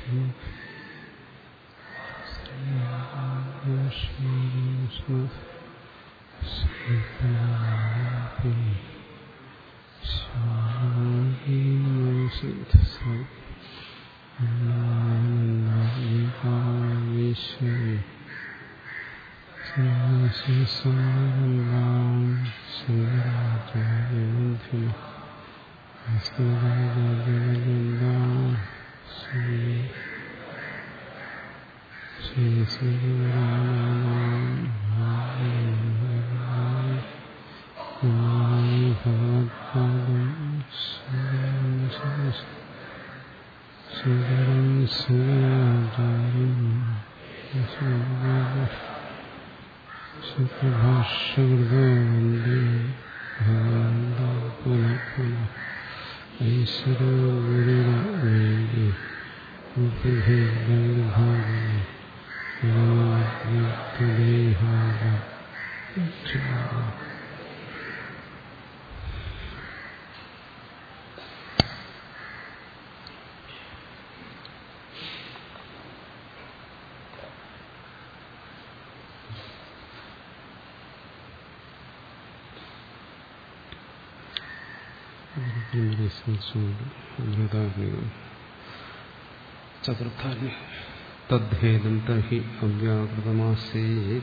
ചതുർത്ഥാന്യ തദ്ഭേദം തർഹി അവ്യാകൃതമാസേ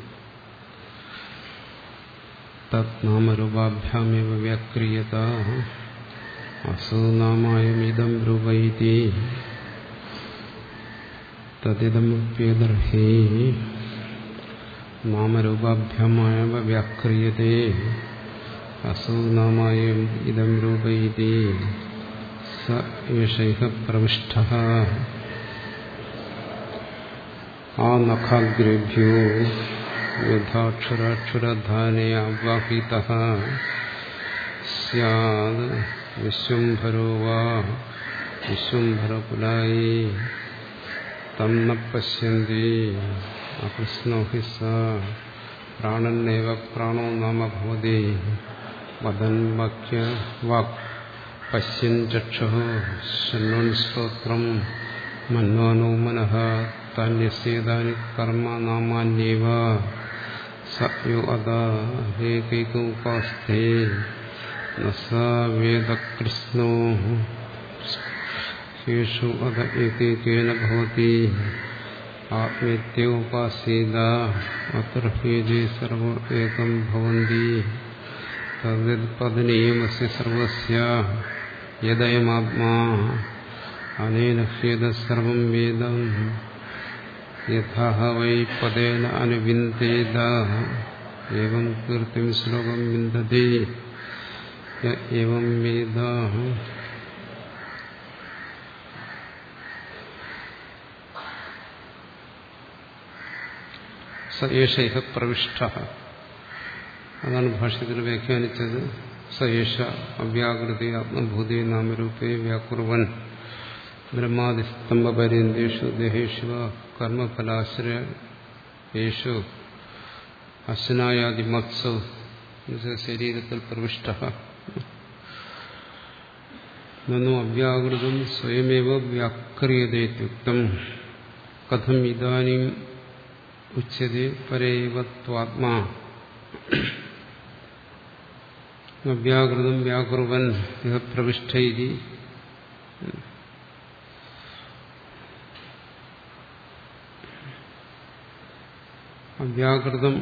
തത്നാമരൂപാഭ്യാമേവ വ്യാക്രിയത അസോ നാമായമിതം രൂപൈതി തദിദമപ്യദർഹി നാമരൂപാഭ്യാമേവ വ്യാക്രിയതേ അസോ നാമായം ഇതം രൂപൈതി സ ഏഷൈഹ പ്രവിഷ്ട ആ നഖാഗ്രേഭ്യോ യഥാക്ഷരാക്ഷരധാനേ ആവാഹിത സ്യാദ് വിശ്വംഭരോ വാ വിശ്വംഭരകുലായി തം ന പശ്യന്തി അകൃഷ്ണോ ഹി സ പ്രാണന്നേവ പ്രാണോ നാമ ഭവതി വദൻ വാക്യ വാക് പശ്യൻ ചക്ഷു ശൃണ്വൻ ശ്രോത്രം മന്വാനോ മനഃ താന്യസ്യേതാനി കർമ്മ നാമാന്യേവ സയോ അത ഏകൈകോപാസ്തേ ന സ വേദകൃഷ്ണോ യേഷു അത ഏകൈകേന ഭവതി ആത്മേത്യോപാസീത അത്ര ഹേജേ സർവ ഏകം ഭവന്തി തദ്പദനീയമസ്യ സർവസ്യ യദയമാത്മാ അനേന ഹ്യേത സർവം വേദം യഥാ വൈ പദേന അനുവിന്ദേത ഏവം കീർത്തിം ശ്ലോകം വിന്ദതി ഏവം വേദ സ ഏഷ പ്രവിഷ്ട അതാണ് ഭാഷ്യത്തിൽ വ്യാഖ്യാനിച്ചത് സയേഷ അവ്യാകൃതി ആത്മഭൂതി നാമരൂപേ വ്യാകുർവൻ ബ്രഹ്മാതിസ്തംഭപര്യന്തേഷു ദേഹേഷു കർമ്മഫലാശ്രയേഷു അശ്നായാദിമത്സു ശരീരത്തിൽ പ്രവിഷ്ട നന്നു അവ്യാകൃതം സ്വയമേവ വ്യാക്രിയതേത്യുക്തം കഥം ഇതാനും ഉച്ചതി പരൈവത്വാത്മാ അവ്യാകൃതം വ്യാകുർവൻ ഇഹ പ്രവിഷ്ടൈതി അവ്യാകൃതം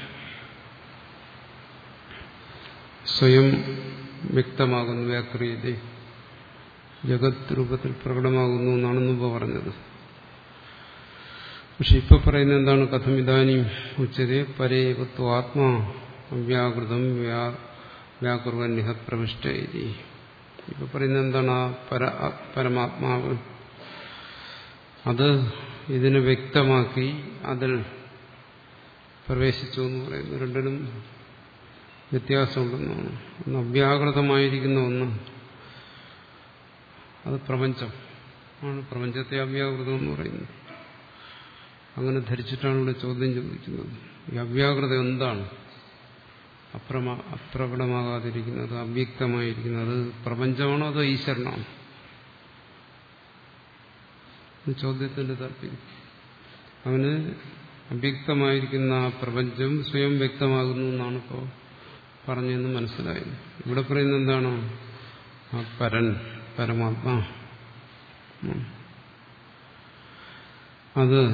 സ്വയം വ്യക്തമാകുന്നു വ്യാക്രിയത ജഗത് രൂപത്തിൽ പ്രകടമാകുന്നു എന്നാണ് മുമ്പ് പറഞ്ഞത് പക്ഷെ ഇപ്പൊ പറയുന്നത് എന്താണ് കഥം ഇതാനും ഉച്ചതേ പരേവത്വ ആത്മാ അവ്യാകൃതം വ്യാകുർവൻ നിഹ പ്രവിഷ്ട ഇപ്പൊ പറയുന്നത് എന്താണ് ആ പര പരമാത്മാവ് അത് ഇതിനെ വ്യക്തമാക്കി അതിൽ പ്രവേശിച്ചു എന്ന് പറയുന്നു രണ്ടിനും വ്യത്യാസമുണ്ടെന്നാണ് ഒന്ന് അവ്യാകൃതമായിരിക്കുന്ന ഒന്ന് അത് പ്രപഞ്ചം ആണ് പ്രപഞ്ചത്തെ അവ്യാകൃതം എന്ന് പറയുന്നത് അങ്ങനെ ധരിച്ചിട്ടാണ് ഇവിടെ ചോദ്യം ചോദിക്കുന്നത് ഈ അവ്യാകൃത എന്താണ് അപ്രമ അപ്രകടമാകാതിരിക്കുന്നത് അവ്യക്തമായിരിക്കുന്നത് പ്രപഞ്ചമാണോ അതോ ഈശ്വരനാണോ ചോദ്യത്തിന്റെ താല്പര്യം അവന് അവ്യക്തമായിരിക്കുന്ന ആ പ്രപഞ്ചം സ്വയം വ്യക്തമാകുന്നു എന്നാണ് ഇപ്പോൾ പറഞ്ഞതെന്ന് മനസ്സിലായത് ഇവിടെ പറയുന്നത് എന്താണ് ആ പരൻ പരമാത്മാ അത്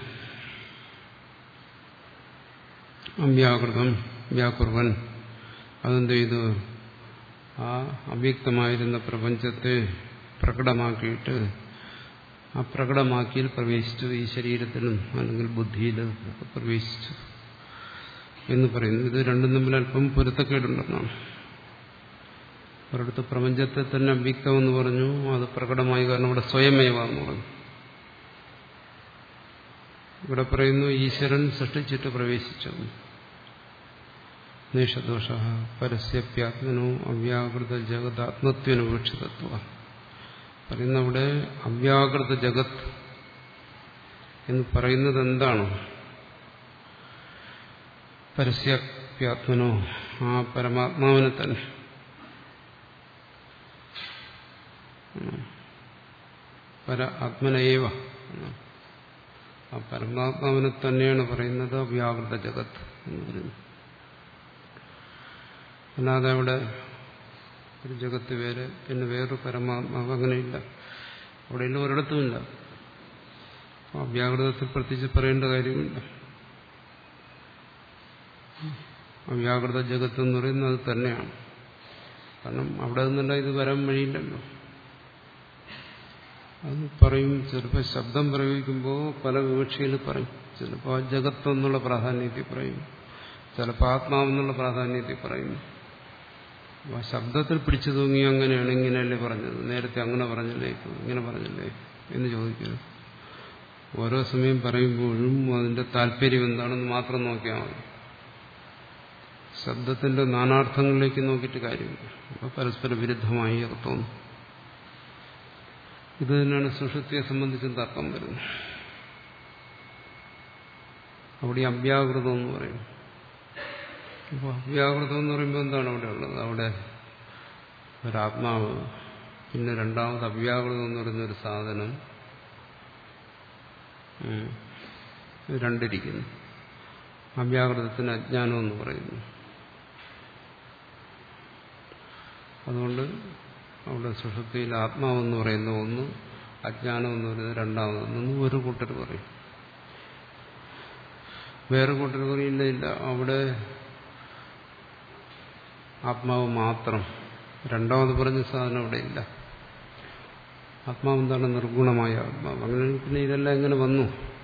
അവ്യാകൃതം വ്യാകുർവൻ അതെന്ത് ചെയ്തു ആ അവ്യക്തമായിരുന്ന പ്രപഞ്ചത്തെ പ്രകടമാക്കിയിട്ട് ആ പ്രകടമാക്കിയിൽ പ്രവേശിച്ചു ഈ ശരീരത്തിലും അല്ലെങ്കിൽ ബുദ്ധിയിലും ഒക്കെ പ്രവേശിച്ചു എന്ന് പറയുന്നു ഇത് രണ്ടും തമ്മിൽ അല്പം പൊരുത്തക്കേടുണ്ടെന്നാണ് ഒരിടത്ത് പ്രപഞ്ചത്തെ തന്നെ അവ്യക്തമെന്ന് പറഞ്ഞു അത് പ്രകടമായി കാരണം ഇവിടെ സ്വയമേവ എന്ന് പറഞ്ഞു ഇവിടെ പറയുന്നു ഈശ്വരൻ സൃഷ്ടിച്ചിട്ട് പ്രവേശിച്ചു നിഷദോഷ പരസ്യപ്യാത്മനോ അവ്യാകൃത ജഗതാത്മത്വനുപേക്ഷിതത്വ പറയുന്ന അവിടെ അവ്യാകൃത ജഗത് എന്ന് പറയുന്നത് എന്താണ് പരസ്യപ്യാത്മനോ ആ പരമാത്മാവിനെ തന്നെ പര ആത്മനയേവ ആ പരമാത്മാവിനെ തന്നെയാണ് പറയുന്നത് അവ്യാകൃത ജഗത്ത് എന്ന് പറയുന്നത് അല്ലാതെ അവിടെ ഒരു ജഗത്ത് വേറെ പിന്നെ വേറൊരു പരമാത്മാവ് അങ്ങനെയില്ല അവിടെയുള്ള ഒരിടത്തുമില്ല അവ്യാകൃതത്തിൽ പ്രത്യേകിച്ച് പറയേണ്ട കാര്യമില്ല അവ്യാകൃത ജഗത്ത് എന്ന് പറയുന്നത് അത് തന്നെയാണ് കാരണം അവിടെ നിന്നല്ല ഇത് വരാൻ വഴിയില്ലല്ലോ അത് പറയും ചിലപ്പോൾ ശബ്ദം പ്രയോഗിക്കുമ്പോൾ പല വിവക്ഷയിൽ പറയും ചിലപ്പോൾ ആ ജഗത്ത് എന്നുള്ള പ്രാധാന്യത്തിൽ പറയും ചിലപ്പോൾ ആത്മാവെന്നുള്ള പ്രാധാന്യത്തിൽ പറയും ആ ശബ്ദത്തിൽ പിടിച്ചു തൂങ്ങി അങ്ങനെയാണ് ഇങ്ങനെയല്ലേ പറഞ്ഞത് നേരത്തെ അങ്ങനെ പറഞ്ഞില്ലേ ഇങ്ങനെ പറഞ്ഞില്ലേ എന്ന് ചോദിക്കുന്നു ഓരോ സമയം പറയുമ്പോഴും അതിന്റെ താല്പര്യം എന്താണെന്ന് മാത്രം നോക്കിയാൽ മതി ശബ്ദത്തിന്റെ നാനാർത്ഥങ്ങളിലേക്ക് നോക്കിയിട്ട് കാര്യമില്ല അപ്പോൾ പരസ്പര വിരുദ്ധമായി അത് തോന്നും ഇത് തന്നെയാണ് സുഷുപ്തിയെ സംബന്ധിച്ചും തർക്കം വരുന്നത് അവിടെ അവ്യാകൃതം എന്ന് പറയും അപ്പോൾ അവ്യാകൃതം എന്ന് പറയുമ്പോൾ എന്താണ് അവിടെ ഉള്ളത് അവിടെ ഒരാത്മാവ് പിന്നെ രണ്ടാമത് അവ്യാകൃതം എന്ന് പറയുന്ന ഒരു സാധനം രണ്ടിരിക്കുന്നു അവ്യാകൃതത്തിന് അജ്ഞാനം എന്ന് പറയുന്നു അതുകൊണ്ട് അവിടെ സുഷുപ്തിയിൽ ആത്മാവെന്ന് പറയുന്ന ഒന്ന് അജ്ഞാനം എന്ന് പറയുന്നത് രണ്ടാമതെന്ന് ഒരു കൂട്ടർ പറയും വേറെ കൂട്ടർ പറയില്ല ഇല്ല അവിടെ ആത്മാവ് മാത്രം രണ്ടാമത് പറഞ്ഞ സാധനം അവിടെ ഇല്ല ആത്മാവ് എന്താണ് നിർഗുണമായ ആത്മാവ് അങ്ങനെ പിന്നെ ഇതെല്ലാം എങ്ങനെ വന്നു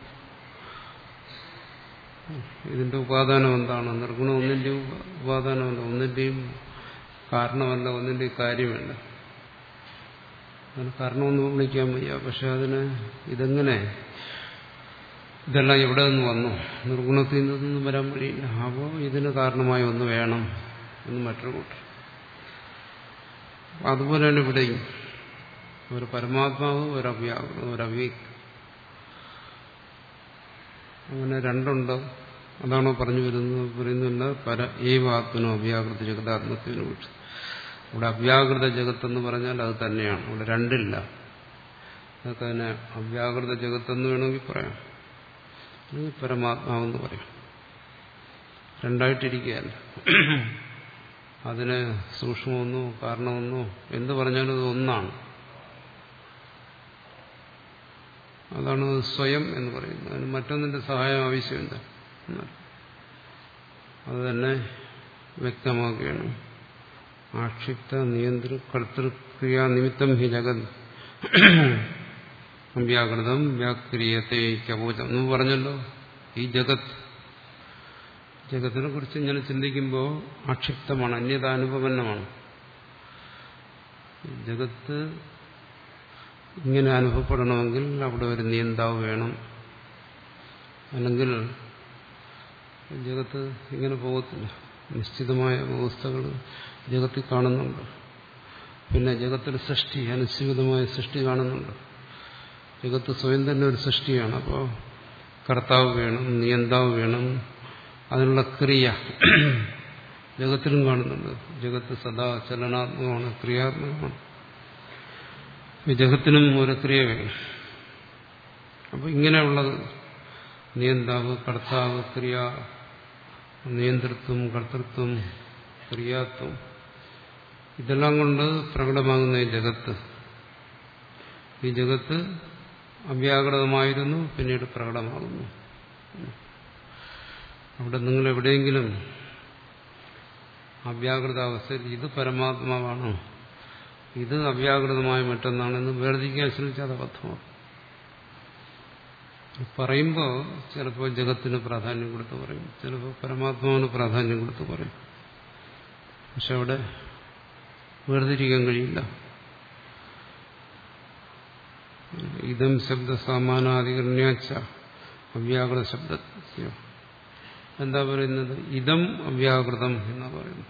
ഇതിന്റെ ഉപാദാനം എന്താണ് നിർഗുണം ഒന്നിന്റെയും ഉപാദാനമല്ല ഒന്നിന്റെയും കാരണമല്ല ഒന്നിന്റെയും കാര്യമല്ല അതിന് കാരണമെന്ന് വിളിക്കാൻ വയ്യ പക്ഷെ അതിന് ഇതെങ്ങനെ ഇതെല്ലാം എവിടെ നിന്ന് വന്നു നിർഗുണത്തിൽ നിന്നൊന്നും വരാൻ വഴിയില്ല അപ്പോൾ ഇതിന് കാരണമായി ഒന്ന് വേണം എന്ന് മറ്റൊരു കൂട്ടർ അതുപോലെയാണ് ഇവിടെയും ഒരു പരമാത്മാവ് ഒരു അവ്യാകൃതം ഒരു അവ്യക്തം അങ്ങനെ രണ്ടുണ്ട് അതാണോ പറഞ്ഞു വരുന്നത് പറയുന്നില്ല പര ഏവ ആത്മനോ അവ്യാകൃത ജഗതാത്മത്വനെ വിട്ടു ഇവിടെ അവ്യാകൃത ജഗത്ത് എന്ന് പറഞ്ഞാൽ അത് തന്നെയാണ് ഇവിടെ രണ്ടില്ല അതൊക്കെ തന്നെ അവ്യാകൃത ജഗത്തെന്ന് വേണമെങ്കിൽ പറയാം അല്ലെങ്കിൽ പരമാത്മാവെന്ന് പറയാം രണ്ടായിട്ടിരിക്കുകയല്ല അതിന് സൂക്ഷ്മമെന്നോ കാരണമെന്നോ എന്ത് പറഞ്ഞാലും അത് ഒന്നാണ് അതാണ് സ്വയം എന്ന് പറയുന്നത് അതിന് മറ്റൊന്നിന്റെ സഹായം ആവശ്യമില്ല അത് തന്നെ വ്യക്തമാക്കുകയാണ് ആക്ഷിപ്ത നിയന്ത്രി കർത്തൃക്രിയാ നിമിത്തം ഹി ജഗത് വ്യാകൃതം വ്യാക്രിയത്തെ കവോചം എന്ന് പറഞ്ഞല്ലോ ഈ ജഗത് ജഗത്തിനെ കുറിച്ച് ഇങ്ങനെ ചിന്തിക്കുമ്പോൾ ആക്ഷിപ്തമാണ് അന്യതാനുപന്നമാണ് ജഗത്ത് ഇങ്ങനെ അനുഭവപ്പെടണമെങ്കിൽ അവിടെ ഒരു നിയന്താവ് വേണം അല്ലെങ്കിൽ ജഗത്ത് ഇങ്ങനെ പോകത്തില്ല നിശ്ചിതമായ വ്യവസ്ഥകൾ ജഗത്തിൽ കാണുന്നുണ്ട് പിന്നെ ജഗത്തിൽ സൃഷ്ടി അനുസ്യൂതമായ സൃഷ്ടി കാണുന്നുണ്ട് ജഗത്ത് സ്വയം തന്നെ ഒരു സൃഷ്ടിയാണ് അപ്പോൾ കർത്താവ് വേണം നിയന്താവ് വേണം അതിനുള്ള ക്രിയ ജഗത്തിലും കാണുന്നുണ്ട് ജഗത്ത് സദാ ചലനാത്മകമാണ് ക്രിയാത്മകമാണ് ഈ ജഗത്തിനും ഒരു ക്രിയ വേണം അപ്പോൾ ഇങ്ങനെയുള്ളത് നിയന്താവ് കർത്താവ് ക്രിയ നിയന്ത്രിത്വം കർത്തൃത്വം ക്രിയാത്വം ഇതെല്ലാം കൊണ്ട് പ്രകടമാകുന്ന ഈ ജഗത്ത് ഈ ജഗത്ത് അവ്യാകൃതമായിരുന്നു പിന്നീട് പ്രകടമാകുന്നു അവിടെ നിങ്ങൾ എവിടെയെങ്കിലും അവ്യാകൃതാവസ്ഥയിൽ ഇത് പരമാത്മാവാണ് ഇത് അവ്യാകൃതമായ മറ്റൊന്നാണെന്ന് വേർതിരിക്കാൻ ശ്രമിച്ചാൽ അത് അബദ്ധമാണ് പറയുമ്പോൾ ചിലപ്പോൾ ജഗത്തിന് പ്രാധാന്യം കൊടുത്ത് പറയും ചിലപ്പോൾ പരമാത്മാവിന് പ്രാധാന്യം കൊടുത്ത് പറയും പക്ഷെ അവിടെ വേർതിരിക്കാൻ കഴിയില്ല ഇതം ശബ്ദ സമാനാധികരണ്യാച്ച അവ്യാകൃത ശബ്ദ എന്താ പറയുന്നത് ഇതം അവ്യാകൃതം എന്നാ പറയുന്നത്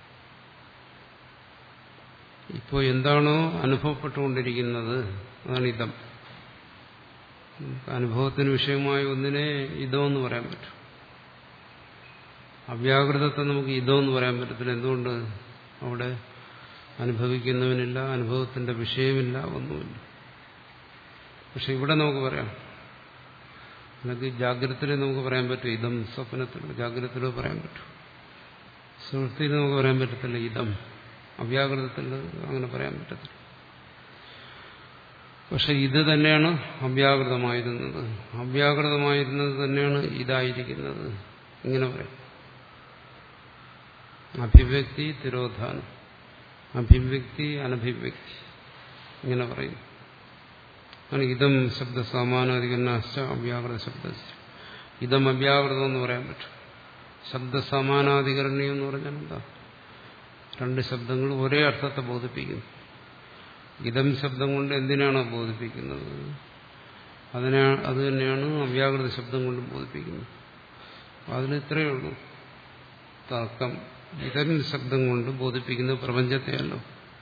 ഇപ്പോൾ എന്താണോ അനുഭവപ്പെട്ടുകൊണ്ടിരിക്കുന്നത് അതാണ് ഇതം അനുഭവത്തിന് വിഷയമായ ഒന്നിനെ ഇതോ എന്ന് പറയാൻ പറ്റും അവ്യാകൃതത്തെ നമുക്ക് ഇതോ എന്ന് പറയാൻ പറ്റത്തില്ല എന്തുകൊണ്ട് അവിടെ അനുഭവിക്കുന്നവനില്ല അനുഭവത്തിന്റെ വിഷയമില്ല ഒന്നുമില്ല പക്ഷെ ഇവിടെ നമുക്ക് പറയാം അല്ലെങ്കിൽ ജാഗ്രതയിൽ നമുക്ക് പറയാൻ പറ്റും ഇതം സ്വപ്നത്തിലോ ജാഗ്രതത്തിലോ പറയാൻ പറ്റും സുഹൃത്തിയിൽ നമുക്ക് പറയാൻ പറ്റത്തില്ല ഇതം അവ്യാകൃതത്തിൽ അങ്ങനെ പറയാൻ പറ്റത്തില്ല പക്ഷെ ഇത് തന്നെയാണ് അവ്യാകൃതമായിരുന്നത് അവ്യാകൃതമായിരുന്നത് തന്നെയാണ് ഇതായിരിക്കുന്നത് ഇങ്ങനെ പറയാം അഭിവ്യക്തി തിരോധാനം അഭിവ്യക്തി അനഭിവ്യക്തി ഇങ്ങനെ പറയും ആണ് ഇതം ശബ്ദ സമാനാധികരണാശ്ച അവ്യാകൃത ശബ്ദ ഇതം അവ്യാകൃതം എന്ന് പറയാൻ പറ്റും ശബ്ദ സമാനാധികരണീയം എന്ന് പറഞ്ഞാൽ എന്താ രണ്ട് ശബ്ദങ്ങൾ ഒരേ അർത്ഥത്തെ ബോധിപ്പിക്കുന്നു ഇതം ശബ്ദം കൊണ്ട് എന്തിനാണോ ബോധിപ്പിക്കുന്നത് അതിനാ അത് തന്നെയാണ് അവ്യാകൃത ശബ്ദം കൊണ്ട് ബോധിപ്പിക്കുന്നത് അതിന് ഇത്രയേ ഉള്ളൂ തർക്കം ഇതം ശബ്ദം കൊണ്ട് ബോധിപ്പിക്കുന്ന പ്രപഞ്ചത്തെയല്ലോ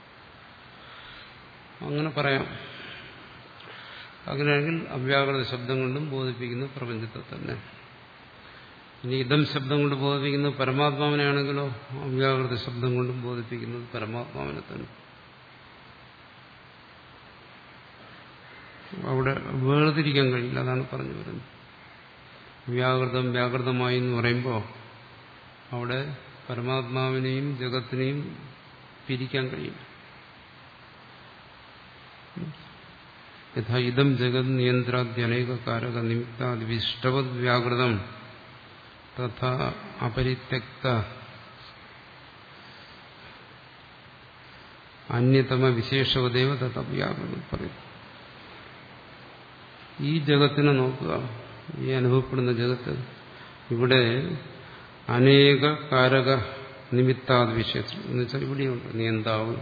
അങ്ങനെ പറയാം അങ്ങനെയാണെങ്കിൽ അവ്യാകൃത ശബ്ദം കൊണ്ടും ബോധിപ്പിക്കുന്ന പ്രപഞ്ചത്തെ തന്നെ ഇനി ഇതം ശബ്ദം കൊണ്ട് ബോധിപ്പിക്കുന്നത് പരമാത്മാവിനെയാണെങ്കിലോ അവ്യാകൃത ശബ്ദം കൊണ്ടും ബോധിപ്പിക്കുന്നത് പരമാത്മാവിനെ തന്നെ അവിടെ വേർതിരിക്കാൻ കഴിയില്ല അതാണ് പറഞ്ഞു വരുന്നത് വ്യാകൃതം വ്യാകൃതമായി എന്ന് പറയുമ്പോൾ അവിടെ പരമാത്മാവിനെയും ജഗത്തിനെയും പിരിക്കാൻ കഴിയില്ല യഥാ ഇതം ജഗത് നിയന്ത്രാദ്യനേക കാരക നിമിത്താദി വിഷ്ടവത് വ്യാകൃതം തഥാ അപരിത്യക്ത അന്യതമ വിശേഷവദേവ തഥ വ്യാകൃതം പറയും ഈ ജഗത്തിനെ നോക്കുക ഈ അനുഭവപ്പെടുന്ന ജഗത്ത് ഇവിടെ അനേക കാരക നിമിത്താത് വിശേഷം എന്ന് വെച്ചാൽ ഇവിടെയുണ്ട് നിയന്താവ്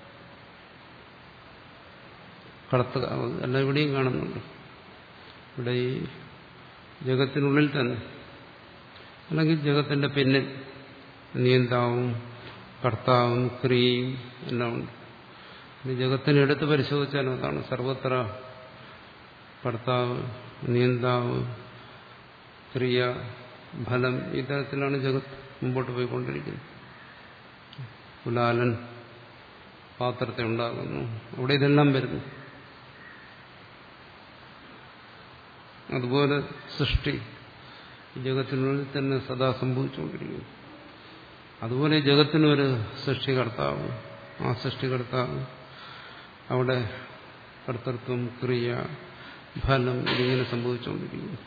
കടത്തുകാവ് എല്ലാം ഇവിടെയും കാണുന്നുണ്ട് ഇവിടെ ഈ ജഗത്തിനുള്ളിൽ തന്നെ അല്ലെങ്കിൽ ജഗത്തിന്റെ പിന്നിൽ നിയന്താവും കർത്താവും ക്രിയയും എല്ലാം ഉണ്ട് ഇനി ജഗത്തിനെ എടുത്ത് പരിശോധിച്ചാലും അതാണ് സർവത്ര കർത്താവ് നിയന്താവ് ക്രിയ ഫലം ഈ തരത്തിലാണ് ജഗത്ത് മുമ്പോട്ട് പോയിക്കൊണ്ടിരിക്കുന്നത് കുലാലൻ പാത്രത്തെ ഉണ്ടാകുന്നു അവിടെ ഇതെല്ലാം വരുന്നു അതുപോലെ സൃഷ്ടി ഈ ജഗത്തിനുള്ളിൽ തന്നെ സദാ സംഭവിച്ചുകൊണ്ടിരിക്കുന്നു അതുപോലെ ജഗത്തിനൊരു സൃഷ്ടികർത്താവ് ആ സൃഷ്ടികർത്താവ് അവിടെ കർത്തൃത്വം ക്രിയ ഫലം ഇതിങ്ങനെ സംഭവിച്ചുകൊണ്ടിരിക്കുന്നു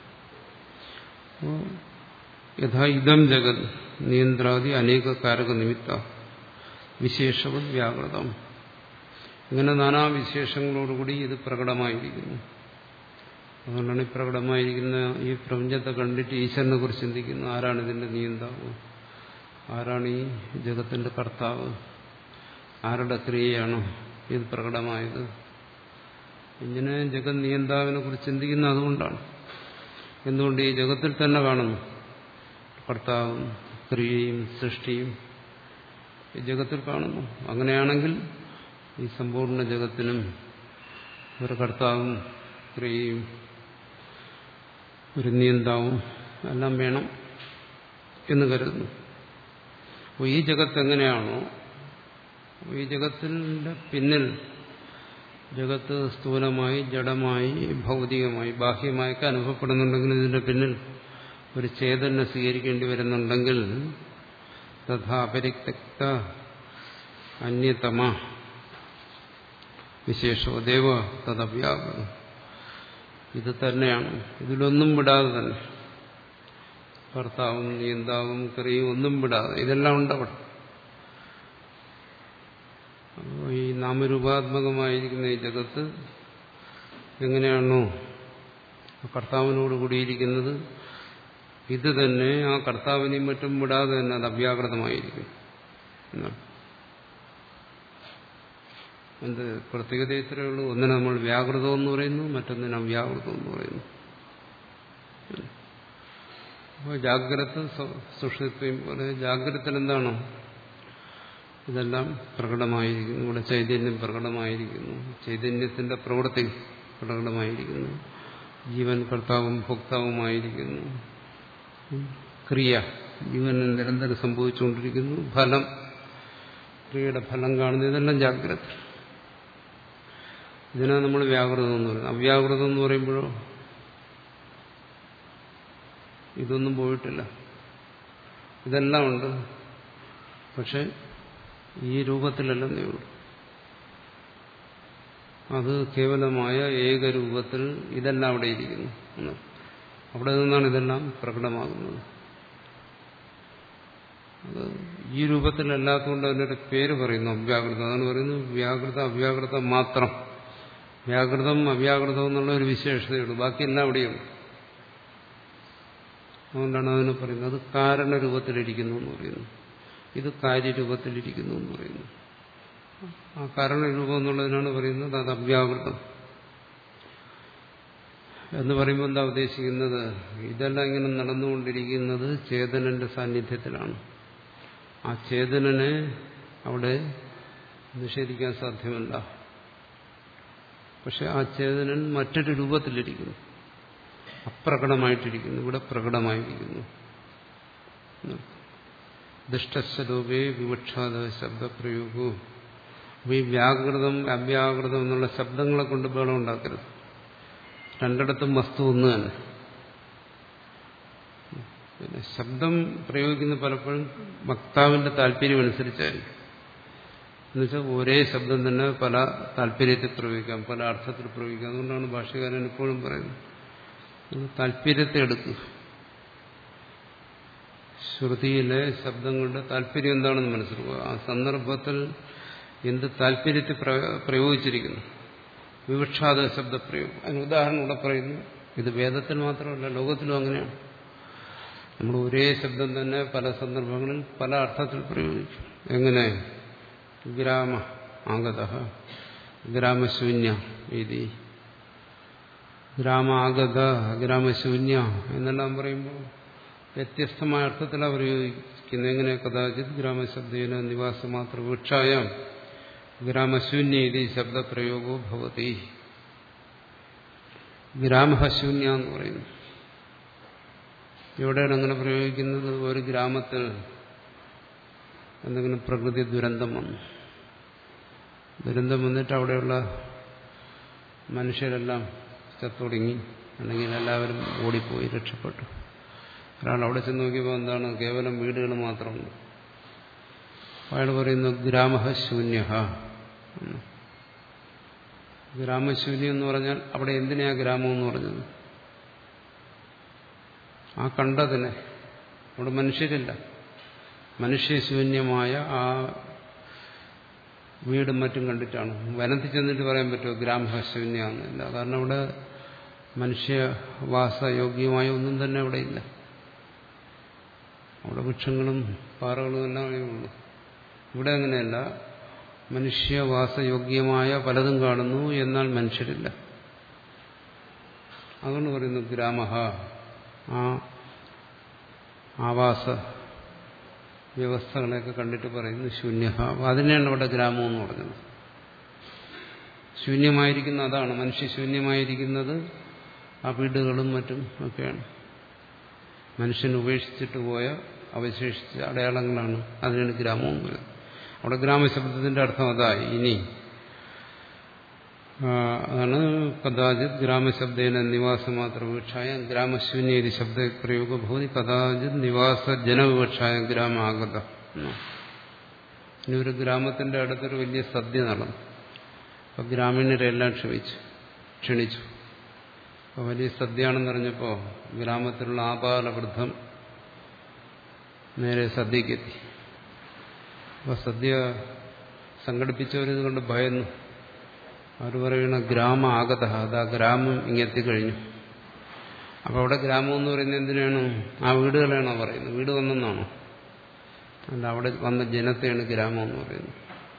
യഥാ ഇതം ജഗത് നിയന്ത്രാദി അനേക കാരക നിമിത്ത വിശേഷവും വ്യാകൃതം ഇങ്ങനെ നാനാവിശേഷങ്ങളോടുകൂടി ഇത് പ്രകടമായിരിക്കുന്നു അതുകൊണ്ടാണ് ഈ പ്രകടമായിരിക്കുന്ന ഈ പ്രപഞ്ചത്തെ കണ്ടിട്ട് ഈശ്വരനെ കുറിച്ച് ചിന്തിക്കുന്നു ആരാണ് ഇതിന്റെ നിയന്താവ് ആരാണ് ഈ ജഗത്തിന്റെ കർത്താവ് ആരുടെ ക്രിയയാണ് ഇത് പ്രകടമായത് ഇങ്ങനെ ജഗത് നിയന്താവിനെ കുറിച്ച് ചിന്തിക്കുന്ന അതുകൊണ്ടാണ് എന്തുകൊണ്ട് ഈ ജഗത്തിൽ തന്നെ കാണുന്നു കർത്താവും ക്രിയയും സൃഷ്ടിയും ഈ ജഗത്തിൽ കാണുന്നു അങ്ങനെയാണെങ്കിൽ ഈ സമ്പൂർണ്ണ ജഗത്തിനും ഒരു കർത്താവും ക്രിയയും ഒരു നിയന്താവും എല്ലാം വേണം എന്ന് കരുതുന്നു അപ്പോൾ ഈ ജഗത്ത് എങ്ങനെയാണോ ഈ ജഗത്തിന്റെ പിന്നിൽ ജഗത്ത് സ്ഥൂലമായി ജഡമായി ഭൗതികമായി ബാഹ്യമായൊക്കെ അനുഭവപ്പെടുന്നുണ്ടെങ്കിൽ ഇതിന്റെ പിന്നിൽ ഒരു ചേതന സ്വീകരിക്കേണ്ടി വരുന്നുണ്ടെങ്കിൽ തഥാ അപരിക്ത അന്യതമ വിശേഷോ ദേവ തദവ്യാപനം ഇത് തന്നെയാണ് ഇതിലൊന്നും വിടാതെ തന്നെ ഭർത്താവും നീന്താവും കറിയും ഒന്നും വിടാതെ ഇതെല്ലാം ഉണ്ടവിടെ അപ്പോൾ ഈ നാമരൂപാത്മകമായിരിക്കുന്ന ഈ ജഗത്ത് എങ്ങനെയാണോ കർത്താവിനോട് കൂടിയിരിക്കുന്നത് ഇത് തന്നെ ആ കർത്താവിനെയും മറ്റും വിടാതെ തന്നെ അത് അവ്യാകൃതമായിരിക്കും എന്നാണ് എന്ത് പ്രത്യേകത ഇത്രയേ ഉള്ളൂ ഒന്നിനെ നമ്മൾ വ്യാകൃതം എന്ന് പറയുന്നു മറ്റൊന്നിന് അവ്യാകൃതം എന്ന് പറയുന്നു അപ്പോൾ ജാഗ്രത സുഷിത്വം പോലെ ജാഗ്രതത്തിൽ എന്താണ് ഇതെല്ലാം പ്രകടമായിരിക്കുന്നു ഇവിടെ ചൈതന്യം പ്രകടമായിരിക്കുന്നു ചൈതന്യത്തിന്റെ പ്രവൃത്തി പ്രകടമായിരിക്കുന്നു ജീവൻ കർത്താവും ഭോക്താവുമായിരിക്കുന്നു ക്രിയ ജീവന് നിരന്തരം സംഭവിച്ചുകൊണ്ടിരിക്കുന്നു ഫലം ക്രിയയുടെ ഫലം കാണുന്നത് ഇതെല്ലാം ജാഗ്രത ഇതിനാണ് നമ്മൾ വ്യാകൃതം എന്ന് പറയുന്നത് അവ്യാകൃതം എന്ന് പറയുമ്പോഴോ ഇതൊന്നും പോയിട്ടില്ല ഇതെല്ലാം ഉണ്ട് പക്ഷെ ഈ രൂപത്തിലല്ലെന്നേ ഉള്ളൂ അത് കേവലമായ ഏകരൂപത്തിൽ ഇതെല്ലാം അവിടെ ഇരിക്കുന്നു എന്ന് അവിടെ നിന്നാണ് ഇതെല്ലാം പ്രകടമാകുന്നത് അത് ഈ രൂപത്തിലല്ലാത്തതുകൊണ്ട് അതിൻ്റെ പേര് പറയുന്നു അവ്യാകൃതം അതാണ് പറയുന്നത് വ്യാകൃത അവ്യാകൃത മാത്രം വ്യാകൃതം അവ്യാകൃതം എന്നുള്ള ഒരു വിശേഷതയുള്ളൂ ബാക്കിയെല്ലാം അവിടെയുണ്ട് അതുകൊണ്ടാണ് അതിനെ പറയുന്നത് അത് കാരണരൂപത്തിലിരിക്കുന്നു എന്ന് പറയുന്നു ഇത് കാര്യരൂപത്തിലിരിക്കുന്നു എന്ന് പറയുന്നു ആ കാരണരൂപം എന്നുള്ളതിനാണ് പറയുന്നത് അത് അവ്യാകൃതം എന്ന് പറയുമ്പോൾ എന്താ ഉദ്ദേശിക്കുന്നത് ഇതെല്ലാം ഇങ്ങനെ നടന്നുകൊണ്ടിരിക്കുന്നത് ചേതനന്റെ സാന്നിധ്യത്തിലാണ് ആ ചേതനനെ അവിടെ നിഷേധിക്കാൻ സാധ്യമല്ല പക്ഷെ ആ ചേതനൻ മറ്റൊരു രൂപത്തിലിരിക്കുന്നു അപ്രകടമായിട്ടിരിക്കുന്നു ഇവിടെ പ്രകടമായിരിക്കുന്നു ദുഷ്ടസ്വരൂപേ വിവക്ഷാത ശബ്ദപ്രയോഗവും അപ്പോൾ ഈ വ്യാകൃതം അവ്യാകൃതം എന്നുള്ള ശബ്ദങ്ങളെ കൊണ്ട് ബഹളം ഉണ്ടാക്കരുത് രണ്ടിടത്തും വസ്തു ഒന്ന് തന്നെ പിന്നെ ശബ്ദം പ്രയോഗിക്കുന്ന പലപ്പോഴും വക്താവിന്റെ താല്പര്യമനുസരിച്ചായിരിക്കും എന്നുവെച്ചാൽ ഒരേ ശബ്ദം തന്നെ പല താല്പര്യത്തിൽ പ്രയോഗിക്കാം പല അർത്ഥത്തിൽ പ്രയോഗിക്കാം അതുകൊണ്ടാണ് ഭാഷകാരൻ എപ്പോഴും പറയുന്നത് താല്പര്യത്തെ എടുക്കുക ശ്രുതിയിലെ ശബ്ദങ്ങളുടെ താല്പര്യം എന്താണെന്ന് മനസ്സിലാക്കുക ആ സന്ദർഭത്തിൽ എന്ത് താല്പര്യത്തിൽ പ്രയോഗിച്ചിരിക്കുന്നു വിവക്ഷാത ശബ്ദപ്രയോഗം അതിന് ഉദാഹരണം ഇവിടെ പറയുന്നു ഇത് വേദത്തിൽ മാത്രമല്ല ലോകത്തിലും അങ്ങനെയാണ് നമ്മൾ ഒരേ ശബ്ദം തന്നെ പല സന്ദർഭങ്ങളിൽ പല അർത്ഥത്തിൽ പ്രയോഗിക്കും എങ്ങനെ ഗ്രാമ ആഗത ഗ്രാമശൂന്യ രീതി ഗ്രാമാഗത ഗ്രാമശൂന്യ എന്നെല്ലാം പറയുമ്പോൾ വ്യത്യസ്തമായ അർത്ഥത്തിലാണ് പ്രയോഗിക്കുന്നത് എങ്ങനെ കഥാചിത് ഗ്രാമശബ്ദേന നിവാസമാത്ര വൃക്ഷായം ഗ്രാമശൂന്യ ഇതി ശബ്ദപ്രയോഗോ ഭവതി ഗ്രാമശൂന്യ എന്ന് പറയുന്നു എവിടെയാണ് അങ്ങനെ പ്രയോഗിക്കുന്നത് ഒരു ഗ്രാമത്തിൽ എന്തെങ്കിലും പ്രകൃതി ദുരന്തം വന്നു ദുരന്തം വന്നിട്ട് അവിടെയുള്ള മനുഷ്യരെല്ലാം ചത്തൊടുങ്ങി അല്ലെങ്കിൽ എല്ലാവരും ഓടിപ്പോയി രക്ഷപ്പെട്ടു ഒരാൾ അവിടെ ചെന്ന് നോക്കിയപ്പോൾ എന്താണ് കേവലം വീടുകൾ മാത്രമുണ്ട് അയാൾ പറയുന്നു ഗ്രാമശൂന്യ ഗ്രാമശൂന്യം എന്ന് പറഞ്ഞാൽ അവിടെ എന്തിനാ ഗ്രാമം എന്ന് പറഞ്ഞത് ആ കണ്ടതിനെ അവിടെ മനുഷ്യരില്ല മനുഷ്യശൂന്യമായ ആ വീടും മറ്റും കണ്ടിട്ടാണ് വനത്തിൽ ചെന്നിട്ട് പറയാൻ പറ്റുമോ ഗ്രാമശൂന്യാന്നില്ല കാരണം അവിടെ മനുഷ്യവാസയോഗ്യമായ ഒന്നും തന്നെ അവിടെ ഇല്ല അവിടെ വൃക്ഷങ്ങളും പാറകളും എല്ലാം ഉള്ളൂ ഇവിടെ അങ്ങനെയല്ല മനുഷ്യവാസയോഗ്യമായ പലതും കാണുന്നു എന്നാൽ മനുഷ്യരില്ല അതുകൊണ്ട് പറയുന്നു ഗ്രാമ ആ ആവാസ വ്യവസ്ഥകളെയൊക്കെ കണ്ടിട്ട് പറയുന്നു ശൂന്യ അതിനെയാണ് അവിടെ ഗ്രാമം എന്ന് പറഞ്ഞത് ശൂന്യമായിരിക്കുന്ന അതാണ് മനുഷ്യ ശൂന്യമായിരിക്കുന്നത് ആ വീടുകളും മറ്റും ഒക്കെയാണ് മനുഷ്യൻ ഉപേക്ഷിച്ചിട്ട് പോയ അവശേഷിച്ച അടയാളങ്ങളാണ് അതിനാണ് ഗ്രാമം എന്ന് പറയുന്നത് അവിടെ ഗ്രാമശബ്ദത്തിന്റെ അർത്ഥം അതായി ഇനി അതാണ് കഥാചിത് ഗ്രാമശബ്ദേന നിവാസമാത്ര വിവക്ഷായ ഗ്രാമശൂന്യേരി ശബ്ദപ്രയോഗ ഭൂതി കഥാചിത് നിവാസ ജനവിവക്ഷായ ഗ്രാമാഗത ഇനി ഒരു ഗ്രാമത്തിന്റെ അടുത്തൊരു വലിയ സദ്യ നടന്നു അപ്പൊ ഗ്രാമീണരെല്ലാം ക്ഷമിച്ചു ക്ഷണിച്ചു അപ്പൊ വലിയ സദ്യയാണെന്നറിഞ്ഞപ്പോ ഗ്രാമത്തിലുള്ള ആപാല വൃദ്ധം നേരെ സദ്യക്കെത്തി അപ്പൊ സദ്യ സംഘടിപ്പിച്ചവരിത് കൊണ്ട് ഭയന്നു അവർ പറയുന്ന ഗ്രാമ ആഗത അതാ ഗ്രാമം ഇങ്ങെത്തിക്കഴിഞ്ഞു അപ്പൊ അവിടെ ഗ്രാമം എന്ന് പറയുന്നത് എന്തിനാണ് ആ വീടുകളാണോ പറയുന്നത് വീട് വന്നെന്നാണോ അല്ല അവിടെ വന്ന ജനത്തെയാണ് ഗ്രാമം എന്ന് പറയുന്നത്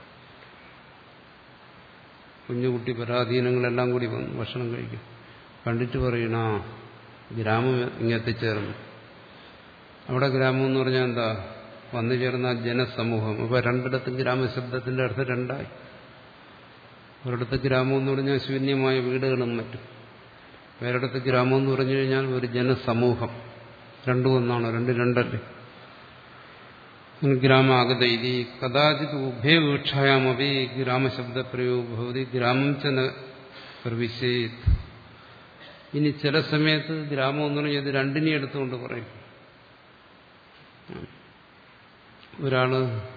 കുഞ്ഞുകുട്ടി പരാധീനങ്ങളെല്ലാം കൂടി വന്നു ഭക്ഷണം കഴിക്കും കണ്ടിട്ട് പറയണ ആ ഗ്രാമം ഇങ്ങെത്തിച്ചേർന്നു അവിടെ ഗ്രാമം എന്ന് പറഞ്ഞാൽ എന്താ വന്നു ചേർന്ന ആ ജനസമൂഹം അപ്പൊ രണ്ടിടത്തും ഗ്രാമശബ്ദത്തിന്റെ അർത്ഥം രണ്ടായി ഒരിടത്ത് ഗ്രാമം എന്ന് പറഞ്ഞാൽ ശൂന്യമായ വീടുകളും മറ്റും വേറിടത്ത് ഗ്രാമം എന്ന് പറഞ്ഞു കഴിഞ്ഞാൽ ഒരു ജനസമൂഹം രണ്ടും ഒന്നാണോ രണ്ട് രണ്ടല്ലേ ഗ്രാമാഗത ഇതി കഥാചിത് ഉഭയവീക്ഷായാമപി ഗ്രാമശബ്ദപ്രയോഗ ഭവതി ഗ്രാമം ച പ്രവിശേത് ഇനി ചില സമയത്ത് ഗ്രാമം എന്ന് പറഞ്ഞാൽ ഇത് രണ്ടിനെയും എടുത്തുകൊണ്ട് പറയും ഒരാള്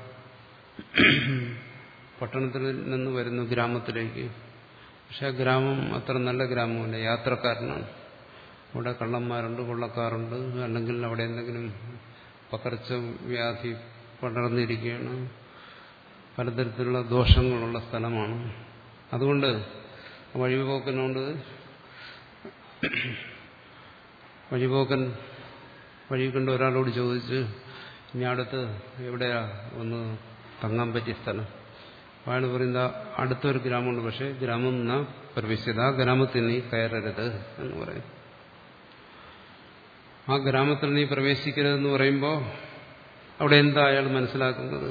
പട്ടണത്തിൽ നിന്ന് വരുന്നു ഗ്രാമത്തിലേക്ക് പക്ഷെ ആ ഗ്രാമം അത്ര നല്ല ഗ്രാമമല്ല യാത്രക്കാരനാണ് അവിടെ കള്ളന്മാരുണ്ട് കൊള്ളക്കാറുണ്ട് അല്ലെങ്കിൽ അവിടെ എന്തെങ്കിലും പകർച്ച വ്യാധി പടർന്നിരിക്കുകയാണ് പലതരത്തിലുള്ള ദോഷങ്ങളുള്ള സ്ഥലമാണ് അതുകൊണ്ട് വഴിപോക്കനോണ്ട് വഴിപോക്കൻ വഴി കണ്ട് ഒരാളോട് ചോദിച്ച് ഇനി അടുത്ത് എവിടെയാ ഒന്ന് തങ്ങാൻ പറ്റിയ സ്ഥലം അയാൾ പറയുന്ന അടുത്തൊരു ഗ്രാമമുണ്ട് പക്ഷെ ഗ്രാമം എന്നാ പ്രവേശിച്ചത് ആ ഗ്രാമത്തിൽ നീ കയറരുത് എന്ന് പറയും ആ ഗ്രാമത്തിൽ നീ പ്രവേശിക്കരുതെന്ന് പറയുമ്പോൾ അവിടെ എന്താ അയാൾ മനസ്സിലാക്കുന്നത്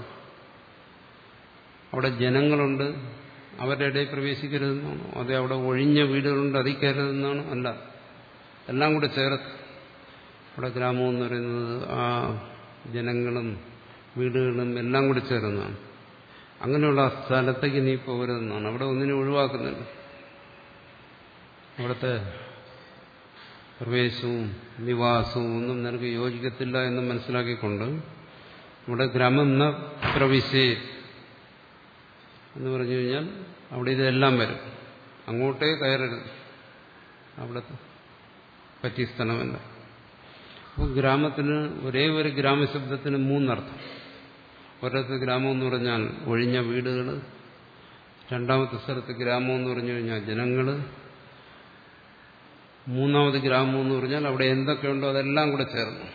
അവിടെ ജനങ്ങളുണ്ട് അവരുടെ ഇടയിൽ പ്രവേശിക്കരുതെന്നാണോ അതെ അവിടെ ഒഴിഞ്ഞ വീടുകളുണ്ട് അതിൽ കയറരുതെന്നാണോ അല്ല എല്ലാം കൂടെ ചേർത്ത് അവിടെ ഗ്രാമം എന്ന് പറയുന്നത് ആ ജനങ്ങളും വീടുകളും എല്ലാം കൂടി ചേർന്നതാണ് അങ്ങനെയുള്ള ആ സ്ഥലത്തേക്ക് നീ പോകരുതെന്നാണ് അവിടെ ഒന്നിനെ ഒഴിവാക്കുന്നുണ്ട് അവിടുത്തെ പ്രവേശവും നിവാസവും ഒന്നും നിനക്ക് യോജിക്കത്തില്ല എന്ന് മനസ്സിലാക്കിക്കൊണ്ട് ഇവിടെ ഗ്രാമം എന്ന പ്രവിശേ എന്ന് പറഞ്ഞു കഴിഞ്ഞാൽ അവിടെ ഇതെല്ലാം വരും അങ്ങോട്ടേ കയറരുത് അവിടെ പറ്റിയ സ്ഥലമല്ല അപ്പോൾ ഗ്രാമത്തിന് ഒരേ ഒരു ഗ്രാമശബ്ദത്തിന് മൂന്നർത്ഥം ഒരിടത്ത് ഗ്രാമം എന്ന് പറഞ്ഞാൽ ഒഴിഞ്ഞ വീടുകൾ രണ്ടാമത്തെ സ്ഥലത്ത് ഗ്രാമം എന്ന് പറഞ്ഞു കഴിഞ്ഞാൽ ജനങ്ങൾ മൂന്നാമത് ഗ്രാമം എന്ന് പറഞ്ഞാൽ അവിടെ എന്തൊക്കെയുണ്ടോ അതെല്ലാം കൂടെ ചേർന്നു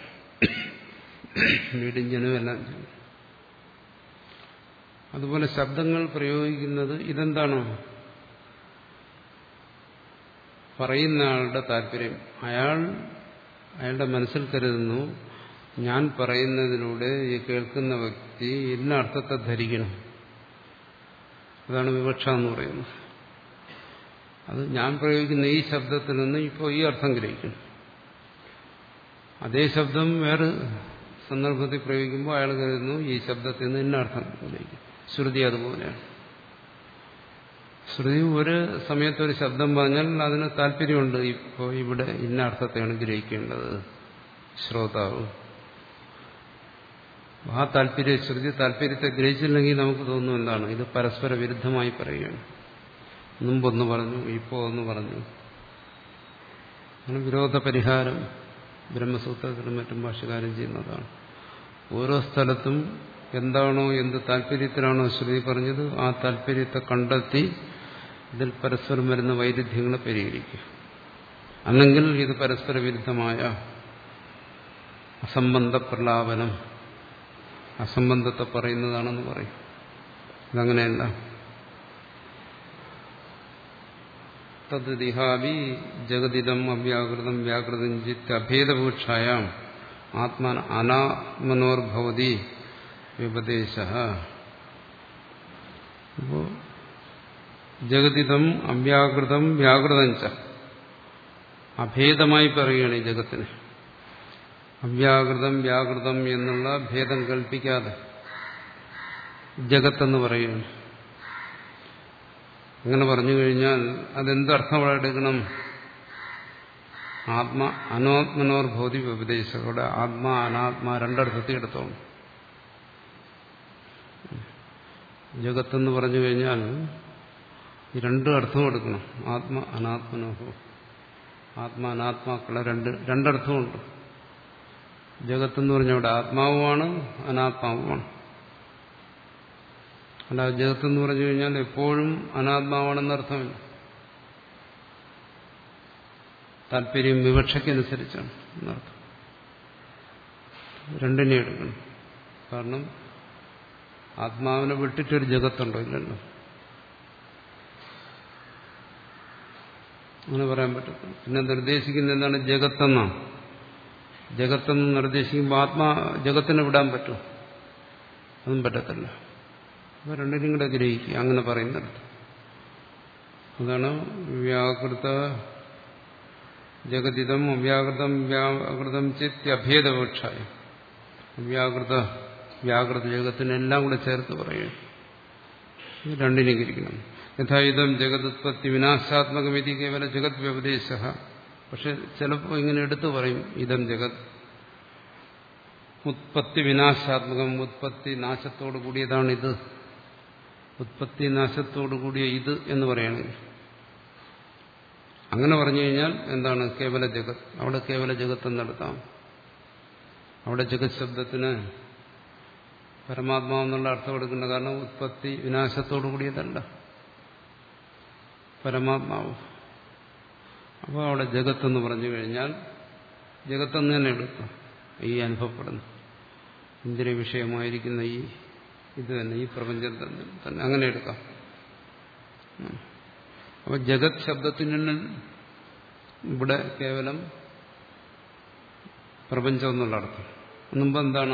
വീടും ജനവും എല്ലാം ചേർന്നു അതുപോലെ ശബ്ദങ്ങൾ പ്രയോഗിക്കുന്നത് ഇതെന്താണോ പറയുന്ന ആളുടെ താല്പര്യം അയാൾ അയാളുടെ മനസ്സിൽ കരുതുന്നു ഞാൻ പറയുന്നതിലൂടെ ഈ കേൾക്കുന്ന വ്യക്തി ഇന്ന അർത്ഥത്തെ ധരിക്കണം അതാണ് വിവക്ഷ എന്ന് പറയുന്നത് അത് ഞാൻ പ്രയോഗിക്കുന്ന ഈ ശബ്ദത്തിൽ നിന്ന് ഇപ്പോൾ ഈ അർത്ഥം ഗ്രഹിക്കണം അതേ ശബ്ദം വേറെ സന്ദർഭത്തിൽ പ്രയോഗിക്കുമ്പോൾ അയാൾ കരുതുന്നു ഈ ശബ്ദത്തിൽ നിന്ന് ഇന്ന അർത്ഥം ഗ്രഹിക്കും ശ്രുതി അതുപോലെയാണ് ശ്രുതി ഒരു സമയത്ത് ഒരു ശബ്ദം പറഞ്ഞാൽ അതിന് താല്പര്യമുണ്ട് ഇപ്പോൾ ഇവിടെ ഇന്ന അർത്ഥത്തെയാണ് ഗ്രഹിക്കേണ്ടത് ശ്രോതാവ് ആ താല്പര്യ ശ്രുതി താല്പര്യത്തെ ഗ്രഹിച്ചില്ലെങ്കിൽ നമുക്ക് തോന്നും എന്താണ് ഇത് പരസ്പര വിരുദ്ധമായി പറയുകയാണ് മുമ്പൊന്ന് പറഞ്ഞു ഇപ്പോൾ ഒന്ന് പറഞ്ഞു അങ്ങനെ വിരോധ പരിഹാരം ബ്രഹ്മസൂത്രത്തിലും മറ്റും ഭാഷകാരം ചെയ്യുന്നതാണ് ഓരോ സ്ഥലത്തും എന്താണോ എന്ത് താല്പര്യത്തിലാണോ ശ്രുതി പറഞ്ഞത് ആ താല്പര്യത്തെ കണ്ടെത്തി ഇതിൽ പരസ്പരം വരുന്ന വൈരുദ്ധ്യങ്ങളെ പരിഹരിക്കുക അല്ലെങ്കിൽ ഇത് പരസ്പര വിരുദ്ധമായ അസംബന്ധ പ്രലാപനം അസംബന്ധത്തെ പറയുന്നതാണെന്ന് പറയും ഇതങ്ങനെയല്ല തദ്ദിഹാവി ജഗതിദം അവ്യാകൃതം വ്യാകൃതം ചിത്ത് അഭേദപൂക്ഷായാം ആത്മാൻ അനാമനോർഭവതി വ്യപദേശ അപ്പോ ജഗതിദം അവ്യാകൃതം വ്യാകൃതം ച അഭേദമായി പറയുകയാണ് ഈ ജഗത്തിന് അവ്യാകൃതം വ്യാകൃതം എന്നുള്ള ഭേദം കൽപ്പിക്കാതെ ജഗത്തെന്ന് പറയുകയാണ് അങ്ങനെ പറഞ്ഞു കഴിഞ്ഞാൽ അതെന്തർത്ഥമെടുക്കണം ആത്മ അനാത്മനോർ ഭൗതി ഉപദേശം അവിടെ ആത്മാ അനാത്മ രണ്ടർത്ഥത്തിൽ എടുത്തോണം ജഗത്തെന്ന് പറഞ്ഞു കഴിഞ്ഞാൽ ഈ രണ്ട് അർത്ഥവും എടുക്കണം ആത്മ അനാത്മനോഹോ ആത്മ അനാത്മാക്കളെ രണ്ട് രണ്ടർത്ഥമുണ്ട് ജഗത്തെന്ന് പറഞ്ഞാൽ അവിടെ ആത്മാവുമാണ് അനാത്മാവുമാണ് അല്ല ജഗത്തെന്ന് പറഞ്ഞു കഴിഞ്ഞാൽ എപ്പോഴും അനാത്മാവാണെന്ന് അർത്ഥമില്ല താല്പര്യം വിവക്ഷയ്ക്കനുസരിച്ചാണ് എന്നർത്ഥം രണ്ടിനെ എടുക്കണം കാരണം ആത്മാവിനെ വിട്ടിട്ടൊരു ജഗത്തുണ്ടോ ഇല്ലല്ലോ അങ്ങനെ പറയാൻ പറ്റത്തില്ല പിന്നെ നിർദ്ദേശിക്കുന്ന എന്താണ് ജഗത്തെന്നാണ് ജഗത്തെന്ന് നിർദ്ദേശിക്കുമ്പോൾ ആത്മാ ജഗത്തിനെ വിടാൻ പറ്റും അതും പറ്റത്തില്ല അപ്പോൾ രണ്ടിനും കൂടെ ഗ്രഹിക്കുക അങ്ങനെ പറയുന്നിടത്ത് അതാണ് വ്യാകൃത ജഗതിതം അവ്യാകൃതം വ്യാകൃതം ചിത്യഭേദപക്ഷായ വ്യാകൃത വ്യാകൃത ജഗത്തിനെല്ലാം കൂടെ ചേർത്ത് പറയും രണ്ടിനെ ഗ്രഹിക്കണം യഥായുധം ജഗതുത്പത്തി വിനാശാത്മകമിതി കേവല ജഗത് വ്യപദേശ പക്ഷെ ചിലപ്പോൾ ഇങ്ങനെ എടുത്തു പറയും ഇതം ജഗത് ഉത്പത്തി വിനാശാത്മകം ഉത്പത്തി നാശത്തോടു കൂടിയതാണ് ഇത് ഉത്പത്തി നാശത്തോടു കൂടിയ ഇത് എന്ന് പറയുകയാണെങ്കിൽ അങ്ങനെ പറഞ്ഞു കഴിഞ്ഞാൽ എന്താണ് കേവല ജഗത് അവിടെ കേവല ജഗത്ത് എന്നെടുത്താം അവിടെ ജഗത് ശബ്ദത്തിന് പരമാത്മാവെന്നുള്ള അർത്ഥം എടുക്കേണ്ട കാരണം ഉത്പത്തി വിനാശത്തോടു കൂടിയതല്ല പരമാത്മാവ് അപ്പോൾ അവിടെ ജഗത്തെന്ന് പറഞ്ഞു കഴിഞ്ഞാൽ ജഗത്തെന്ന് തന്നെ എടുക്കാം ഈ അനുഭവപ്പെടുന്നു ഇന്ദ്രിയ വിഷയമായിരിക്കുന്ന ഈ ഇത് തന്നെ ഈ പ്രപഞ്ചം തന്നെ അങ്ങനെ എടുക്കാം അപ്പൊ ജഗത് ശബ്ദത്തിന് ഇവിടെ കേവലം പ്രപഞ്ചം എന്നുള്ള അർത്ഥം മുമ്പ് എന്താണ്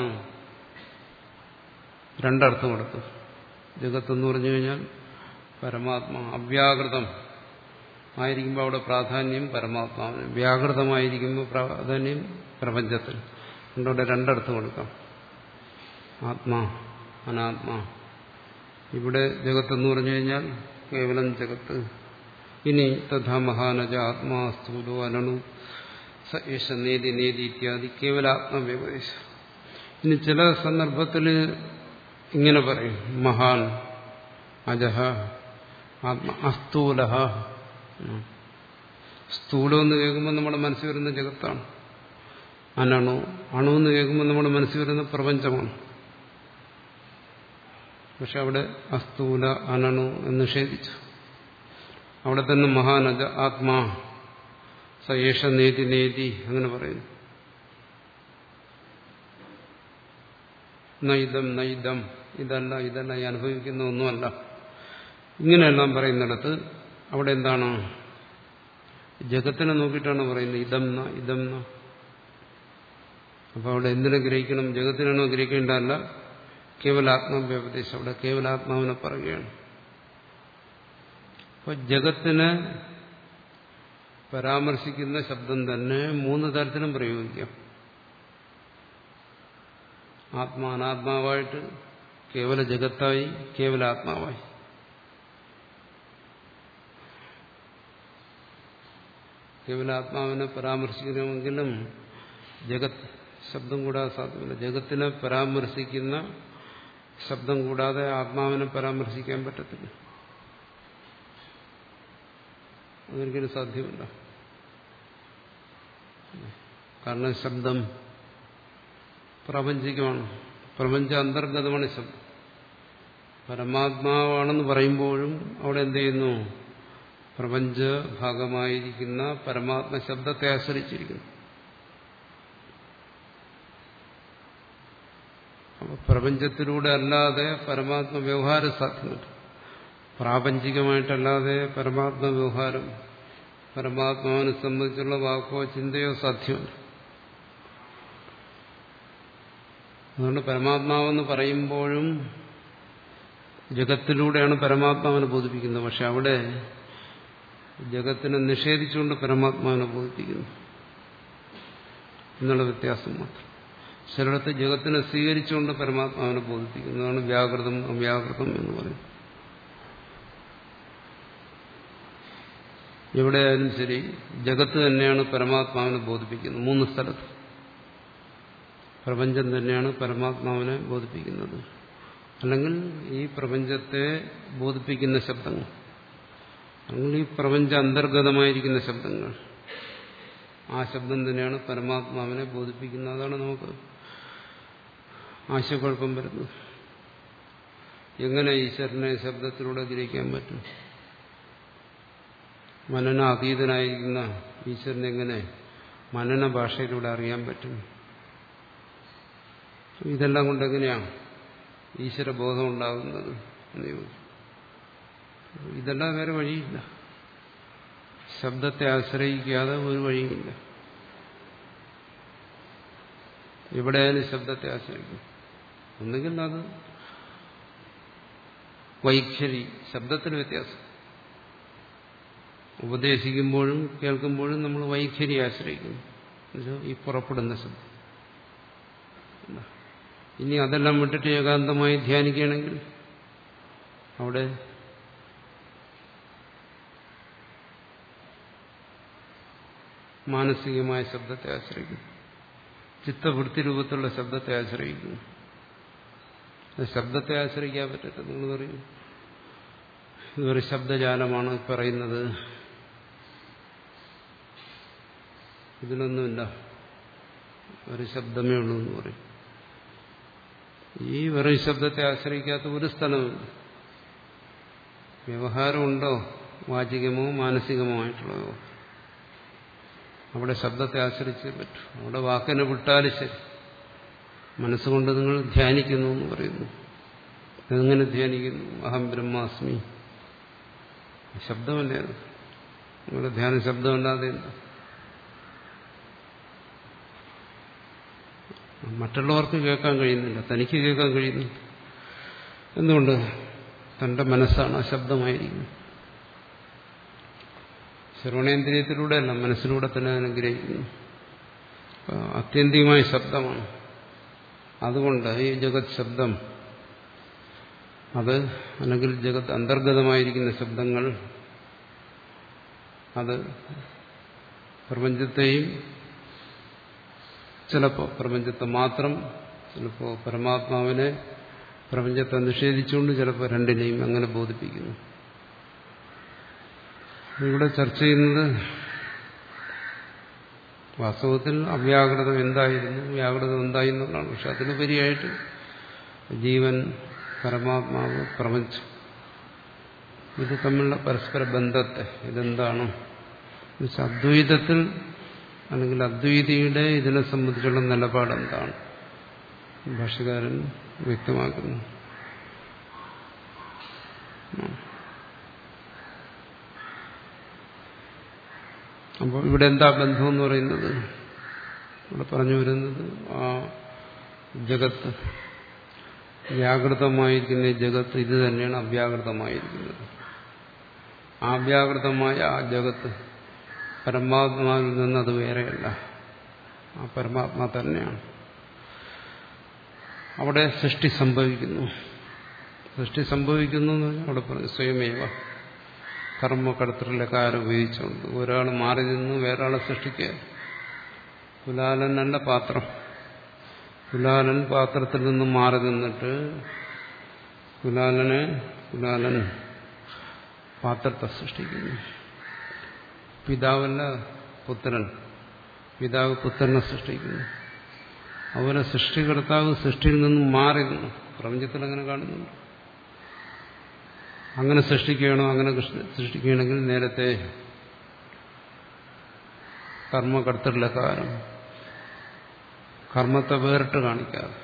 രണ്ടർത്ഥം കൊടുത്തു ജഗത്ത് എന്ന് പറഞ്ഞു കഴിഞ്ഞാൽ പരമാത്മാ അവ്യാകൃതം ആയിരിക്കുമ്പോൾ അവിടെ പ്രാധാന്യം പരമാത്മാവിന് വ്യാകൃതമായിരിക്കുമ്പോൾ പ്രാധാന്യം പ്രപഞ്ചത്തിൽ അതുകൊണ്ട് രണ്ടർത്ഥം കൊടുക്കാം ആത്മാ അനാത്മാ ഇവിടെ ജഗത്തെന്ന് പറഞ്ഞു കഴിഞ്ഞാൽ കേവലം ജഗത്ത് ഇനി തഥാ മഹാനജ ആത്മാ സ്ഥൂലോ അനണു സ ഏഷ നേതി നേതി ഇത്യാദി കേവലാത്മവ്യപദേശം ഇനി ചില സന്ദർഭത്തിൽ ഇങ്ങനെ പറയും മഹാൻ അജഹ ആത്മ അസ്ഥൂല സ്ഥൂലം എന്ന് കേൾക്കുമ്പോൾ നമ്മുടെ മനസ്സിൽ വരുന്ന ജഗത്താണ് അനണു അണു എന്ന് കേൾക്കുമ്പോൾ നമ്മുടെ മനസ്സിൽ വരുന്ന പ്രപഞ്ചമാണ് പക്ഷെ അവിടെ അസ്ഥൂല അനണു എന്ന് നിഷേധിച്ചു അവിടെ തന്നെ മഹാനജ ആത്മാ സയേഷ നേതി നേതി അങ്ങനെ പറയുന്നു നൈതം നൈതം ഇതല്ല ഇതല്ല ഈ അനുഭവിക്കുന്ന ഒന്നുമല്ല ഇങ്ങനെയെല്ലാം പറയുന്നിടത്ത് അവിടെ എന്താണ് ജഗത്തിനെ നോക്കിയിട്ടാണ് പറയുന്നത് ഇതം ന ഇതം ന അപ്പൊ അവിടെ എന്തിനെ ഗ്രഹിക്കണം ജഗത്തിനാണോ ഗ്രഹിക്കേണ്ടതല്ല കേവലാത്മവ്യപദേശം അവിടെ കേവലാത്മാവിനെ പറയുകയാണ് അപ്പൊ ജഗത്തിനെ പരാമർശിക്കുന്ന ശബ്ദം തന്നെ മൂന്ന് തരത്തിലും പ്രയോഗിക്കാം ആത്മാ അനാത്മാവായിട്ട് കേവല ജഗത്തായി കേവല ആത്മാവായി കേവല ആത്മാവിനെ പരാമർശിക്കണമെങ്കിലും ജഗത് ശബ്ദം കൂടാതെ സാധ്യമല്ല ജഗത്തിനെ പരാമർശിക്കുന്ന ശബ്ദം കൂടാതെ ആത്മാവിനെ പരാമർശിക്കാൻ പറ്റത്തില്ല അതൊരിക്കലും സാധ്യമല്ല കാരണം ശബ്ദം പ്രാപഞ്ചികമാണ് പ്രപഞ്ച അന്തർഗതമാണ് ശബ്ദം പരമാത്മാവാണെന്ന് പറയുമ്പോഴും അവിടെ എന്ത് ചെയ്യുന്നു പ്രപഞ്ച ഭാഗമായിരിക്കുന്ന പരമാത്മ ശബ്ദത്തെ ആശ്രയിച്ചിരിക്കുന്നു അപ്പൊ പ്രപഞ്ചത്തിലൂടെ അല്ലാതെ പരമാത്മ വ്യവഹാരം സാധ്യമല്ല പ്രാപഞ്ചികമായിട്ടല്ലാതെ പരമാത്മ വ്യവഹാരം പരമാത്മാവിനെ സംബന്ധിച്ചുള്ള വാക്കോ ചിന്തയോ സാധ്യമല്ല അതുകൊണ്ട് പരമാത്മാവെന്ന് പറയുമ്പോഴും ജഗത്തിലൂടെയാണ് പരമാത്മാവിനെ ബോധിപ്പിക്കുന്നത് പക്ഷെ അവിടെ ജഗത്തിനെ നിഷേധിച്ചുകൊണ്ട് പരമാത്മാവിനെ ബോധിപ്പിക്കുന്നു എന്നുള്ള വ്യത്യാസം മാത്രം ചിലയിടത്ത് ജഗത്തിനെ സ്വീകരിച്ചുകൊണ്ട് പരമാത്മാവിനെ ബോധിപ്പിക്കുന്നതാണ് വ്യാകൃതം അവ്യാകൃതം എന്ന് പറയും എവിടെയായാലും ശരി ജഗത്ത് തന്നെയാണ് പരമാത്മാവിനെ ബോധിപ്പിക്കുന്നത് മൂന്ന് സ്ഥലത്ത് പ്രപഞ്ചം തന്നെയാണ് പരമാത്മാവിനെ ബോധിപ്പിക്കുന്നത് അല്ലെങ്കിൽ ഈ പ്രപഞ്ചത്തെ ബോധിപ്പിക്കുന്ന ശബ്ദങ്ങൾ അല്ലെങ്കിൽ ഈ പ്രപഞ്ച അന്തർഗതമായിരിക്കുന്ന ശബ്ദങ്ങൾ ആ ശബ്ദം തന്നെയാണ് പരമാത്മാവിനെ ബോധിപ്പിക്കുന്നത് അതാണ് നമുക്ക് ആശയക്കുഴപ്പം വരുന്നത് എങ്ങനെ ഈശ്വരനെ ശബ്ദത്തിലൂടെ ഗ്രഹിക്കാൻ പറ്റും മനന അതീതനായിരിക്കുന്ന ഈശ്വരനെ എങ്ങനെ മനന ഭാഷയിലൂടെ അറിയാൻ പറ്റും ഇതെല്ലാം കൊണ്ട് എങ്ങനെയാണ് ഈശ്വരബോധം ഉണ്ടാകുന്നത് എന്ന് ചോദിച്ചു ഇതെല്ലാം വേറെ വഴിയില്ല ശബ്ദത്തെ ആശ്രയിക്കാതെ ഒരു വഴിയില്ല എവിടെയായാലും ശബ്ദത്തെ ആശ്രയിക്കും ഒന്നുകിൽ അത് വൈഖരി ശബ്ദത്തിന് വ്യത്യാസം ഉപദേശിക്കുമ്പോഴും കേൾക്കുമ്പോഴും നമ്മൾ വൈഖരി ആശ്രയിക്കുന്നു ഈ പുറപ്പെടുന്ന ശബ്ദം ഇനി അതെല്ലാം വിട്ടിട്ട് ഏകാന്തമായി ധ്യാനിക്കുകയാണെങ്കിൽ അവിടെ മാനസികമായ ശബ്ദത്തെ ആശ്രയിക്കുന്നു ചിത്തവൃത്തി രൂപത്തിലുള്ള ശബ്ദത്തെ ആശ്രയിക്കുന്നു ശബ്ദത്തെ ആശ്രയിക്കാൻ പറ്റട്ടെ നിങ്ങൾ പറയും ഇതൊരു ശബ്ദജാലമാണ് പറയുന്നത് ഇതിലൊന്നുമില്ല ഒരു ശബ്ദമേ ഉള്ളൂ എന്ന് പറയും ഈ വെറും ശബ്ദത്തെ ആശ്രയിക്കാത്ത ഒരു സ്ഥലമില്ല വ്യവഹാരമുണ്ടോ വാചികമോ മാനസികമോ ആയിട്ടുള്ളതോ അവിടെ ശബ്ദത്തെ ആശ്രയിച്ചേ പറ്റൂ അവിടെ വാക്കിനെ വിട്ടാലും ശരി മനസ്സുകൊണ്ട് നിങ്ങൾ ധ്യാനിക്കുന്നു എന്ന് പറയുന്നു എങ്ങനെ ധ്യാനിക്കുന്നു അഹം ബ്രഹ്മാസ്മി ശബ്ദമല്ലേ അത് നിങ്ങളുടെ ധ്യാന ശബ്ദമല്ലാതെ എന്താ മറ്റുള്ളവർക്ക് കേൾക്കാൻ കഴിയുന്നില്ല തനിക്ക് കേൾക്കാൻ കഴിയുന്നു എന്തുകൊണ്ട് തന്റെ മനസ്സാണ് ആ ശബ്ദമായിരിക്കുന്നത് ശ്രവണേന്ദ്രിയത്തിലൂടെ അല്ല മനസ്സിലൂടെ തന്നെ അനുഗ്രഹിക്കുന്നു ആത്യന്തികമായ ശബ്ദമാണ് അതുകൊണ്ട് ഈ ജഗത് ശബ്ദം അത് അല്ലെങ്കിൽ ജഗത്ത് അന്തർഗതമായിരിക്കുന്ന ശബ്ദങ്ങൾ അത് പ്രപഞ്ചത്തെയും ചിലപ്പോൾ പ്രപഞ്ചത്തെ മാത്രം ചിലപ്പോൾ പരമാത്മാവിനെ പ്രപഞ്ചത്തെ നിഷേധിച്ചുകൊണ്ട് ചിലപ്പോൾ രണ്ടിനെയും അങ്ങനെ ബോധിപ്പിക്കുന്നു ഇവിടെ ചർച്ച ചെയ്യുന്നത് വാസ്തവത്തിൽ അവ്യാകൃതം എന്തായിരുന്നു വ്യാകൃതം എന്തായി എന്നുള്ളതാണ് പക്ഷെ അതിനുപരിയായിട്ട് ജീവൻ പരമാത്മാവ് പ്രപഞ്ചം ഇത് തമ്മിലുള്ള പരസ്പര ബന്ധത്തെ ഇതെന്താണ് അദ്വൈതത്തിൽ അല്ലെങ്കിൽ അദ്വൈതിയുടെ ഇതിനെ സംബന്ധിച്ചുള്ള നിലപാട് എന്താണ് ഭാഷകാരൻ വ്യക്തമാക്കുന്നു അപ്പോൾ ഇവിടെ എന്താ ബന്ധം എന്ന് പറയുന്നത് ഇവിടെ പറഞ്ഞു വരുന്നത് ആ ജഗത്ത് വ്യാകൃതമായിരിക്കുന്ന ഈ ജഗത്ത് ഇത് തന്നെയാണ് അവ്യാകൃതമായിരിക്കുന്നത് ആ വ്യാകൃതമായ ആ ജഗത്ത് പരമാത്മാവിൽ നിന്ന് അത് വേറെയല്ല ആ പരമാത്മാ തന്നെയാണ് അവിടെ സൃഷ്ടി സംഭവിക്കുന്നു സൃഷ്ടി സംഭവിക്കുന്നു എന്ന് പറഞ്ഞാൽ അവിടെ പറഞ്ഞു സ്വയമേവ കർമ്മകടത്തിലക്കാരം ഉപയോഗിച്ചുകൊണ്ട് ഒരാൾ മാറി നിന്ന് വേറൊരാളെ സൃഷ്ടിക്കുക കുലാലനല്ല പാത്രം കുലാലൻ പാത്രത്തിൽ നിന്ന് മാറി നിന്നിട്ട് കുലാലനെ കുലാലൻ പാത്രത്തെ സൃഷ്ടിക്കുന്നു പിതാവല്ല പുത്രൻ പിതാവ് പുത്രനെ സൃഷ്ടിക്കുന്നു അവരെ സൃഷ്ടികർത്താവ് സൃഷ്ടിയിൽ നിന്നും മാറി നിന്നു പ്രപഞ്ചത്തിൽ അങ്ങനെ കാണുന്നുണ്ട് അങ്ങനെ സൃഷ്ടിക്കുകയാണോ അങ്ങനെ സൃഷ്ടിക്കുകയാണെങ്കിൽ നേരത്തെ കർമ്മകർത്തൃലക്കാരം കർമ്മത്തെ വേറിട്ട് കാണിക്കാതെ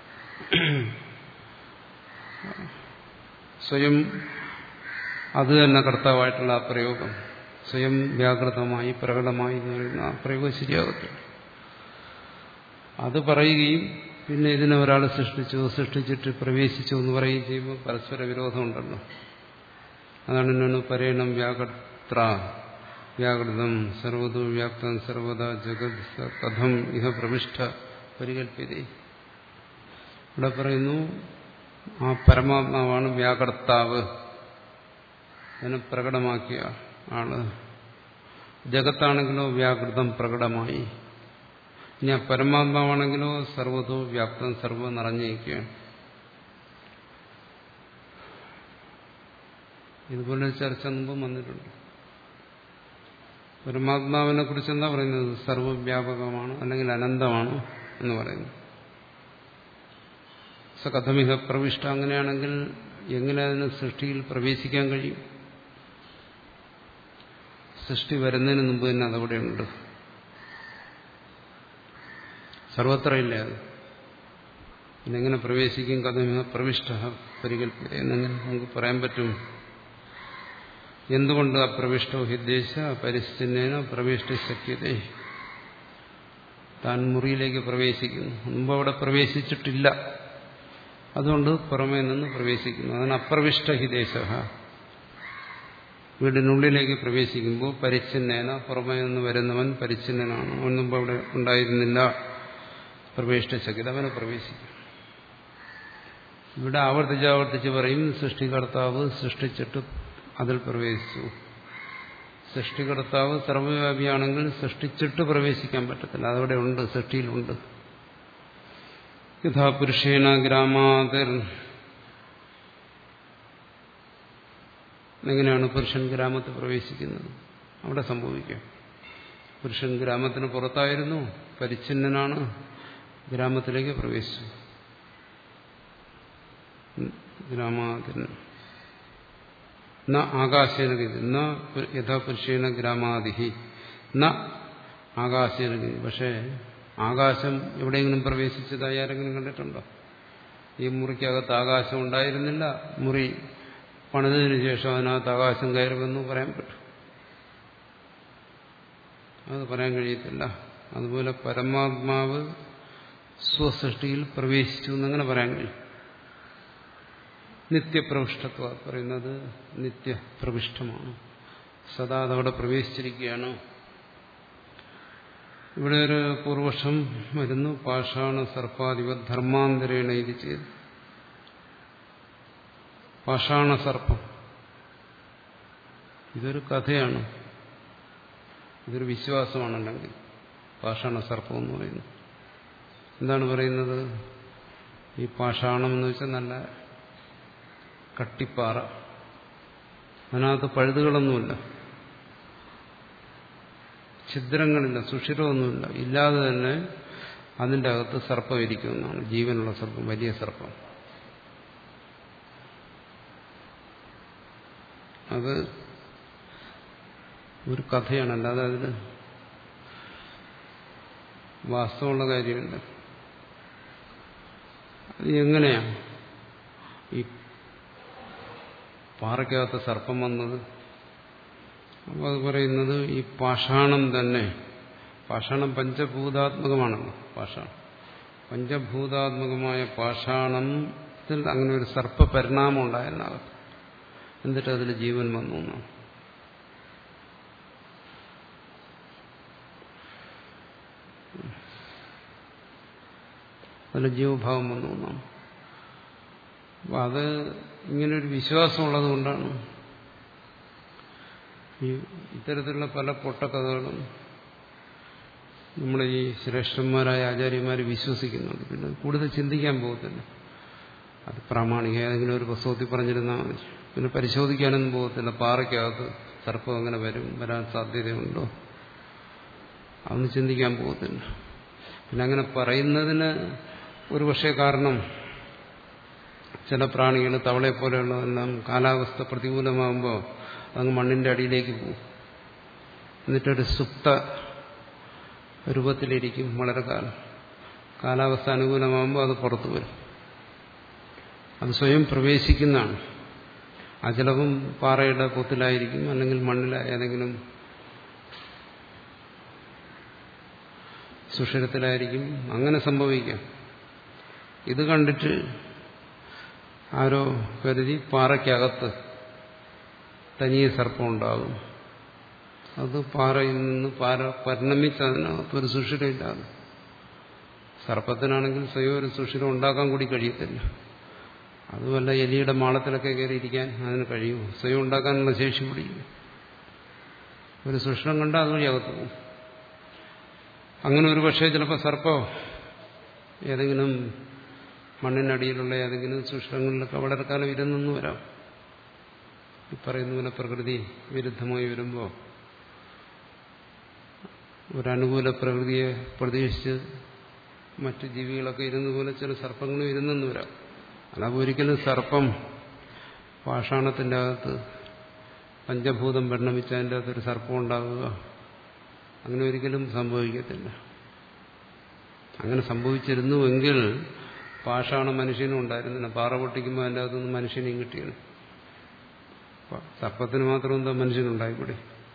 സ്വയം അത് തന്നെ കർത്താവായിട്ടുള്ള ആ പ്രയോഗം സ്വയം വ്യാകൃതമായി പ്രകടമായി എന്ന് പറയുന്ന ആ പ്രയോഗം ശരിയാകത്തില്ല അത് പറയുകയും പിന്നെ ഇതിനെ ഒരാൾ സൃഷ്ടിച്ചു സൃഷ്ടിച്ചിട്ട് പ്രവേശിച്ചു എന്ന് പറയുകയും ചെയ്യുമ്പോൾ പരസ്പര വിരോധമുണ്ടല്ലോ അതാണ് എന്നോട് പരേണം വ്യാകർത്ര വ്യാകൃതം സർവതോ വ്യാപ്തം സർവത ജഗത് കഥം ഇഹ പ്രവിഷ്ട പരികല്പ്യത ഇവിടെ പറയുന്നു ആ പരമാത്മാവാണ് വ്യാകർത്താവ് അതിനെ പ്രകടമാക്കിയ ആള് ജഗത്താണെങ്കിലോ വ്യാകൃതം പ്രകടമായി ഇനി ആ പരമാത്മാവാണെങ്കിലോ സർവ്വതോ വ്യാപ്തം സർവ്വം നിറഞ്ഞിരിക്കുകയാണ് ഇതുപോലെ ചർച്ച മുമ്പ് വന്നിട്ടുണ്ട് പരമാത്മാവിനെ കുറിച്ച് എന്താ പറയുന്നത് സർവവ്യാപകമാണ് അല്ലെങ്കിൽ അനന്തമാണ് എന്ന് പറയുന്നു സകഥമിക പ്രവിഷ്ട അങ്ങനെയാണെങ്കിൽ എങ്ങനെ അതിന് സൃഷ്ടിയിൽ പ്രവേശിക്കാൻ കഴിയും സൃഷ്ടി വരുന്നതിന് മുമ്പ് തന്നെ അതവിടെയുണ്ട് സർവത്ര ഇല്ല അത് പിന്നെങ്ങനെ പ്രവേശിക്കും കഥമിക പ്രവിഷ്ട പരികല്പിത എന്നെങ്ങനെ നമുക്ക് പറയാൻ പറ്റും എന്തുകൊണ്ട് അപ്രവിഷ്ടോ ഹിദ്ദേശ പരിസ്ഥിതിന പ്രവേഷ്ട ശക്യത താൻ മുറിയിലേക്ക് പ്രവേശിക്കുന്നു മുമ്പ് അവിടെ പ്രവേശിച്ചിട്ടില്ല അതുകൊണ്ട് പുറമേ നിന്ന് പ്രവേശിക്കുന്നു അതാണ് അപ്രവിഷ്ട ഹിദേശ വീടിനുള്ളിലേക്ക് പ്രവേശിക്കുമ്പോൾ പരിച്ഛിന്നേന പുറമേ നിന്ന് വരുന്നവൻ പരിച്ഛിന്നനാണ് അവൻ മുമ്പ് അവിടെ ഉണ്ടായിരുന്നില്ല പ്രവേഷ്ട ശക്യത അവനെ പ്രവേശിക്കും ഇവിടെ ആവർത്തിച്ചാവർത്തിച്ച് പറയും സൃഷ്ടികർത്താവ് സൃഷ്ടിച്ചിട്ട് അതിൽ പ്രവേശിച്ചു സൃഷ്ടികർത്താവ് സർവവ്യാപിയാണെങ്കിൽ സൃഷ്ടിച്ചിട്ട് പ്രവേശിക്കാൻ പറ്റത്തില്ല അതവിടെ ഉണ്ട് സൃഷ്ടിയിലുണ്ട് യഥാ പുരുഷേണ ഗ്രാമാതിർ എങ്ങനെയാണ് പുരുഷൻ ഗ്രാമത്തിൽ പ്രവേശിക്കുന്നത് അവിടെ സംഭവിക്കാം പുരുഷൻ ഗ്രാമത്തിന് പുറത്തായിരുന്നു പരിച്ഛിന്നനാണ് ഗ്രാമത്തിലേക്ക് പ്രവേശിച്ചു ഗ്രാമാതിർ ന ആകാശേന ഗതി ന യഥാ പുരുഷേണ ഗ്രാമാതിഹി ന ആകാശേന ഗതി പക്ഷേ ആകാശം എവിടെയെങ്കിലും പ്രവേശിച്ചതായി ആരെങ്കിലും കണ്ടിട്ടുണ്ടോ ഈ മുറിക്കകത്ത് ആകാശം ഉണ്ടായിരുന്നില്ല മുറി പണിതതിനു ശേഷം അതിനകത്ത് ആകാശം കയറുമെന്ന് പറയാൻ പറ്റും അത് പറയാൻ കഴിയത്തില്ല അതുപോലെ പരമാത്മാവ് സ്വസൃഷ്ടിയിൽ പ്രവേശിച്ചു എന്നങ്ങനെ പറയാൻ കഴിയും നിത്യപ്രവിഷ്ടത്വ പറയുന്നത് നിത്യപ്രവിഷ്ടമാണ് സദാ അതവിടെ പ്രവേശിച്ചിരിക്കുകയാണ് ഇവിടെ ഒരു പൂർവക്ഷം വരുന്നു പാഷാണ സർപ്പാധിപ ധർമാന്തരേണ ഇത് ചെയ്ത് പാഷാണ സർപ്പം ഇതൊരു കഥയാണ് ഇതൊരു വിശ്വാസമാണല്ലെങ്കിൽ പാഷാണ സർപ്പം എന്ന് പറയുന്നു എന്താണ് പറയുന്നത് ഈ പാഷാണം എന്ന് വെച്ചാൽ നല്ല കട്ടിപ്പാറ അതിനകത്ത് പഴുതുകളൊന്നുമില്ല ഛിദ്രങ്ങളില്ല സുഷിരമൊന്നുമില്ല ഇല്ലാതെ തന്നെ അതിൻ്റെ അകത്ത് സർപ്പം ഇരിക്കുമെന്നാണ് ജീവനുള്ള സർപ്പം വലിയ സർപ്പം അത് ഒരു കഥയാണ് അല്ലാതെ അതിന് വാസ്തവമുള്ള കാര്യമില്ല അത് എങ്ങനെയാണ് ഈ പാറയ്ക്കകത്ത് സർപ്പം വന്നത് അപ്പോൾ അത് പറയുന്നത് ഈ പാഷാണം തന്നെ പാഷാണം പഞ്ചഭൂതാത്മകമാണല്ലോ പാഷാണം പഞ്ചഭൂതാത്മകമായ പാഷാണത്തിൽ അങ്ങനെ ഒരു സർപ്പ പരിണാമം ഉണ്ടായിരുന്നകത്ത് എന്നിട്ട് അതിൽ ജീവൻ വന്നു എന്നാണ് അതിൽ ജീവഭാവം വന്നു എന്നാണ് അപ്പം അത് ഇങ്ങനൊരു വിശ്വാസമുള്ളത് കൊണ്ടാണ് ഈ ഇത്തരത്തിലുള്ള പല പൊട്ടക്കഥകളും നമ്മുടെ ഈ ശ്രേഷ്ഠന്മാരായ ആചാര്യന്മാർ വിശ്വസിക്കുന്നുണ്ട് പിന്നെ കൂടുതൽ ചിന്തിക്കാൻ പോകത്തില്ല അത് പ്രാമാണിക ഏതെങ്കിലും ഒരു പുസ്തകത്തിൽ പറഞ്ഞിരുന്നാൽ മതി പിന്നെ പരിശോധിക്കാനൊന്നും പോകത്തില്ല പാറയ്ക്കകത്ത് സർപ്പം അങ്ങനെ വരും വരാൻ സാധ്യതയുണ്ടോ അതൊന്നും ചിന്തിക്കാൻ പോകത്തില്ല പിന്നെ അങ്ങനെ പറയുന്നതിന് ഒരു പക്ഷേ കാരണം ചില പ്രാണികൾ തവളയെ പോലെയുള്ളതെല്ലാം കാലാവസ്ഥ പ്രതികൂലമാകുമ്പോൾ അങ്ങ് മണ്ണിന്റെ അടിയിലേക്ക് പോകും എന്നിട്ടൊരു സുപ്ത രൂപത്തിലിരിക്കും വളരെ കാലം കാലാവസ്ഥ അനുകൂലമാകുമ്പോൾ അത് പുറത്തു വരും അത് സ്വയം പ്രവേശിക്കുന്നതാണ് ആ ചിലപ്പം പാറയുടെ പൊത്തിലായിരിക്കും അല്ലെങ്കിൽ മണ്ണിലെ ഏതെങ്കിലും സുഷിരത്തിലായിരിക്കും അങ്ങനെ സംഭവിക്കാം ഇത് കണ്ടിട്ട് ആരോ കരുതി പാറയ്ക്കകത്ത് തനിയെ സർപ്പം ഉണ്ടാകും അത് പാറയിൽ നിന്ന് പാറ പരിണമിച്ച് അതിനകത്ത് ഒരു സുഷിരമില്ലാതെ സർപ്പത്തിനാണെങ്കിൽ സ്വയം ഒരു സുഷിരം ഉണ്ടാക്കാൻ കൂടി കഴിയത്തില്ല അതുമല്ല എലിയുടെ മാളത്തിലൊക്കെ കയറിയിരിക്കാൻ അതിന് കഴിയും സ്വയം ഉണ്ടാക്കാനുള്ള ശേഷി പിടിക്കും ഒരു സൂക്ഷ്മം കണ്ടാൽ അതുവഴി അകത്ത് പോകും അങ്ങനെ ഒരു പക്ഷേ ചിലപ്പോൾ സർപ്പം ഏതെങ്കിലും മണ്ണിനടിയിലുള്ള ഏതെങ്കിലും സൂക്ഷ്മങ്ങളിലൊക്കെ വളരെ കാലം ഇരുന്നെന്ന് വരാം ഈ പറയുന്ന പോലെ പ്രകൃതി വിരുദ്ധമായി വരുമ്പോൾ ഒരനുകൂല പ്രകൃതിയെ പ്രതീക്ഷിച്ച് മറ്റു ജീവികളൊക്കെ ഇരുന്ന പോലെ ചില സർപ്പങ്ങളും ഇരുന്നെന്ന് വരാം അല്ലാതെ ഒരിക്കലും സർപ്പം പാഷാണത്തിൻ്റെ അകത്ത് പഞ്ചഭൂതം പരിണമിച്ച് അതിൻ്റെ അകത്തൊരു സർപ്പം ഉണ്ടാകുക അങ്ങനെ ഒരിക്കലും സംഭവിക്കത്തില്ല അങ്ങനെ സംഭവിച്ചിരുന്നുവെങ്കിൽ പാഷാണ മനുഷ്യനും ഉണ്ടായിരുന്നില്ല പാറ പൊട്ടിക്കുമ്പോൾ അതിൻ്റെ അകത്തുനിന്ന് മനുഷ്യനെയും കിട്ടിയാണ് സർപ്പത്തിന് മാത്രം എന്താ മനുഷ്യനുണ്ടായിക്കൂടെ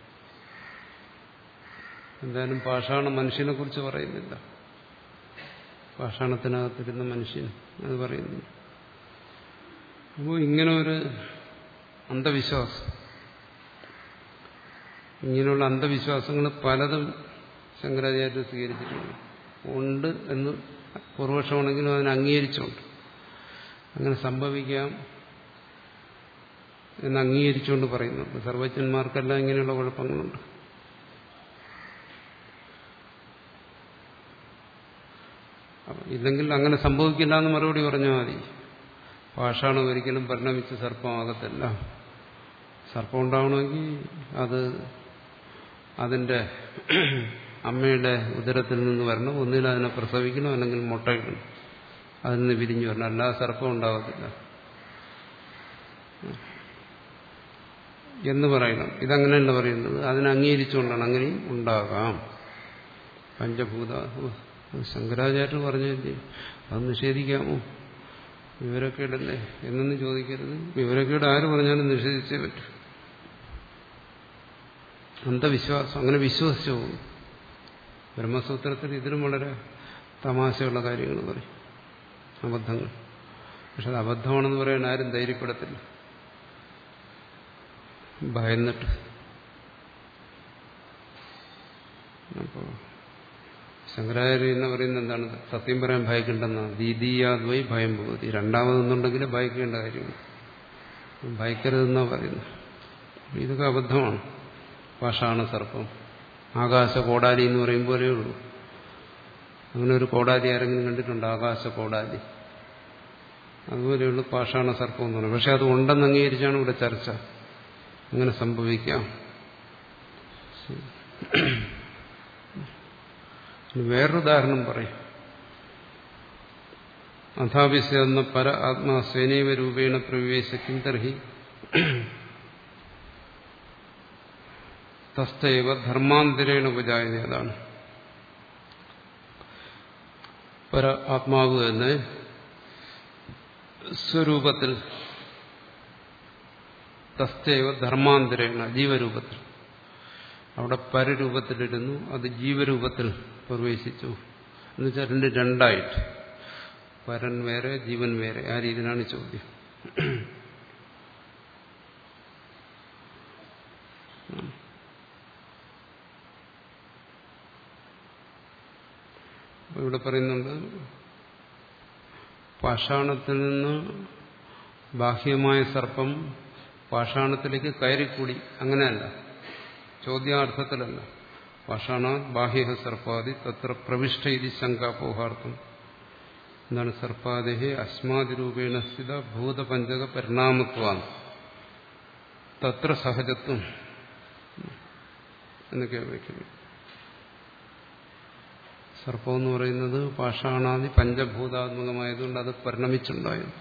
എന്തായാലും പാഷാണ മനുഷ്യനെ കുറിച്ച് പറയുന്നില്ല പാഷാണത്തിനകത്തിരുന്ന മനുഷ്യൻ അത് പറയുന്നു അപ്പോൾ ഇങ്ങനെ ഒരു അന്ധവിശ്വാസം ഇങ്ങനെയുള്ള അന്ധവിശ്വാസങ്ങൾ പലതും ശങ്കരാചാര്യ സ്വീകരിച്ചിട്ടുണ്ട് ഉണ്ട് എന്ന് പൂർവക്ഷമാണെങ്കിലും അതിനെ അംഗീകരിച്ചുകൊണ്ട് അങ്ങനെ സംഭവിക്കാം എന്ന് അംഗീകരിച്ചുകൊണ്ട് പറയുന്നുണ്ട് സർവജ്ഞന്മാർക്കെല്ലാം ഇങ്ങനെയുള്ള കുഴപ്പങ്ങളുണ്ട് ഇല്ലെങ്കിൽ അങ്ങനെ സംഭവിക്കില്ല എന്ന് മറുപടി പറഞ്ഞാൽ മതി പാഷാണം ഒരിക്കലും പരിണമിച്ച് സർപ്പമാകത്തില്ല സർപ്പം ഉണ്ടാവണമെങ്കിൽ അത് അതിന്റെ അമ്മയുടെ ഉദരത്തിൽ നിന്ന് വരണം ഒന്നിൽ അതിനെ പ്രസവിക്കണം അല്ലെങ്കിൽ മുട്ടയിടണം അതിൽ നിന്ന് വിരിഞ്ഞു വരണം അല്ലാതെ സർപ്പം ഉണ്ടാകത്തില്ല എന്ന് പറയണം ഇതങ്ങനെയല്ല പറയുന്നത് അതിനെ അംഗീകരിച്ചുകൊണ്ടാണ് അങ്ങനെയും ഉണ്ടാകാം പഞ്ചഭൂത ശങ്കരാചാര്യർ പറഞ്ഞില്ലേ അത് നിഷേധിക്കാമോ വിവരക്കേടല്ലേ എന്നൊന്നും ചോദിക്കരുത് വിവരക്കേട് ആര് പറഞ്ഞാലും നിഷേധിച്ചേ പറ്റൂ അന്ധവിശ്വാസം അങ്ങനെ വിശ്വസിച്ചു പോകും ബ്രഹ്മസൂത്രത്തിൽ ഇതിലും വളരെ തമാശയുള്ള കാര്യങ്ങൾ പറയും അബദ്ധങ്ങൾ പക്ഷെ അത് അബദ്ധമാണെന്ന് പറയാൻ ആരും ധൈര്യപ്പെടത്തില്ല ഭയന്നിട്ട് അപ്പോൾ ശങ്കരാചാര്യ എന്ന് പറയുന്നത് എന്താണ് സത്യം പറയാൻ ഭയക്കേണ്ടെന്നാണ് ദീദീയാദ്വൈ ഭയം പോകുതി രണ്ടാമതൊന്നുണ്ടെങ്കിൽ ഭയക്കേണ്ട കാര്യമാണ് ഭയക്കരുതെന്നാണ് പറയുന്നത് ഇതൊക്കെ അബദ്ധമാണ് പാഷാണ സർപ്പം ആകാശ കോടാലി എന്ന് പറയും പോലേ ഉള്ളൂ അങ്ങനെ ഒരു കോടാലി ആരെങ്കിലും കണ്ടിട്ടുണ്ട് ആകാശ കോടാലി അതുപോലെയുള്ള പാഷാണ സർപ്പം എന്ന് പറയുന്നത് പക്ഷെ അത് ഉണ്ടെന്ന് അംഗീകരിച്ചാണ് ഇവിടെ ചർച്ച അങ്ങനെ സംഭവിക്കാം വേറൊരു ഉദാഹരണം പറയും അഥാപിസ്യെന്ന പര ആത്മാ സ്വനൈവ രൂപേണ പ്രവേശിക്കും തർഹി തസ്തൈവ ധർമാന്തരേണ ഉപജായത അതാണ് പര ആത്മാവ് തന്നെ സ്വരൂപത്തിൽ തസ്തൈവ ധർമാന്തരേണ ജീവരൂപത്തിൽ അവിടെ പരരൂപത്തിലിരുന്നു അത് ജീവരൂപത്തിൽ പ്രവേശിച്ചു എന്നുവെച്ചാൽ രണ്ട് രണ്ടായിട്ട് പരൻ വേറെ ജീവൻ വേറെ ആ രീതിയിലാണ് ചോദ്യം ഇവിടെ പറയുന്നുണ്ട് പാഷാണത്തിൽ നിന്ന് ബാഹ്യമായ സർപ്പം പാഷാണത്തിലേക്ക് കയറിക്കൂടി അങ്ങനെയല്ല ചോദ്യാർത്ഥത്തിലല്ല പാഷാണ ബാഹ്യ സർപ്പാദി തത്ര പ്രവിഷ്ട ഇത് ശങ്കാപോഹാർത്ഥം എന്താണ് സർപ്പാദേഹി അസ്മാതിരൂപേണ സ്ഥിത ഭൂതപഞ്ചക പരിണാമത്വാൻ തത്ര സഹജത്വം എന്നൊക്കെ വയ്ക്കുന്നു സർപ്പം എന്ന് പറയുന്നത് പാഷാണാദി പഞ്ചഭൂതാത്മകമായതുകൊണ്ട് അത് പരിണമിച്ചുണ്ടായത്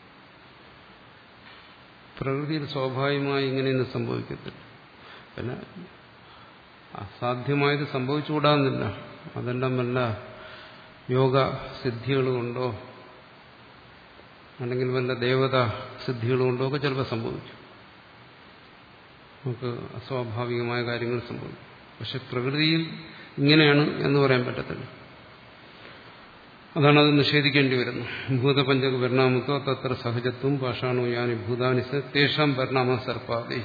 പ്രകൃതിയിൽ സ്വാഭാവികമായി ഇങ്ങനെയൊന്നും സംഭവിക്കത്തില്ല പിന്നെ അസാധ്യമായത് സംഭവിച്ചുകൂടാന്നില്ല അതെല്ലാം വല്ല യോഗ സിദ്ധികൾ കൊണ്ടോ അല്ലെങ്കിൽ വല്ല ദേവത സിദ്ധികൾ കൊണ്ടോ ഒക്കെ ചിലപ്പോൾ സംഭവിക്കും നമുക്ക് അസ്വാഭാവികമായ കാര്യങ്ങൾ സംഭവിക്കും പക്ഷെ പ്രകൃതിയിൽ ഇങ്ങനെയാണ് എന്ന് പറയാൻ പറ്റത്തില്ല അതാണ് അത് നിഷേധിക്കേണ്ടി വരുന്നത് ഭൂതപഞ്ചക പരിണാമത്വ തത്ര സഹജത്വം പാഷാണോ യാനി ഭൂതാനിസ് തേഷാം പരിണാമ സർപ്പാതി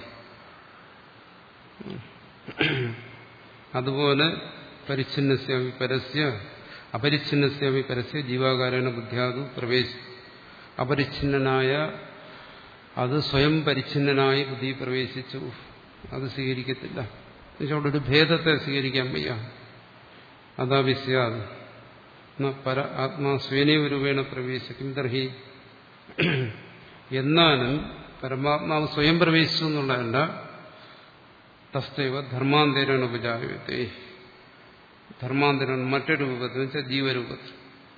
അതുപോലെ പരിച്ഛിന്നസ്യാവി പരസ്യ അപരിച്ഛിന്നസ്യാവി പരസ്യ ജീവാകാരേണ ബുദ്ധ്യാതു പ്രവേശി അപരിച്ഛിന്നനായ അത് സ്വയം പരിച്ഛിന്നനായി ബുദ്ധി പ്രവേശിച്ചു അത് സ്വീകരിക്കത്തില്ല അവിടെ ഒരു ഭേദത്തെ സ്വീകരിക്കാൻ വയ്യ അതാവിസ്യാത് പര ആത്മാ സ്വേനൈവ രൂപേണ പ്രവേശിക്കും തർഹി എന്നാലും പരമാത്മാവ് സ്വയം പ്രവേശിച്ചു എന്നുള്ളതല്ല തസ്തൈവ ധർമാന്തരേണ ഉപജായത്തെ ധർമാന്തരം മറ്റൊരു രൂപത്തിൽ വെച്ചാൽ ജീവരൂപത്തിൽ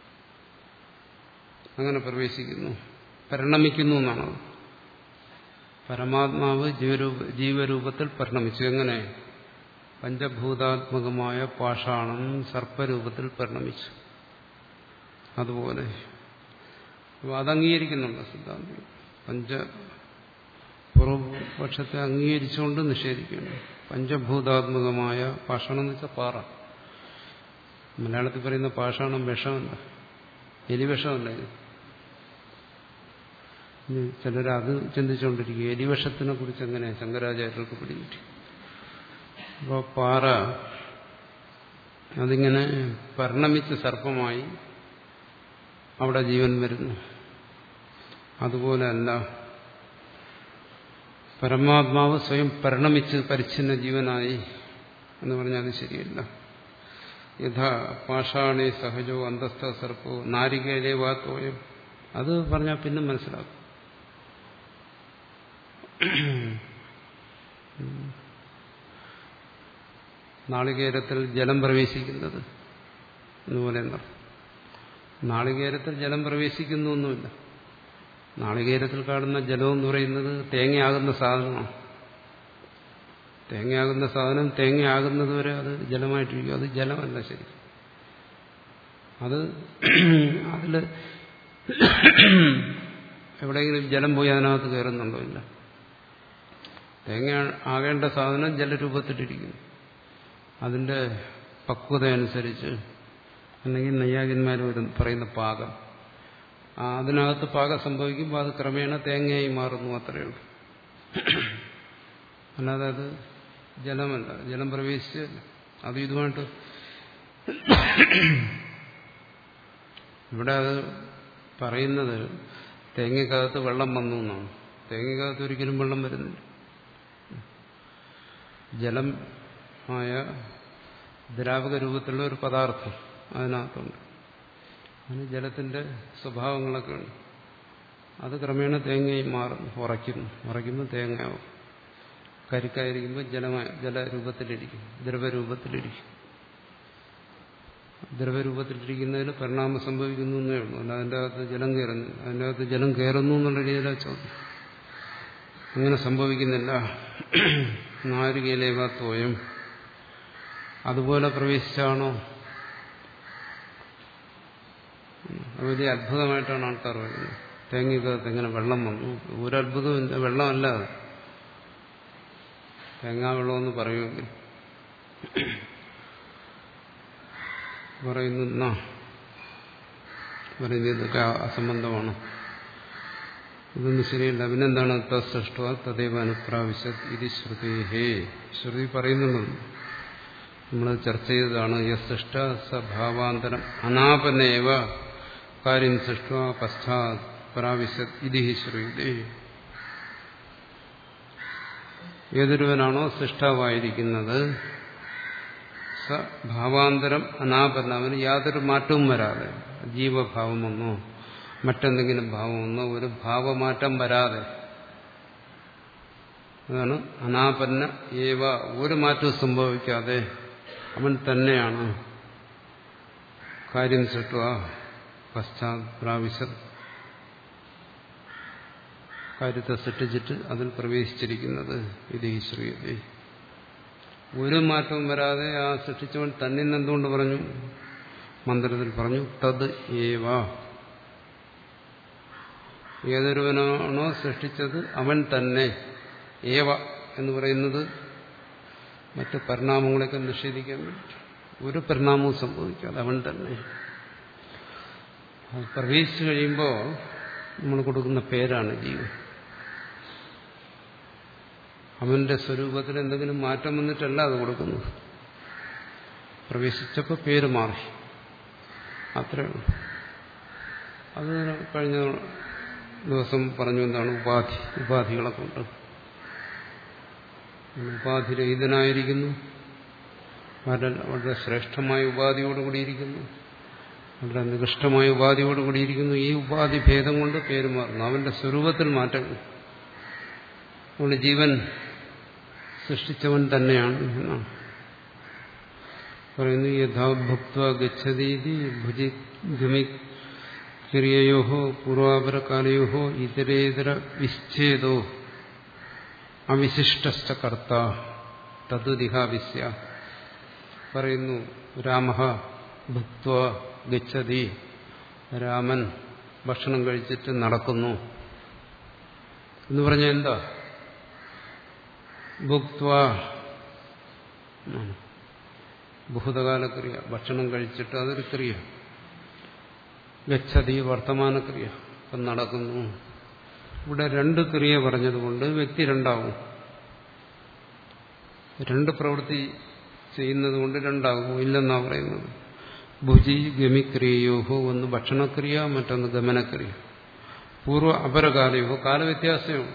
അങ്ങനെ പ്രവേശിക്കുന്നു പരിണമിക്കുന്നു എന്നാണ് പരമാത്മാവ് ജീവരൂപ ജീവരൂപത്തിൽ പരിണമിച്ചു എങ്ങനെ പഞ്ചഭൂതാത്മകമായ പാഷാണം സർപ്പരൂപത്തിൽ പരിണമിച്ചു അതുപോലെ അപ്പോൾ അത് അംഗീകരിക്കുന്നുണ്ട് സിദ്ധാന്തം പഞ്ച പൂർവപക്ഷത്തെ അംഗീകരിച്ചുകൊണ്ട് നിഷേധിക്കുന്നു പഞ്ചഭൂതാത്മകമായ പാഷാണം എന്ന് വെച്ചാൽ പാറ മലയാളത്തിൽ പറയുന്ന പാഷാണം വിഷമല്ല എലിവിഷമല്ല ഇത് ചിലർ അത് ചിന്തിച്ചുകൊണ്ടിരിക്കും എലിവിഷത്തിനെ കുറിച്ച് എങ്ങനെ ശങ്കരാചാര്യർക്ക് പിടികിട്ടി അപ്പോൾ പാറ അതിങ്ങനെ പരിണമിച്ച് സർപ്പമായി അവിടെ ജീവൻ വരുന്നു അതുപോലെയല്ല പരമാത്മാവ് സ്വയം പരിണമിച്ച് പരിച്ഛിന്ന ജീവനായി എന്ന് പറഞ്ഞാൽ അത് ശരിയല്ല യഥാ പാഷാണി സഹജോ അന്തസ്ഥ സർപ്പോ നാരികയിലെ വാത്തോയം അത് പറഞ്ഞാൽ പിന്നെ മനസ്സിലാക്കും നാളികേരത്തിൽ ജലം പ്രവേശിക്കുന്നത് എന്നുപോലെ എന്നർത്ഥം നാളികേരത്തിൽ ജലം പ്രവേശിക്കുന്നൊന്നുമില്ല നാളികേരത്തിൽ കാണുന്ന ജലം എന്ന് പറയുന്നത് തേങ്ങയാകുന്ന സാധനമാണ് തേങ്ങയാകുന്ന സാധനം തേങ്ങയാകുന്നത് വരെ അത് ജലമായിട്ടിരിക്കും അത് ജലമല്ല ശരി അത് അതിൽ എവിടെയെങ്കിലും ജലം പോയി അതിനകത്ത് കയറുന്നുണ്ടോ ഇല്ല തേങ്ങ ആകേണ്ട സാധനം ജലരൂപത്തിലിരിക്കുന്നു അതിന്റെ പക്വത അനുസരിച്ച് അല്ലെങ്കിൽ നയ്യാകന്മാർ പറയുന്ന പാകം അതിനകത്ത് പാകം സംഭവിക്കുമ്പോൾ അത് ക്രമേണ തേങ്ങയായി മാറുന്നു അത്രയേ ഉള്ളൂ അല്ലാതെ അത് ജലമല്ല ജലം പ്രവേശിച്ചല്ല അത് ഇതുമായിട്ട് ഇവിടെ അത് പറയുന്നത് തേങ്ങക്കകത്ത് വെള്ളം വന്നു എന്നാണ് തേങ്ങക്കകത്ത് ഒരിക്കലും വെള്ളം വരുന്നില്ല ജലം ആയ ദ്രാവക രൂപത്തിലുള്ള ഒരു പദാർത്ഥം അതിനകത്തുണ്ട് അതിന് ജലത്തിന്റെ സ്വഭാവങ്ങളൊക്കെ ഉണ്ട് അത് ക്രമേണ തേങ്ങയായി മാറുന്നു ഉറയ്ക്കുന്നു ഉറയ്ക്കുമ്പോൾ തേങ്ങയാവും കരിക്കായിരിക്കുമ്പോൾ ജലമായ ജലരൂപത്തിലിരിക്കും ദ്രവരൂപത്തിലിരിക്കും ദ്രവരൂപത്തിലിരിക്കുന്നതിൽ പരിണാമം സംഭവിക്കുന്നു എന്നേ ഉള്ളൂ അല്ല അതിൻ്റെ അകത്ത് ജലം കയറുന്നു അതിൻ്റെ അകത്ത് ജലം കയറുന്നു എന്നുള്ള രീതിയിലാണ് ചോദ്യം അങ്ങനെ സംഭവിക്കുന്നില്ല നാരികയിലേവ തോയം അതുപോലെ പ്രവേശിച്ചാണോ വലിയ അത്ഭുതമായിട്ടാണ് ആൾക്കാർ പറയുന്നത് തേങ്ങക്കകത്ത് എങ്ങനെ വെള്ളം വന്നു ഒരു അത്ഭുതമില്ല വെള്ളമല്ല അത് തേങ്ങാ വെള്ളമെന്ന് പറയുമെങ്കിൽ പറയുന്ന പറയുന്നത് ഇതൊക്കെ അസംബന്ധമാണ് ഇതൊന്നും ശരിയല്ല പിന്നെന്താണ് തൃഷ്ട തദൈവ അനുപ്രാവശ്യ ഇത് ശ്രുതി ശ്രുതി പറയുന്നുണ്ട് നമ്മൾ ചർച്ച ചെയ്തതാണ് യസ്സൃഷ്ട സഭാവാന്തരം അനാപനേവ കാര്യം സൃഷ്ട പശ്ചാത് പ്രാവശ്യ ഇത് ശ്രുതി ഏതൊരുവനാണോ സൃഷ്ടാവായിരിക്കുന്നത് സ ഭാവാന്തരം അനാപന്ന അവന് യാതൊരു മാറ്റവും വരാതെ ജീവഭാവമൊന്നോ മറ്റെന്തെങ്കിലും ഭാവമൊന്നോ ഒരു ഭാവമാറ്റം വരാതെ അതാണ് അനാപന്ന ഏവ ഒരു മാറ്റവും സംഭവിക്കാതെ അവൻ തന്നെയാണ് കാര്യം സൃഷ്ടുക പശ്ചാത് പ്രാവശ്യ കാര്യത്തെ സൃഷ്ടിച്ചിട്ട് അതിൽ പ്രവേശിച്ചിരിക്കുന്നത് ഇത് ഈശ്വരീയതേ ഒരു മാറ്റവും വരാതെ ആ സൃഷ്ടിച്ചവൻ തന്നെ എന്തുകൊണ്ട് പറഞ്ഞു മന്ത്രത്തിൽ പറഞ്ഞു തത് ഏവ ഏതൊരുവനാണോ സൃഷ്ടിച്ചത് അവൻ തന്നെ ഏവ എന്ന് പറയുന്നത് മറ്റ് പരിണാമങ്ങളൊക്കെ നിഷേധിക്കാൻ വേണ്ടി ഒരു പരിണാമവും സംഭവിക്കാതെ അവൻ തന്നെ പ്രവേശിച്ചു കഴിയുമ്പോൾ നമ്മൾ കൊടുക്കുന്ന പേരാണ് ജീവൻ അവന്റെ സ്വരൂപത്തിൽ എന്തെങ്കിലും മാറ്റം വന്നിട്ടല്ല അത് കൊടുക്കുന്നത് പ്രവേശിച്ചപ്പോൾ പേര് മാറി അത്രേ ഉള്ളൂ അത് കഴിഞ്ഞ ദിവസം പറഞ്ഞു എന്താണ് ഉപാധി ഉപാധികളെ കൊണ്ട് ഉപാധിരഹിതനായിരിക്കുന്നു വളരെ വളരെ ശ്രേഷ്ഠമായ ഉപാധിയോടുകൂടിയിരിക്കുന്നു വളരെ നികൃഷ്ടമായ ഉപാധിയോടുകൂടിയിരിക്കുന്നു ഈ ഉപാധി ഭേദം കൊണ്ട് പേര് മാറുന്നു അവന്റെ സ്വരൂപത്തിൽ മാറ്റങ്ങൾ അതുകൊണ്ട് ജീവൻ സൃഷ്ടിച്ചവൻ തന്നെയാണ് എന്നാണ് പറയുന്നു യഥാ ഭുക്ത ഗച്ഛതീതി ഭുജി ഗമി ക്രിയയോ പൂർവാപരകാലയോ ഇതരേതര വിച്ഛേദോ അവിശിഷ്ട കർത്ത തദ്ദിഹാവിസ്യ പറയുന്നു രാമ ഭുക്വ ഗച്ഛതി രാമൻ ഭക്ഷണം കഴിച്ചിട്ട് നടക്കുന്നു എന്ന് പറഞ്ഞാൽ എന്താ ഭുക്വ ഭൂതകാല ക്രിയ ഭക്ഷണം കഴിച്ചിട്ട് അതൊരു ക്രിയ ഗച്ഛതി വർത്തമാനക്രിയ ഇപ്പം നടക്കുന്നു ഇവിടെ രണ്ട് ക്രിയ പറഞ്ഞതുകൊണ്ട് വ്യക്തി രണ്ടാവും രണ്ട് പ്രവൃത്തി ചെയ്യുന്നത് കൊണ്ട് രണ്ടാകും ഇല്ലെന്നാ പറയുന്നത് ഭുജി ഗമിക്രിയയോഹോ ഒന്ന് ഭക്ഷണക്രിയ മറ്റൊന്ന് ഗമനക്രിയ പൂർവ്വ അപരകാലയോ കാലവ്യത്യാസമുണ്ട്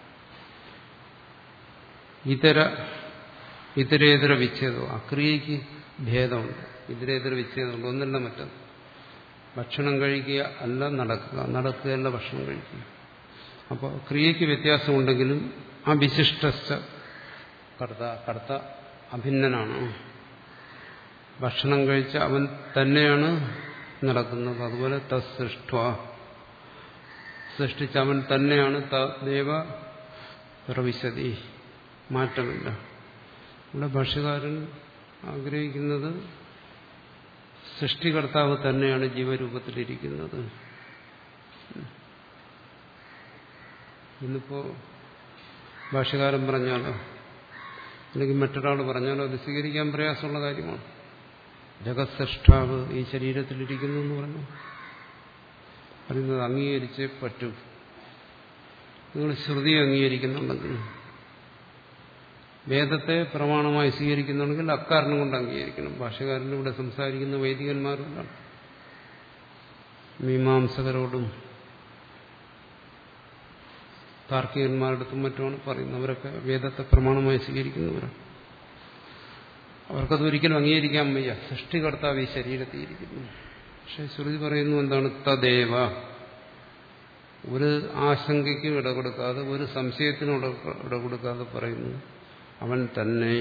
ഇതര ഇതരേതര വിച്ഛേദം അക്രിയയ്ക്ക് ഭേദമുണ്ട് ഇതരേതര വിച്ഛേദമുണ്ട് ഒന്നല്ല മറ്റൊന്ന് ഭക്ഷണം കഴിക്കുക അല്ല നടക്കുക നടക്കുകയല്ല ഭക്ഷണം കഴിക്കുക അപ്പോൾ ക്രിയയ്ക്ക് വ്യത്യാസമുണ്ടെങ്കിലും ആ വിശിഷ്ട കർത്ത കർത്ത അഭിന്നനാണ് ഭക്ഷണം കഴിച്ച അവൻ തന്നെയാണ് നടക്കുന്നത് അതുപോലെ തസൃഷ്ട സൃഷ്ടിച്ച അവൻ തന്നെയാണ് തദേവ പ്രവിശതി മാറ്റമില്ല ഇവിടെ ഭാഷ്യകാരൻ ആഗ്രഹിക്കുന്നത് സൃഷ്ടികർത്താവ് തന്നെയാണ് ജീവരൂപത്തിലിരിക്കുന്നത് ഇന്നിപ്പോ ഭാഷ്യകാരൻ പറഞ്ഞാലോ അല്ലെങ്കിൽ മറ്റൊരാൾ പറഞ്ഞാലോ അത് സ്വീകരിക്കാൻ പ്രയാസമുള്ള കാര്യമാണ് ജഗത് സൃഷ്ടാവ് ഈ ശരീരത്തിലിരിക്കുന്നു എന്ന് പറഞ്ഞു പറയുന്നത് അംഗീകരിച്ചേ പറ്റൂ നിങ്ങൾ ശ്രുതി അംഗീകരിക്കുന്നുണ്ടെങ്കിൽ വേദത്തെ പ്രമാണമായി സ്വീകരിക്കുന്നുണ്ടെങ്കിൽ അക്കാരണം കൊണ്ട് അംഗീകരിക്കണം ഭാഷകാരൻ ഇവിടെ സംസാരിക്കുന്ന വൈദികന്മാരോടാണ് മീമാംസകരോടും താർക്കികന്മാരുടെ മറ്റുമാണ് പറയുന്നത് അവരൊക്കെ വേദത്തെ പ്രമാണമായി സ്വീകരിക്കുന്നവരാണ് അവർക്കത് ഒരിക്കലും അംഗീകരിക്കാൻ വയ്യ സൃഷ്ടികർത്താവ് ഈ ശരീരത്തിൽ ഇരിക്കുന്നു പക്ഷെ ശ്രുതി പറയുന്നു എന്താണ് തദേവ ഒരു ആശങ്കയ്ക്കും ഇട കൊടുക്കാതെ ഒരു സംശയത്തിനും ഇട കൊടുക്കാതെ പറയുന്നു അവൻ തന്നെ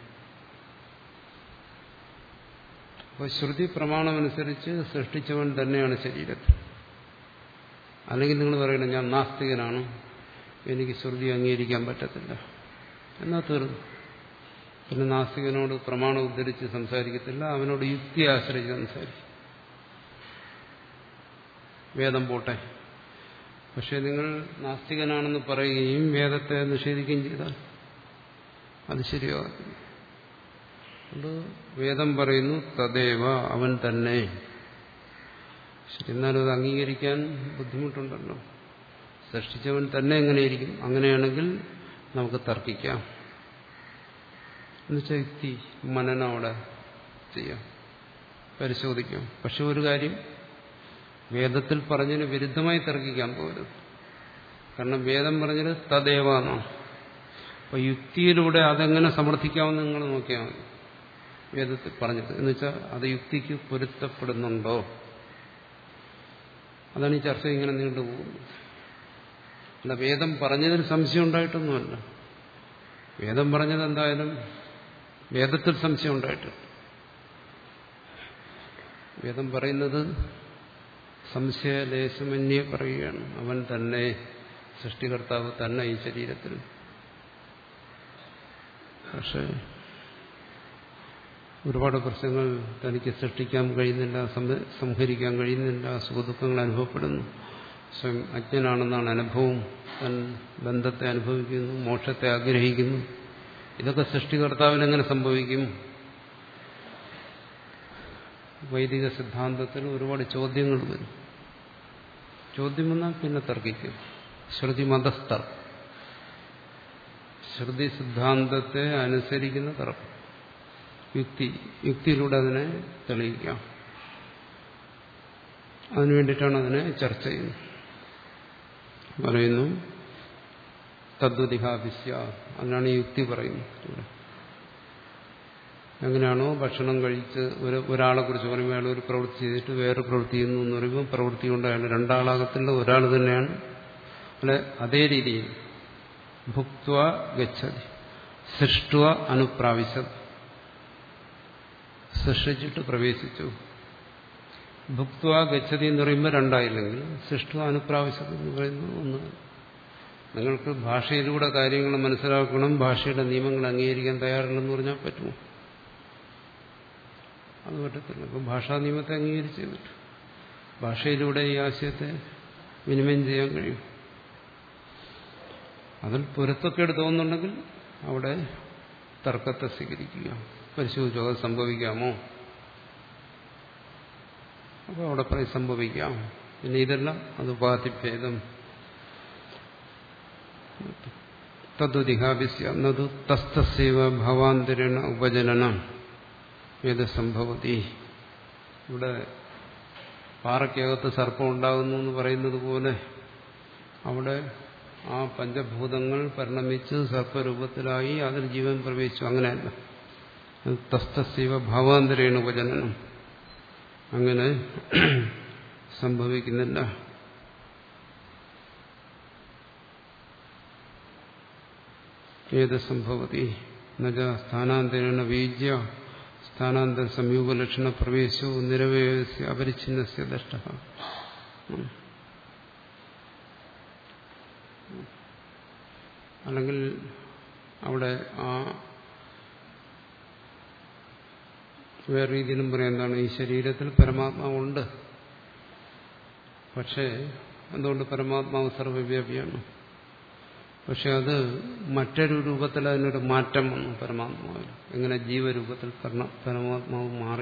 അപ്പോൾ ശ്രുതി പ്രമാണമനുസരിച്ച് സൃഷ്ടിച്ചവൻ തന്നെയാണ് ശരീരത്തിൽ അല്ലെങ്കിൽ നിങ്ങൾ പറയണം ഞാൻ നാസ്തികനാണ് എനിക്ക് ശ്രുതി അംഗീകരിക്കാൻ പറ്റത്തില്ല എന്നാ തീർന്നു പിന്നെ നാസ്തികനോട് പ്രമാണം ഉദ്ധരിച്ച് സംസാരിക്കത്തില്ല അവനോട് യുക്തി ആശ്രയിച്ച് സംസാരിക്കും വേദം പോട്ടെ പക്ഷെ നിങ്ങൾ നാസ്തികനാണെന്ന് പറയുകയും വേദത്തെ നിഷേധിക്കുകയും ചെയ്താൽ അത് ശരിയാകത്തില്ല അതുകൊണ്ട് വേദം പറയുന്നു തദേവ അവൻ തന്നെ ശരി എന്നാലും അത് അംഗീകരിക്കാൻ ബുദ്ധിമുട്ടുണ്ടല്ലോ സൃഷ്ടിച്ചവൻ തന്നെ എങ്ങനെയിരിക്കും അങ്ങനെയാണെങ്കിൽ നമുക്ക് തർക്കിക്കാം എന്നുവെച്ചാൽ യുക്തി മനനം അവിടെ ചെയ്യാം പരിശോധിക്കാം പക്ഷെ ഒരു കാര്യം വേദത്തിൽ പറഞ്ഞതിന് വിരുദ്ധമായി തർക്കിക്കാൻ പോകരുത് കാരണം വേദം പറഞ്ഞത് തദേവ എന്നാണ് അപ്പൊ യുക്തിയിലൂടെ അതെങ്ങനെ സമർത്ഥിക്കാമെന്ന് നിങ്ങൾ നോക്കിയാൽ മതി വേദത്തിൽ പറഞ്ഞത് എന്ന് വെച്ചാൽ അത് യുക്തിക്ക് പൊരുത്തപ്പെടുന്നുണ്ടോ അതാണ് ഈ ചർച്ച ഇങ്ങനെ നീണ്ടുപോകുന്നത് അല്ല വേദം പറഞ്ഞതിൽ സംശയം ഉണ്ടായിട്ടൊന്നുമല്ല വേദം പറഞ്ഞത് എന്തായാലും വേദത്തിൽ സംശയം ഉണ്ടായിട്ടുണ്ട് വേദം പറയുന്നത് സംശയലേശമന്യെ പറയുകയാണ് അവൻ തന്നെ സൃഷ്ടികർത്താവ് തന്നെ ഈ ശരീരത്തിൽ പക്ഷേ ഒരുപാട് പ്രശ്നങ്ങൾ തനിക്ക് സൃഷ്ടിക്കാൻ കഴിയുന്നില്ല സംഹരിക്കാൻ കഴിയുന്നില്ല സുഖദുഃഖങ്ങൾ അനുഭവപ്പെടുന്നു സ്വയം അജ്ഞനാണെന്നാണ് അനുഭവം തൻ ബന്ധത്തെ അനുഭവിക്കുന്നു മോക്ഷത്തെ ആഗ്രഹിക്കുന്നു ഇതൊക്കെ സൃഷ്ടികർത്താവിന് എങ്ങനെ സംഭവിക്കും വൈദിക സിദ്ധാന്തത്തിൽ ഒരുപാട് ചോദ്യങ്ങൾ വരും ചോദ്യം വന്നാൽ പിന്നെ തർക്കിക്കും ശ്രുതി മതസ്ഥർ ശ്രുതി സിദ്ധാന്തത്തെ അനുസരിക്കുന്ന തർക്കം യുക്തി യുക്തിയിലൂടെ അതിനെ തെളിയിക്കാം അതിനു വേണ്ടിയിട്ടാണ് അതിനെ ചർച്ച ചെയ്യുന്നത് പറയുന്നു തദ്വതിഹാഭിസ്യ അതിനാണ് ഈ യുക്തി പറയുന്നത് ഇവിടെ എങ്ങനെയാണോ ഭക്ഷണം കഴിച്ച് ഒരു ഒരാളെ കുറിച്ച് പറയുമ്പോൾ അയാൾ ഒരു പ്രവൃത്തി ചെയ്തിട്ട് വേറെ പ്രവൃത്തി ചെയ്യുന്നു എന്ന് പറയുമ്പോൾ പ്രവൃത്തി കൊണ്ട് അയാൾ രണ്ടാളാകത്തില്ല ഒരാൾ തന്നെയാണ് അല്ലെ അതേ രീതിയിൽ ഭുക്വ ഗച്ഛതി സൃഷ്ടുവ അനുപ്രാവശ്യത് സൃഷ്ടിച്ചിട്ട് പ്രവേശിച്ചു ഭുക്വ ഗച്ഛതി എന്ന് പറയുമ്പോൾ രണ്ടായില്ലെങ്കിൽ സൃഷ്ടു അനുപ്രാവശ്യത് എന്ന് പറയുന്നത് ഒന്ന് നിങ്ങൾക്ക് ഭാഷയിലൂടെ കാര്യങ്ങൾ മനസ്സിലാക്കണം ഭാഷയുടെ നിയമങ്ങൾ അംഗീകരിക്കാൻ തയ്യാറില്ലെന്ന് പറഞ്ഞാൽ പറ്റുമോ അത് പറ്റത്തില്ല അപ്പം ഭാഷാ നിയമത്തെ അംഗീകരിച്ചേ പറ്റും ഭാഷയിലൂടെ ഈ ആശയത്തെ വിനിമയം ചെയ്യാൻ കഴിയും അതിൽ പൊരുത്തക്കേട് തോന്നുന്നുണ്ടെങ്കിൽ അവിടെ തർക്കത്തെ സ്വീകരിക്കുക പരിശോധിച്ചു അത് സംഭവിക്കാമോ അപ്പോൾ അവിടെ പറയും സംഭവിക്കാം പിന്നെ ഇതെല്ലാം അത് ഉപാധിഭേദം തദ്ദിഹാഭിസ്യ നതു തസ്തസേവ ഭവാന്തരേണ ഉപജനനം ഏത് സംഭവതി ഇവിടെ പാറയ്ക്കകത്ത് സർപ്പം ഉണ്ടാകുന്നു എന്ന് പറയുന്നത് പോലെ അവിടെ ആ പഞ്ചഭൂതങ്ങൾ പരിണമിച്ച് സർപ്പരൂപത്തിലായി അതിൽ ജീവൻ പ്രവേശിച്ചു അങ്ങനെയല്ല തസ്തസീവ ഭാവാന്തരേണ ഉപജനനം അങ്ങനെ സംഭവിക്കുന്നില്ല ഏത് സംഭവതി എന്നുവെച്ച സ്ഥാനാന്തരേണ വീജ്യ സ്ഥാനാന്തര സംയോഗലക്ഷണ പ്രവേശവും നിരവയസ്യ അപരിച്ഛിന്നസ്യ ദഷ്ട അല്ലെങ്കിൽ അവിടെ ആ വേറെ രീതിയിലും പറയാം എന്താണ് ഈ ശരീരത്തിൽ പരമാത്മാവുണ്ട് പക്ഷേ എന്തുകൊണ്ട് പരമാത്മാവ് സർവവ്യാപിയാണ് പക്ഷെ അത് മറ്റൊരു രൂപത്തിൽ അതിനൊരു മാറ്റം വന്നു പരമാത്മാവിൽ എങ്ങനെ ജീവരൂപത്തിൽ പരമാത്മാവ് മാറി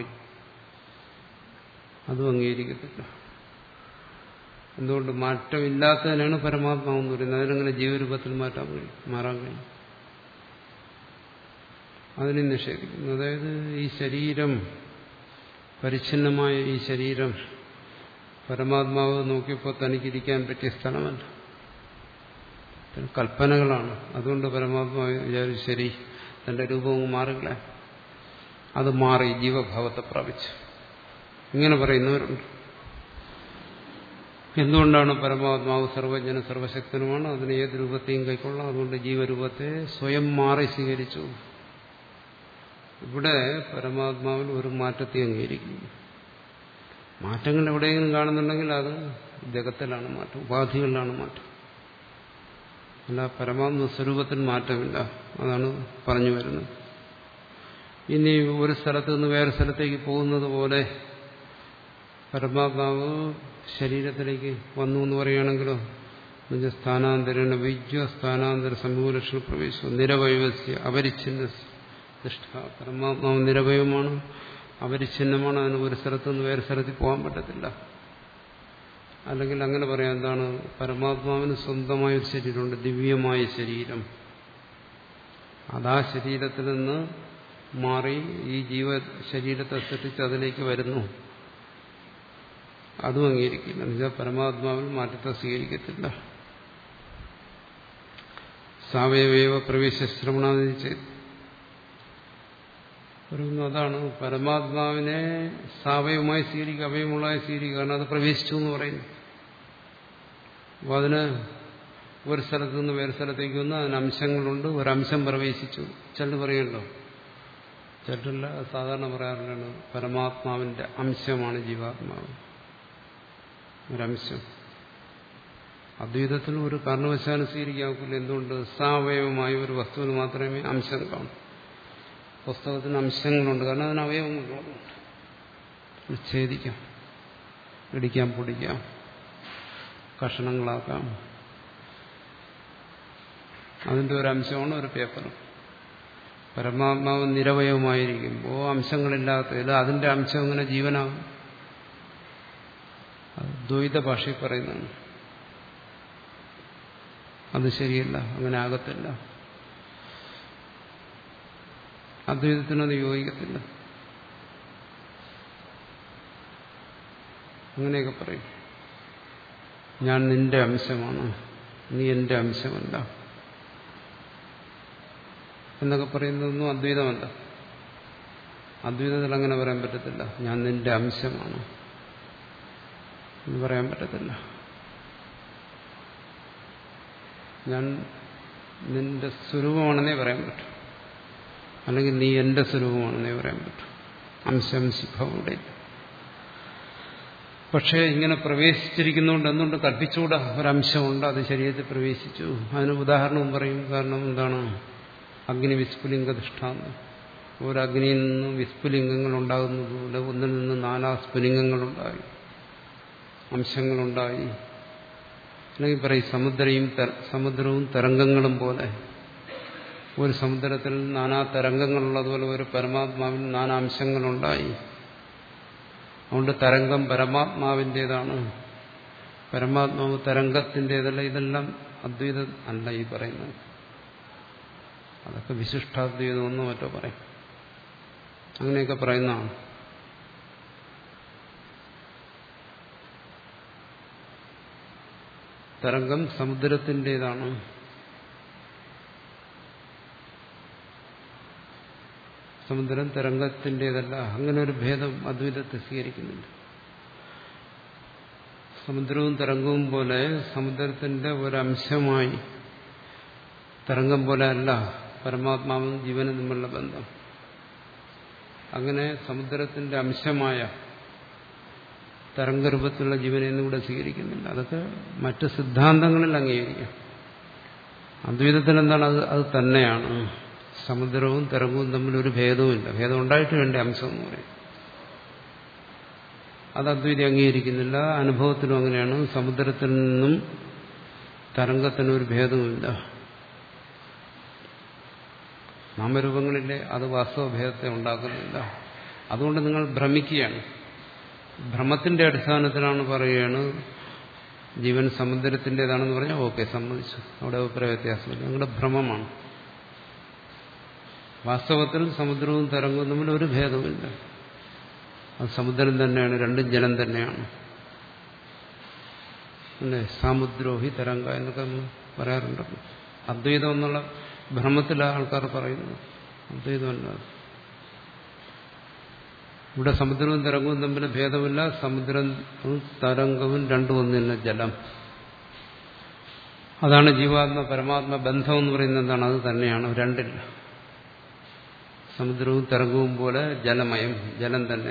അതും അംഗീകരിക്കത്തില്ല എന്തുകൊണ്ട് മാറ്റമില്ലാത്തതിനാണ് പരമാത്മാവ് എന്ന് പറയുന്നത് അതിനെങ്ങനെ ജീവരൂപത്തിൽ മാറ്റാൻ കഴിയും മാറാൻ കഴിയും അതിനെ നിഷേധിക്കുന്നു അതായത് ഈ ശരീരം പരിച്ഛിന്നമായ ഈ ശരീരം പരമാത്മാവ് നോക്കിയപ്പോൾ തനിക്കിരിക്കാൻ പറ്റിയ സ്ഥലമല്ല കൽപ്പനകളാണ് അതുകൊണ്ട് പരമാത്മാവ് വിചാരിച്ചു ശരി തന്റെ രൂപവും മാറുകളെ അത് മാറി ജീവഭാവത്തെ പ്രാപിച്ചു ഇങ്ങനെ പറയുന്നവരുണ്ട് എന്തുകൊണ്ടാണ് പരമാത്മാവ് സർവജ്ഞനും സർവശക്തനുമാണ് അതിന് ഏത് രൂപത്തെയും കൈക്കൊള്ളാം അതുകൊണ്ട് ജീവരൂപത്തെ സ്വയം മാറി സ്വീകരിച്ചു ഇവിടെ പരമാത്മാവിൽ ഒരു മാറ്റത്തെ അംഗീകരിക്കുന്നു മാറ്റങ്ങൾ എവിടെയെങ്കിലും കാണുന്നുണ്ടെങ്കിൽ അത് ജഗത്തിലാണ് മാറ്റം ഉപാധികളിലാണ് മാറ്റം അല്ല പരമാത്മ സ്വരൂപത്തിൽ മാറ്റമില്ല അതാണ് പറഞ്ഞു വരുന്നത് ഇനി ഒരു സ്ഥലത്ത് നിന്ന് വേറെ സ്ഥലത്തേക്ക് പോകുന്നത് പോലെ പരമാത്മാവ് ശരീരത്തിലേക്ക് വന്നു എന്ന് പറയുകയാണെങ്കിലോ എന്നുവെച്ചാൽ സ്ഥാനാന്തരണ വിജ്വ സ്ഥാനാന്തര സമൂഹലക്ഷണ പ്രവേശം നിരവയവസ്യ അപരിച്ഛിന്ന നിഷ്ഠ പരമാത്മാവ് നിരവയവമാണ് അപരിച്ഛിന്നമാണ് അതിന് ഒരു സ്ഥലത്ത് നിന്ന് വേറെ സ്ഥലത്തിൽ പോകാൻ പറ്റത്തില്ല അല്ലെങ്കിൽ അങ്ങനെ പറയാം എന്താണ് പരമാത്മാവിന് സ്വന്തമായ ഒരു ശരീരമുണ്ട് ദിവ്യമായ ശരീരം അതാ ശരീരത്തിൽ നിന്ന് മാറി ഈ ജീവ ശരീരത്തെ സൃഷ്ടിച്ച് അതിലേക്ക് വരുന്നു അതും അംഗീകരിക്കില്ല എന്നുവെച്ചാൽ പരമാത്മാവിൽ മാറ്റത്തെ സ്വീകരിക്കത്തില്ല സാവയവ പ്രവേശ ശ്രവണാദി ചെയ്ത് പറയുന്നു അതാണ് പരമാത്മാവിനെ സാവയവമായി സ്വീകരിക്കുക അവയവമുള്ളതായി സ്വീകരിക്കുക കാരണം അത് പ്രവേശിച്ചു എന്ന് പറയുന്നു അപ്പോൾ അതിന് ഒരു സ്ഥലത്ത് നിന്ന് വേറെ സ്ഥലത്തേക്ക് വന്ന് അതിന് അംശങ്ങളുണ്ട് ഒരംശം പ്രവേശിച്ചു ചിലർ പറയണ്ടോ ചിലരല്ല സാധാരണ പറയാറുള്ളതാണ് പരമാത്മാവിന്റെ അംശമാണ് ജീവാത്മാവ് ഒരംശം അദ്വൈതത്തിൽ ഒരു കാരണവശാലും സ്വീകരിക്കാവില്ല എന്തുകൊണ്ട് സാവയവമായ ഒരു വസ്തുവിന് മാത്രമേ അംശം കാണൂ പുസ്തകത്തിന് അംശങ്ങളുണ്ട് കാരണം അതിന് അവയവങ്ങളുണ്ട് ഛേദിക്കാം ഇടിക്കാം പൊടിക്കാം കഷണങ്ങളാക്കാം അതിന്റെ ഒരു അംശമാണ് ഒരു പേപ്പർ പരമാത്മാവ് നിരവയവമായിരിക്കുമ്പോൾ അംശങ്ങളില്ലാത്തതിൽ അതിന്റെ അംശം ഇങ്ങനെ ജീവനാകും ദ്വൈത ഭാഷയിൽ പറയുന്നതാണ് അത് ശരിയല്ല അങ്ങനെ ആകത്തില്ല അദ്വൈതത്തിനത് യോജിക്കത്തില്ല അങ്ങനെയൊക്കെ പറയും ഞാൻ നിന്റെ അംശമാണ് നീ എന്റെ അംശമല്ല എന്നൊക്കെ പറയുന്നതൊന്നും അദ്വൈതമല്ല അദ്വൈതത്തിൽ അങ്ങനെ പറയാൻ പറ്റത്തില്ല ഞാൻ നിന്റെ അംശമാണ് എന്ന് പറയാൻ പറ്റത്തില്ല ഞാൻ നിന്റെ സ്വരൂപമാണെന്നേ പറയാൻ പറ്റും അല്ലെങ്കിൽ നീ എന്റെ സ്വരൂപമാണെന്നേ പറയാൻ പറ്റും അംശംശിഭാവം ഇവിടെ ഇല്ല പക്ഷേ ഇങ്ങനെ പ്രവേശിച്ചിരിക്കുന്നതുകൊണ്ട് എന്തുകൊണ്ട് കൽപ്പിച്ചുകൂടാ ഒരംശമുണ്ട് അത് ശരീരത്തിൽ പ്രവേശിച്ചു അതിന് ഉദാഹരണവും പറയും കാരണം എന്താണ് അഗ്നി വിസ്ഫുലിംഗ ദൃഷ്ടാന്തം ഒരു അഗ്നിയിൽ നിന്ന് വിസ്ഫുലിംഗങ്ങൾ ഉണ്ടാകുന്നതുപോലെ ഒന്നിൽ നിന്ന് നാനാ സ്ഫുലിംഗങ്ങളുണ്ടായി അംശങ്ങളുണ്ടായി അല്ലെങ്കിൽ പറയും സമുദ്രയും സമുദ്രവും തരംഗങ്ങളും പോലെ ഒരു സമുദ്രത്തിൽ നാനാ തരംഗങ്ങളുള്ളതുപോലെ ഒരു പരമാത്മാവിൽ നാനാ അംശങ്ങളുണ്ടായി അതുകൊണ്ട് തരംഗം പരമാത്മാവിൻ്റെതാണ് പരമാത്മാവ് തരംഗത്തിൻ്റെതല്ല ഇതെല്ലാം അദ്വൈതം അല്ല ഈ പറയുന്നത് അതൊക്കെ വിശിഷ്ടാദ്വൈതം ഒന്നോ മറ്റോ പറയും അങ്ങനെയൊക്കെ പറയുന്നതാണ് തരംഗം സമുദ്രത്തിൻ്റെതാണ് സമുദ്രം തരംഗത്തിൻ്റെതല്ല അങ്ങനെ ഒരു ഭേദം അദ്വൈതത്തെ സ്വീകരിക്കുന്നുണ്ട് സമുദ്രവും തരംഗവും പോലെ സമുദ്രത്തിന്റെ ഒരംശമായി തരംഗം പോലെ അല്ല പരമാത്മാവും ജീവനും തമ്മിലുള്ള ബന്ധം അങ്ങനെ സമുദ്രത്തിന്റെ അംശമായ തരംഗരൂപത്തിലുള്ള ജീവനെയൊന്നും ഇവിടെ സ്വീകരിക്കുന്നില്ല അതൊക്കെ മറ്റ് സിദ്ധാന്തങ്ങളിൽ അംഗീകരിക്കാം അദ്വൈതത്തിൽ എന്താണ് അത് അത് തന്നെയാണ് സമുദ്രവും തരംഗവും തമ്മിൽ ഒരു ഭേദവുമില്ല ഭേദം ഉണ്ടായിട്ട് വേണ്ട അംശം എന്ന് പറയും അത് അദ്വൈതി അംഗീകരിക്കുന്നില്ല അനുഭവത്തിലും അങ്ങനെയാണ് സമുദ്രത്തിൽ നിന്നും തരംഗത്തിനൊരു ഭേദവുമില്ല നാമരൂപങ്ങളിലെ അത് വാസ്തവഭേദത്തെ ഉണ്ടാക്കുന്നില്ല അതുകൊണ്ട് നിങ്ങൾ ഭ്രമിക്കുകയാണ് ഭ്രമത്തിന്റെ അടിസ്ഥാനത്തിലാണ് പറയുകയാണ് ജീവൻ സമുദ്രത്തിൻ്റെതാണെന്ന് പറഞ്ഞാൽ ഓക്കെ സമ്മതിച്ചു അവിടെ അഭിപ്രായ വ്യത്യാസമില്ല നിങ്ങളുടെ ഭ്രമമാണ് വാസ്തവത്തിൽ സമുദ്രവും തരംഗവും തമ്മിൽ ഒരു ഭേദവുമില്ല അത് സമുദ്രം തന്നെയാണ് രണ്ടും ജലം തന്നെയാണ് അല്ലേ സാമുദ്രോഹി തരംഗ എന്നൊക്കെ നമ്മൾ പറയാറുണ്ടല്ലോ അദ്വൈതം എന്നുള്ള ഭ്രമത്തില ആൾക്കാർ പറയുന്നു അദ്വൈതമല്ല ഇവിടെ സമുദ്രവും തരംഗവും തമ്മിൽ ഭേദമില്ല സമുദ്രവും തരംഗവും രണ്ടും ഒന്നില്ല ജലം അതാണ് ജീവാത്മ പരമാത്മ ബന്ധം എന്ന് പറയുന്നത് എന്താണ് അത് തന്നെയാണ് രണ്ടില്ല സമുദ്രവും തരംഗവും പോലെ ജലമയം ജലം തന്നെ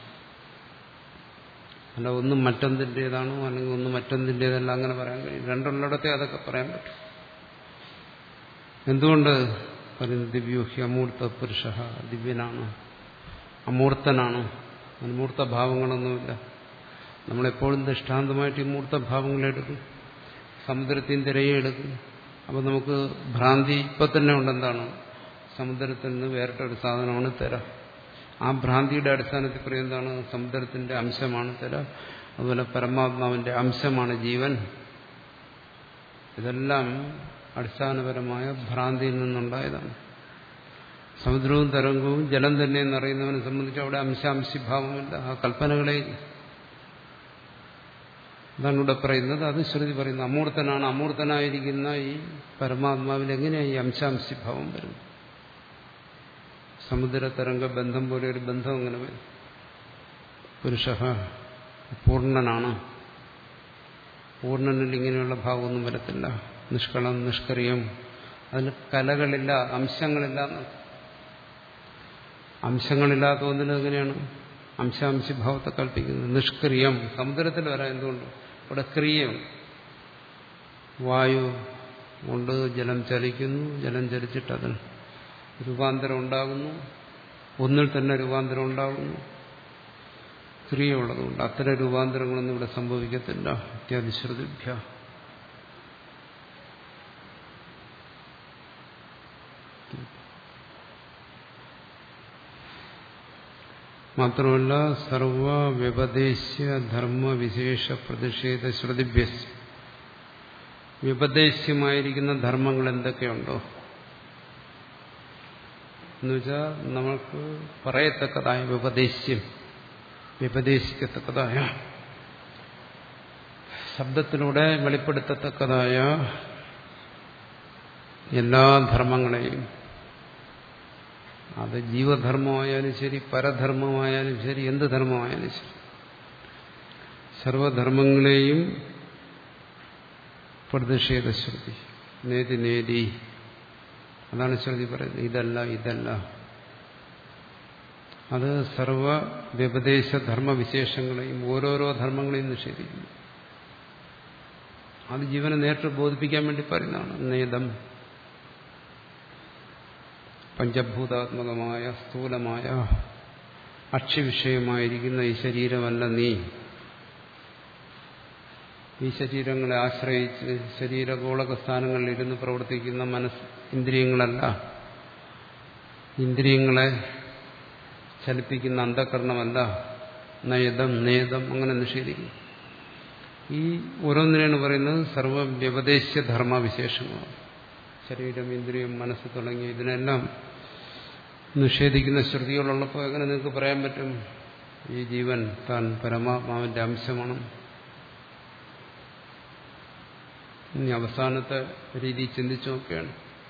അല്ല ഒന്നും മറ്റൊന്നിൻ്റെതാണോ അല്ലെങ്കിൽ ഒന്നും മറ്റൊന്നിൻ്റെതല്ല അങ്ങനെ പറയാൻ കഴിയും രണ്ടുള്ളിടത്തെ അതൊക്കെ പറയാൻ പറ്റും എന്തുകൊണ്ട് പറയുന്നത് ദിവ്യൂഹ്യ അമൂർത്ത പുരുഷ ദിവ്യനാണ് അമൂർത്തനാണ് അമൂർത്ത ഭാവങ്ങളൊന്നുമില്ല നമ്മളെപ്പോഴും ദൃഷ്ടാന്തമായിട്ട് ഈ മൂർത്ത ഭാവങ്ങളെടുക്കും സമുദ്രത്തിൽ തിരയെ എടുക്കും അപ്പം നമുക്ക് ഭ്രാന്തി ഇപ്പം തന്നെ ഉണ്ടെന്താണ് സമുദ്രത്തിൽ നിന്ന് വേറിട്ടൊരു സാധനമാണ് തിര ആ ഭ്രാന്തിയുടെ അടിസ്ഥാനത്തിൽ പറയുന്നതാണ് സമുദ്രത്തിന്റെ അംശമാണ് തിര അതുപോലെ പരമാത്മാവിന്റെ അംശമാണ് ജീവൻ ഇതെല്ലാം അടിസ്ഥാനപരമായ ഭ്രാന്തിയിൽ നിന്നുണ്ടായതാണ് സമുദ്രവും തരംഗവും ജലം തന്നെ എന്നറിയുന്നവനെ സംബന്ധിച്ച് അവിടെ അംശാംശിഭാവമില്ല ആ കൽപ്പനകളെ അതാണ് ഇവിടെ പറയുന്നത് അത് ശ്രുതി പറയുന്നത് അമൂർത്തനാണ് അമൂർത്തനായിരിക്കുന്ന ഈ പരമാത്മാവിൽ എങ്ങനെയാണ് ഈ അംശാംശിഭാവം വരുന്നത് സമുദ്ര തരംഗ ബന്ധം പോലെ ഒരു ബന്ധം അങ്ങനെ വരും പുരുഷ പൂർണ്ണനാണ് പൂർണ്ണനിൽ ഇങ്ങനെയുള്ള ഭാവമൊന്നും വരത്തില്ല നിഷ്കളം നിഷ്കറിയം അതിൽ കലകളില്ല അംശങ്ങളില്ല അംശങ്ങളില്ലാത്ത ഒന്നിന് എങ്ങനെയാണ് അംശാംശിഭാവത്തെ കൽപ്പിക്കുന്നത് നിഷ്ക്രിയം സമുദ്രത്തിൽ വരാൻ എന്തുകൊണ്ട് ഇവിടെ ക്രിയം വായു കൊണ്ട് ജലം ചലിക്കുന്നു ജലം ചലിച്ചിട്ട് അതിന് രൂപാന്തരം ഉണ്ടാകുന്നു ഒന്നിൽ തന്നെ രൂപാന്തരം ഉണ്ടാകുന്നു ക്രിയ ഉള്ളതുകൊണ്ട് അത്തരം രൂപാന്തരങ്ങളൊന്നും ഇവിടെ സംഭവിക്കത്തില്ല ഇത്യാദി ശ്രുതിഭ്യ മാത്രമല്ല സർവ വ്യപദേശ്യ ധർമ്മവിശേഷ പ്രതിഷേധ ശ്രുതിഭ്യ വ്യപദേശ്യമായിരിക്കുന്ന ധർമ്മങ്ങൾ എന്തൊക്കെയുണ്ടോ എന്നുവെച്ചാൽ നമുക്ക് പറയത്തക്കതായ വ്യപദേശ്യം വ്യപദേശിക്കത്തക്കതായ ശബ്ദത്തിലൂടെ വെളിപ്പെടുത്തത്തക്കതായ എല്ലാ ധർമ്മങ്ങളെയും അത് ജീവധർമ്മമായാലും ശരി പരധർമ്മമായാലും ശരി എന്ത് ധർമ്മമായാലും ശരി സർവധർമ്മങ്ങളെയും പ്രതിഷേധ ശ്രുതി നേതി നേതി അതാണ് ശ്രുതി പറയുന്നത് ഇതല്ല ഇതല്ല അത് സർവ വ്യപദേശ ധർമ്മവിശേഷങ്ങളെയും ഓരോരോ ധർമ്മങ്ങളെയും നിഷേധിക്കുന്നു അത് ജീവനെ നേരിട്ട് ബോധിപ്പിക്കാൻ വേണ്ടി പറയുന്നതാണ് നേതം പഞ്ചഭൂതാത്മകമായ സ്ഥൂലമായ അക്ഷ്യവിഷയമായിരിക്കുന്ന ഈ ശരീരമല്ല നീ ഈ ശരീരങ്ങളെ ആശ്രയിച്ച് ശരീരഗോളക സ്ഥാനങ്ങളിൽ ഇരുന്ന് പ്രവർത്തിക്കുന്ന മനസ് ഇന്ദ്രിയങ്ങളല്ല ഇന്ദ്രിയങ്ങളെ ചലിപ്പിക്കുന്ന അന്ധകരണമല്ല നയതം നേതം അങ്ങനെ നിഷേധിക്കും ഈ ഓരോന്നിനാണ് പറയുന്നത് സർവവ്യപദേശ ധർമ്മവിശേഷങ്ങളാണ് ശരീരം ഇന്ദ്രിയം മനസ്സ് തുടങ്ങി ഇതിനെല്ലാം നിഷേധിക്കുന്ന ശ്രുതികളുള്ളപ്പോൾ എങ്ങനെ നിങ്ങൾക്ക് പറയാൻ പറ്റും ഈ ജീവൻ താൻ പരമാത്മാവിന്റെ അംശമാണ് ഇനി അവസാനത്തെ രീതി ചിന്തിച്ചു നോക്കുകയാണ്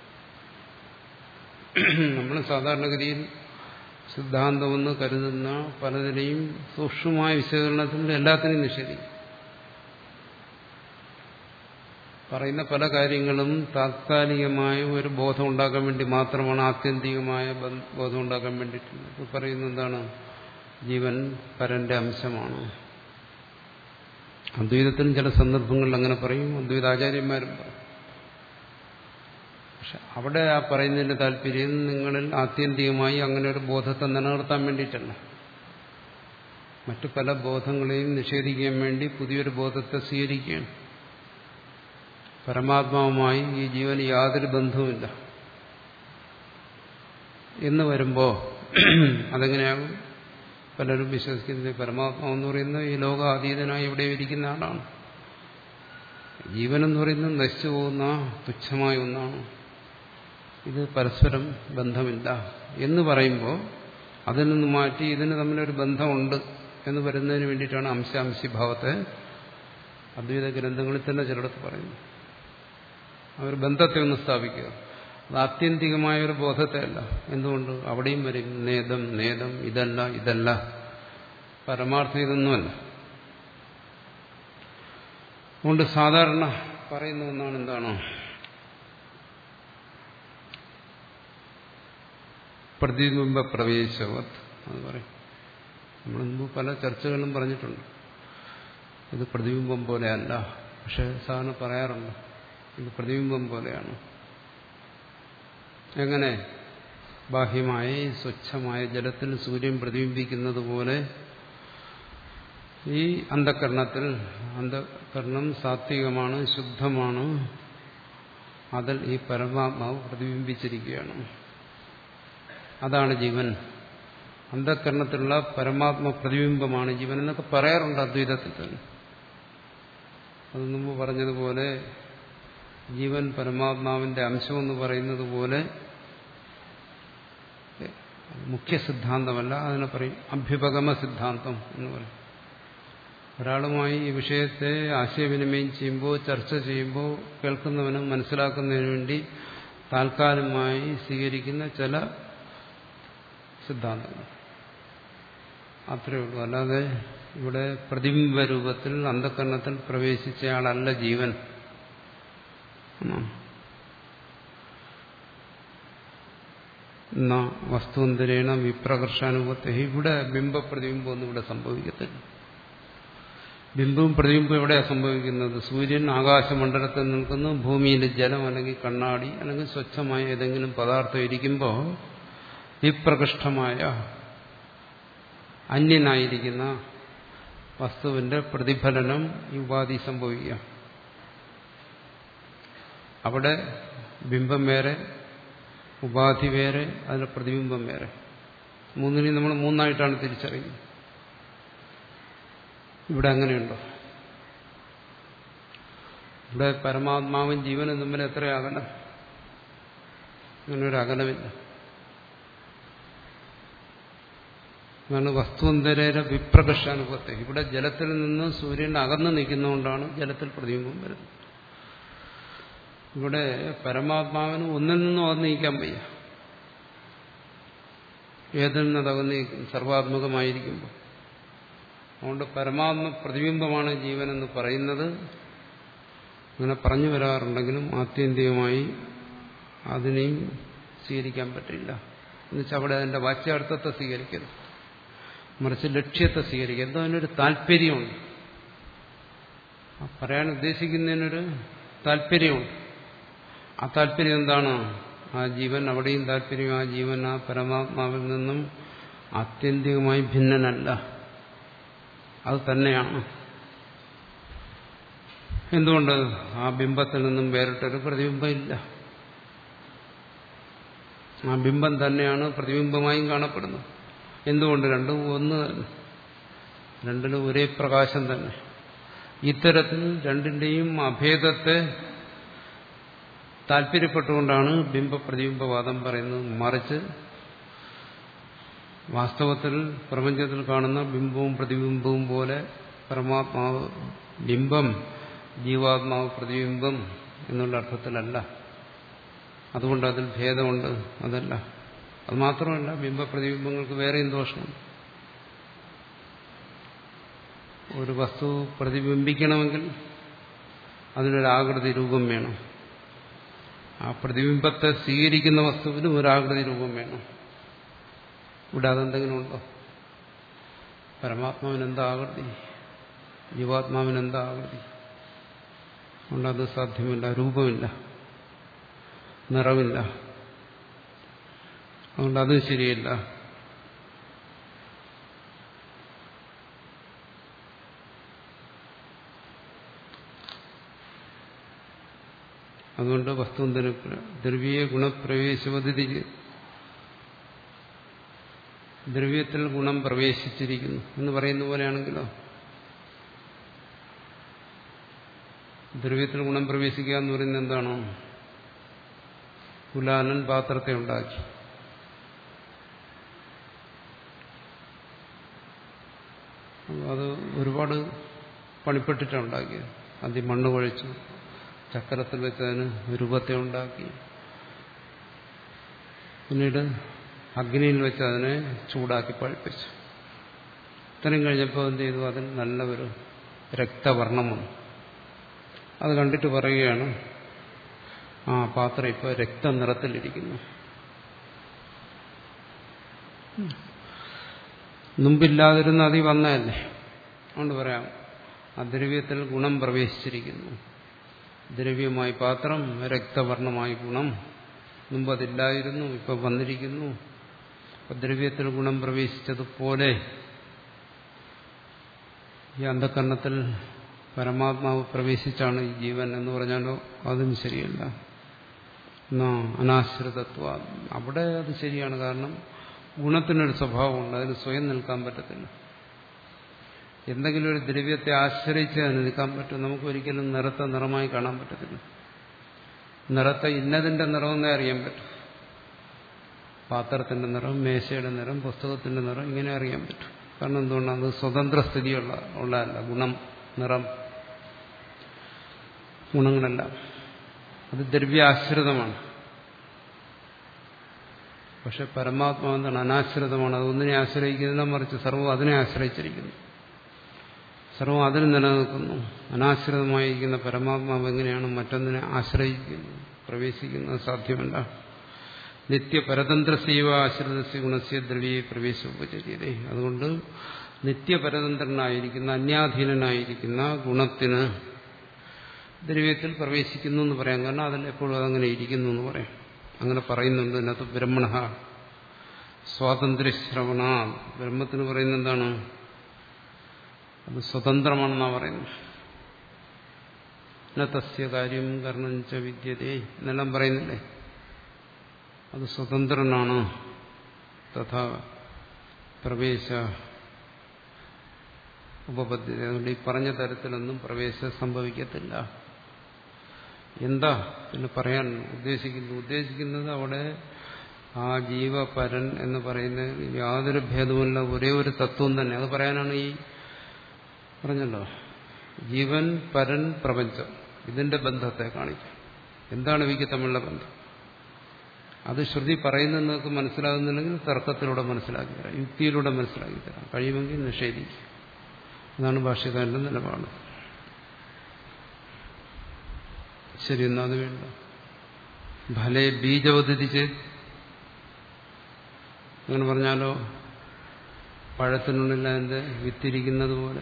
നമ്മൾ സാധാരണഗതിയിൽ സിദ്ധാന്തമെന്ന് കരുതുന്ന പലതിനെയും സൂക്ഷ്മമായ വിശകലനത്തിൽ എല്ലാത്തിനെയും നിഷേധിക്കും പറയുന്ന പല കാര്യങ്ങളും താത്കാലികമായ ഒരു ബോധം ഉണ്ടാക്കാൻ വേണ്ടി മാത്രമാണ് ആത്യന്തികമായ ബോധം ഉണ്ടാക്കാൻ വേണ്ടിയിട്ടുള്ളത് ഇപ്പോൾ പറയുന്നത് എന്താണ് ജീവൻ പരന്റെ അംശമാണ് അദ്വൈതത്തിനും ചില സന്ദർഭങ്ങളിൽ അങ്ങനെ പറയും അദ്വൈതാചാര്യന്മാരും പറയും പക്ഷെ അവിടെ ആ പറയുന്നതിന്റെ താല്പര്യം നിങ്ങളിൽ ആത്യന്തികമായി അങ്ങനെ ഒരു ബോധത്തെ നിലനിർത്താൻ വേണ്ടിയിട്ടല്ല മറ്റു പല ബോധങ്ങളെയും നിഷേധിക്കാൻ വേണ്ടി പുതിയൊരു ബോധത്തെ സ്വീകരിക്കുകയാണ് പരമാത്മാവുമായി ഈ ജീവന് യാതൊരു ബന്ധവുമില്ല എന്ന് വരുമ്പോൾ അതെങ്ങനെയാകും പലരും വിശ്വസിക്കുന്നത് പരമാത്മാവ് എന്ന് പറയുന്നത് ഈ ലോകാതീതനായി ഇവിടെ ഇരിക്കുന്ന ആളാണ് ജീവനെന്ന് പറയുന്നത് നശിച്ചു പോകുന്ന തുച്ഛമായ ഒന്നാണ് ഇത് പരസ്പരം ബന്ധമില്ല എന്ന് പറയുമ്പോൾ അതിൽ നിന്ന് മാറ്റി ഇതിന് തമ്മിലൊരു ബന്ധമുണ്ട് എന്ന് വരുന്നതിന് വേണ്ടിയിട്ടാണ് അംശാംശി ഭാവത്തെ അദ്വൈത ഗ്രന്ഥങ്ങളിൽ തന്നെ ചിലടത്ത് പറയുന്നു അവർ ബന്ധത്തെ ഒന്ന് സ്ഥാപിക്കുക അത് ആത്യന്തികമായ ഒരു ബോധത്തെ അല്ല എന്തുകൊണ്ട് അവിടെയും വരും നേതം നേതം ഇതല്ല ഇതല്ല പരമാർത്ഥം ഇതൊന്നുമല്ല അതുകൊണ്ട് സാധാരണ പറയുന്ന ഒന്നാണ് എന്താണ് പ്രതിബിംബ പ്രവേശവത് അത് പറയും നമ്മൾ മുമ്പ് പല ചർച്ചകളിലും പറഞ്ഞിട്ടുണ്ട് ഇത് പ്രതിബിംബം പോലെയല്ല പക്ഷെ സാധാരണ പറയാറുണ്ട് ഇത് പ്രതിബിംബം പോലെയാണ് എങ്ങനെ ബാഹ്യമായി സ്വച്ഛമായ ജലത്തിൽ സൂര്യൻ പ്രതിബിംബിക്കുന്നത് പോലെ ഈ അന്ധകരണത്തിൽ അന്ധകരണം സാത്വികമാണ് ശുദ്ധമാണ് അതിൽ ഈ പരമാത്മാവ് പ്രതിബിംബിച്ചിരിക്കുകയാണ് അതാണ് ജീവൻ അന്ധകരണത്തിലുള്ള പരമാത്മ പ്രതിബിംബമാണ് ജീവൻ എന്നൊക്കെ പറയാറുണ്ട് അദ്വൈതത്തിൽ തന്നെ അത് മുമ്പ് പറഞ്ഞതുപോലെ ജീവൻ പരമാത്മാവിന്റെ അംശമെന്ന് പറയുന്നത് പോലെ മുഖ്യ സിദ്ധാന്തമല്ല അതിനെ പറയും അഭ്യുപഗമ സിദ്ധാന്തം എന്ന് പറയും ഒരാളുമായി ഈ വിഷയത്തെ ആശയവിനിമയം ചെയ്യുമ്പോൾ ചർച്ച ചെയ്യുമ്പോൾ കേൾക്കുന്നവനും മനസ്സിലാക്കുന്നതിന് വേണ്ടി താൽക്കാലികമായി സ്വീകരിക്കുന്ന ചില സിദ്ധാന്തങ്ങൾ അത്രയേ ഉള്ളൂ അല്ലാതെ ഇവിടെ പ്രതിബിംബ രൂപത്തിൽ അന്ധകരണത്തിൽ പ്രവേശിച്ചയാളല്ല ജീവൻ വസ്തുവന്തരേണ വിപ്രകർഷാനുഭവത്തെ ഇവിടെ ബിംബപ്രതിബിംബം ഒന്നും ഇവിടെ സംഭവിക്കത്തില്ല ബിംബവും പ്രതിബിംബവും എവിടെയാണ് സംഭവിക്കുന്നത് സൂര്യൻ ആകാശമണ്ഡലത്തിൽ നിൽക്കുന്നു ഭൂമിയിൽ ജലം അല്ലെങ്കിൽ കണ്ണാടി അല്ലെങ്കിൽ സ്വച്ഛമായ ഏതെങ്കിലും പദാർത്ഥം ഇരിക്കുമ്പോൾ വിപ്രകൃഷ്ടമായ അന്യനായിരിക്കുന്ന വസ്തുവിന്റെ പ്രതിഫലനം ഈ ഉപാധി സംഭവിക്കുക അവിടെ ബിംബം വേറെ ഉപാധി വേറെ അതിന്റെ പ്രതിബിംബം വേറെ മൂന്നിനെയും നമ്മൾ മൂന്നായിട്ടാണ് തിരിച്ചറിയുന്നത് ഇവിടെ അങ്ങനെയുണ്ടോ ഇവിടെ പരമാത്മാവും ജീവനും തമ്മിൽ എത്ര അകലം അങ്ങനെ ഒരു അകലമില്ല അതാണ് വസ്തുവന്തരയുടെ വിപ്രകർഷാനുഭവത്തെ ഇവിടെ ജലത്തിൽ നിന്ന് സൂര്യൻ അകന്നു നിൽക്കുന്നതുകൊണ്ടാണ് ജലത്തിൽ പ്രതിബിംബം വരുന്നത് ഇവിടെ പരമാത്മാവിന് ഒന്നിൽ നിന്നും അകന്ന് നീക്കാൻ വയ്യ ഏതിൽ നിന്നതകുന്ന സർവാത്മകമായിരിക്കുമ്പോൾ അതുകൊണ്ട് പരമാത്മ പ്രതിബിംബമാണ് ജീവനെന്ന് പറയുന്നത് അങ്ങനെ പറഞ്ഞു വരാറുണ്ടെങ്കിലും ആത്യന്തികമായി അതിനെയും സ്വീകരിക്കാൻ പറ്റില്ല എന്നുവെച്ചാൽ അവിടെ അതിന്റെ വാച്യാർത്ഥത്തെ സ്വീകരിക്കരുത് മറിച്ച് ലക്ഷ്യത്തെ സ്വീകരിക്കുക എന്തോ അതിനൊരു താല്പര്യമുണ്ട് ആ പറയാൻ ഉദ്ദേശിക്കുന്നതിനൊരു താല്പര്യമുണ്ട് ആ താല്പര്യം എന്താണ് ആ ജീവൻ അവിടെയും താല്പര്യം ആ ജീവൻ ആ പരമാത്മാവിൽ നിന്നും ആത്യന്തികമായി ഭിന്നനല്ല അത് തന്നെയാണ് എന്തുകൊണ്ട് ആ ബിംബത്തിൽ നിന്നും വേറിട്ടൊരു പ്രതിബിംബം ഇല്ല ആ ബിംബം തന്നെയാണ് പ്രതിബിംബമായും കാണപ്പെടുന്നത് എന്തുകൊണ്ട് രണ്ടും ഒന്ന് തന്നെ രണ്ടിലും ഒരേ പ്രകാശം തന്നെ ഇത്തരത്തിൽ രണ്ടിന്റെയും അഭേദത്തെ താല്പര്യപ്പെട്ടുകൊണ്ടാണ് ബിംബപ്രതിബിംബവാദം പറയുന്നത് മറിച്ച് വാസ്തവത്തിൽ പ്രപഞ്ചത്തിൽ കാണുന്ന ബിംബവും പ്രതിബിംബവും പോലെ പരമാത്മാവ് ബിംബം ജീവാത്മാവ് പ്രതിബിംബം എന്നുള്ള അർത്ഥത്തിലല്ല അതുകൊണ്ട് അതിൽ ഭേദമുണ്ട് അതല്ല അത് മാത്രമല്ല ബിംബപ്രതിബിംബങ്ങൾക്ക് വേറെയും ദോഷമുണ്ട് ഒരു വസ്തു പ്രതിബിംബിക്കണമെങ്കിൽ അതിനൊരു ആകൃതി രൂപം വേണം ആ പ്രതിബിംബത്തെ സ്വീകരിക്കുന്ന വസ്തുവിനും ഒരു ആകൃതി രൂപം വേണം ഇവിടെ അതെന്തെങ്കിലും ഉണ്ടോ പരമാത്മാവിന് എന്താ ആകൃതി ജീവാത്മാവിന് എന്താ ആകൃതി അതുകൊണ്ട് അത് സാധ്യമല്ല രൂപമില്ല നിറമില്ല അതുകൊണ്ട് അതും ശരിയല്ല അതുകൊണ്ട് വസ്തുവിന് ദ്രവ്യ ഗുണപ്രവേശപദ്ധതി ദ്രവ്യത്തിൽ ഗുണം പ്രവേശിച്ചിരിക്കുന്നു എന്ന് പറയുന്ന പോലെയാണെങ്കിലോ ദ്രവ്യത്തിൽ ഗുണം പ്രവേശിക്കുക എന്ന് പറയുന്നത് എന്താണോ കുലാലൻ പാത്രത്തെ ഉണ്ടാക്കി അത് ഒരുപാട് പണിപ്പെട്ടിട്ടാണ് ഉണ്ടാക്കിയത് ആദ്യം മണ്ണ് കുഴച്ചു ചക്രത്തിൽ വെച്ചതിന് രൂപത്തെ ഉണ്ടാക്കി പിന്നീട് അഗ്നിയിൽ വെച്ച് അതിനെ ചൂടാക്കി പഴിപ്പിച്ചു ഇത്രയും കഴിഞ്ഞപ്പോൾ എന്ത് ചെയ്തു അതിൽ നല്ല ഒരു രക്തവർണം വന്നു അത് കണ്ടിട്ട് പറയുകയാണ് ആ പാത്രം ഇപ്പോൾ രക്തനിറത്തിലിരിക്കുന്നു മുമ്പില്ലാതിരുന്ന അതി വന്നതല്ലേ അതുകൊണ്ട് പറയാം ആ ദ്രവ്യത്തിൽ ഗുണം പ്രവേശിച്ചിരിക്കുന്നു ദ്രവ്യമായി പാത്രം രക്തവർണമായി ഗുണം മുമ്പ് അതില്ലായിരുന്നു ഇപ്പൊ വന്നിരിക്കുന്നു അപ്പൊ ദ്രവ്യത്തിൽ ഗുണം പ്രവേശിച്ചതുപോലെ ഈ അന്ധകരണത്തിൽ പരമാത്മാവ് പ്രവേശിച്ചാണ് ഈ ജീവൻ എന്ന് പറഞ്ഞാലോ അതും ശരിയല്ല എന്നാ അനാശ്രിതത്വ അവിടെ അത് ശരിയാണ് കാരണം ഗുണത്തിനൊരു സ്വഭാവമുണ്ട് അതിന് സ്വയം നിൽക്കാൻ പറ്റത്തില്ല എന്തെങ്കിലും ഒരു ദ്രവ്യത്തെ ആശ്രയിച്ച് അതിന് നിൽക്കാൻ പറ്റും നമുക്ക് ഒരിക്കലും നിറത്തെ നിറമായി കാണാൻ പറ്റത്തില്ല നിറത്തെ ഇന്നതിന്റെ നിറമെന്നേ അറിയാൻ പറ്റും പാത്രത്തിന്റെ നിറം മേശയുടെ നിറം പുസ്തകത്തിന്റെ നിറം ഇങ്ങനെ അറിയാൻ പറ്റും കാരണം എന്തുകൊണ്ടാണ് അത് സ്വതന്ത്ര സ്ഥിതിയുള്ള ഉള്ളതല്ല ഗുണം നിറം ഗുണങ്ങളെല്ലാം അത് ദ്രവ്യാശ്രിതമാണ് പക്ഷെ പരമാത്മാവ് എന്താണ് അനാശ്രിതമാണ് അതൊന്നിനെ ആശ്രയിക്കുന്നില്ല മറിച്ച് സർവ്വം അതിനെ ആശ്രയിച്ചിരിക്കുന്നു സർവം അതിൽ നിലനിൽക്കുന്നു അനാശ്രിതമായിരിക്കുന്ന പരമാത്മാവ് എങ്ങനെയാണ് മറ്റൊന്നിനെ ആശ്രയിക്കുന്നത് പ്രവേശിക്കുന്നത് സാധ്യമല്ല നിത്യപരതന്ത്രസീവ ആശ്രിതസ്യ ഗുണസ്യ ദ്രവ്യ പ്രവേശോപചര്യത അതുകൊണ്ട് നിത്യപരതന്ത്രനായിരിക്കുന്ന അന്യാധീനനായിരിക്കുന്ന ഗുണത്തിന് ദ്രവ്യത്തിൽ പ്രവേശിക്കുന്നു എന്ന് പറയാം കാരണം അതിൽ എപ്പോഴും അതങ്ങനെ ഇരിക്കുന്നു എന്ന് പറയാം അങ്ങനെ പറയുന്നുണ്ട് അതിനകത്ത് ബ്രഹ്മണ സ്വാതന്ത്ര്യശ്രവണ ബ്രഹ്മത്തിന് പറയുന്നത് എന്താണ് അത് സ്വതന്ത്രമാണെന്നാണ് പറയുന്നത് തസ്യ കാര്യം കർണം ച വിദ്യതേ എന്നെല്ലാം പറയുന്നില്ലേ അത് സ്വതന്ത്രനാണ് തഥാ പ്രവേശ ഉപപദ്ധ്യത അതുകൊണ്ട് ഈ പറഞ്ഞ തരത്തിലൊന്നും പ്രവേശം സംഭവിക്കത്തില്ല എന്താ പിന്നെ പറയാൻ ഉദ്ദേശിക്കുന്നു ഉദ്ദേശിക്കുന്നത് അവിടെ ആ ജീവപരൻ എന്ന് പറയുന്ന യാതൊരു ഭേദവുമില്ല ഒരേ ഒരു തത്വം തന്നെ അത് പറയാനാണ് ഈ പറഞ്ഞല്ലോ ജീവൻ പരൻ പ്രപഞ്ചം ഇതിന്റെ ബന്ധത്തെ കാണിക്കും എന്താണ് ഇവയ്ക്ക് തമ്മിലുള്ള ബന്ധം അത് ശ്രുതി പറയുന്നതെന്നൊക്കെ മനസ്സിലാകുന്നില്ലെങ്കിൽ തർക്കത്തിലൂടെ മനസ്സിലാക്കി തരാം യുക്തിയിലൂടെ മനസ്സിലാക്കി തരാം കഴിയുമെങ്കിൽ നിഷേധിക്കും അതാണ് ഭാഷ്യക്കാരന്റെ നിലപാട് ശരി എന്നാ അത് വേണ്ട ഫലേ ബീജവതിച്ച് അങ്ങനെ പറഞ്ഞാലോ പഴത്തിനുള്ളിൽ അതിന്റെ വിത്തിരിക്കുന്നത് പോലെ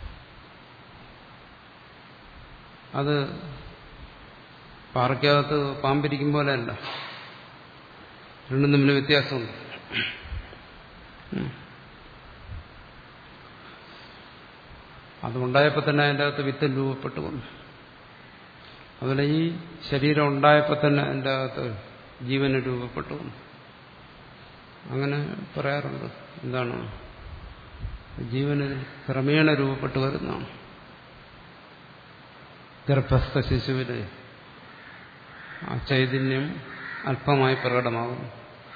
അത് പാറയ്ക്കകത്ത് പാമ്പിരിക്കും പോലെയല്ല രണ്ടും തമ്മിൽ വ്യത്യാസമുണ്ട് അതുണ്ടായപ്പോൾ തന്നെ അതിൻ്റെ അകത്ത് വിത്ത് രൂപപ്പെട്ടു വന്നു അതുപോലെ ഈ ശരീരം ഉണ്ടായപ്പോൾ തന്നെ അതിൻ്റെ അകത്ത് ജീവന് രൂപപ്പെട്ടു വന്നു അങ്ങനെ പറയാറുണ്ട് എന്താണ് ജീവന് ക്രമേണ രൂപപ്പെട്ടു വരുന്നതാണ് ഗർഭസ്ഥ ശിശുവിന് ആ ചൈതന്യം അല്പമായി പ്രകടമാകുന്നു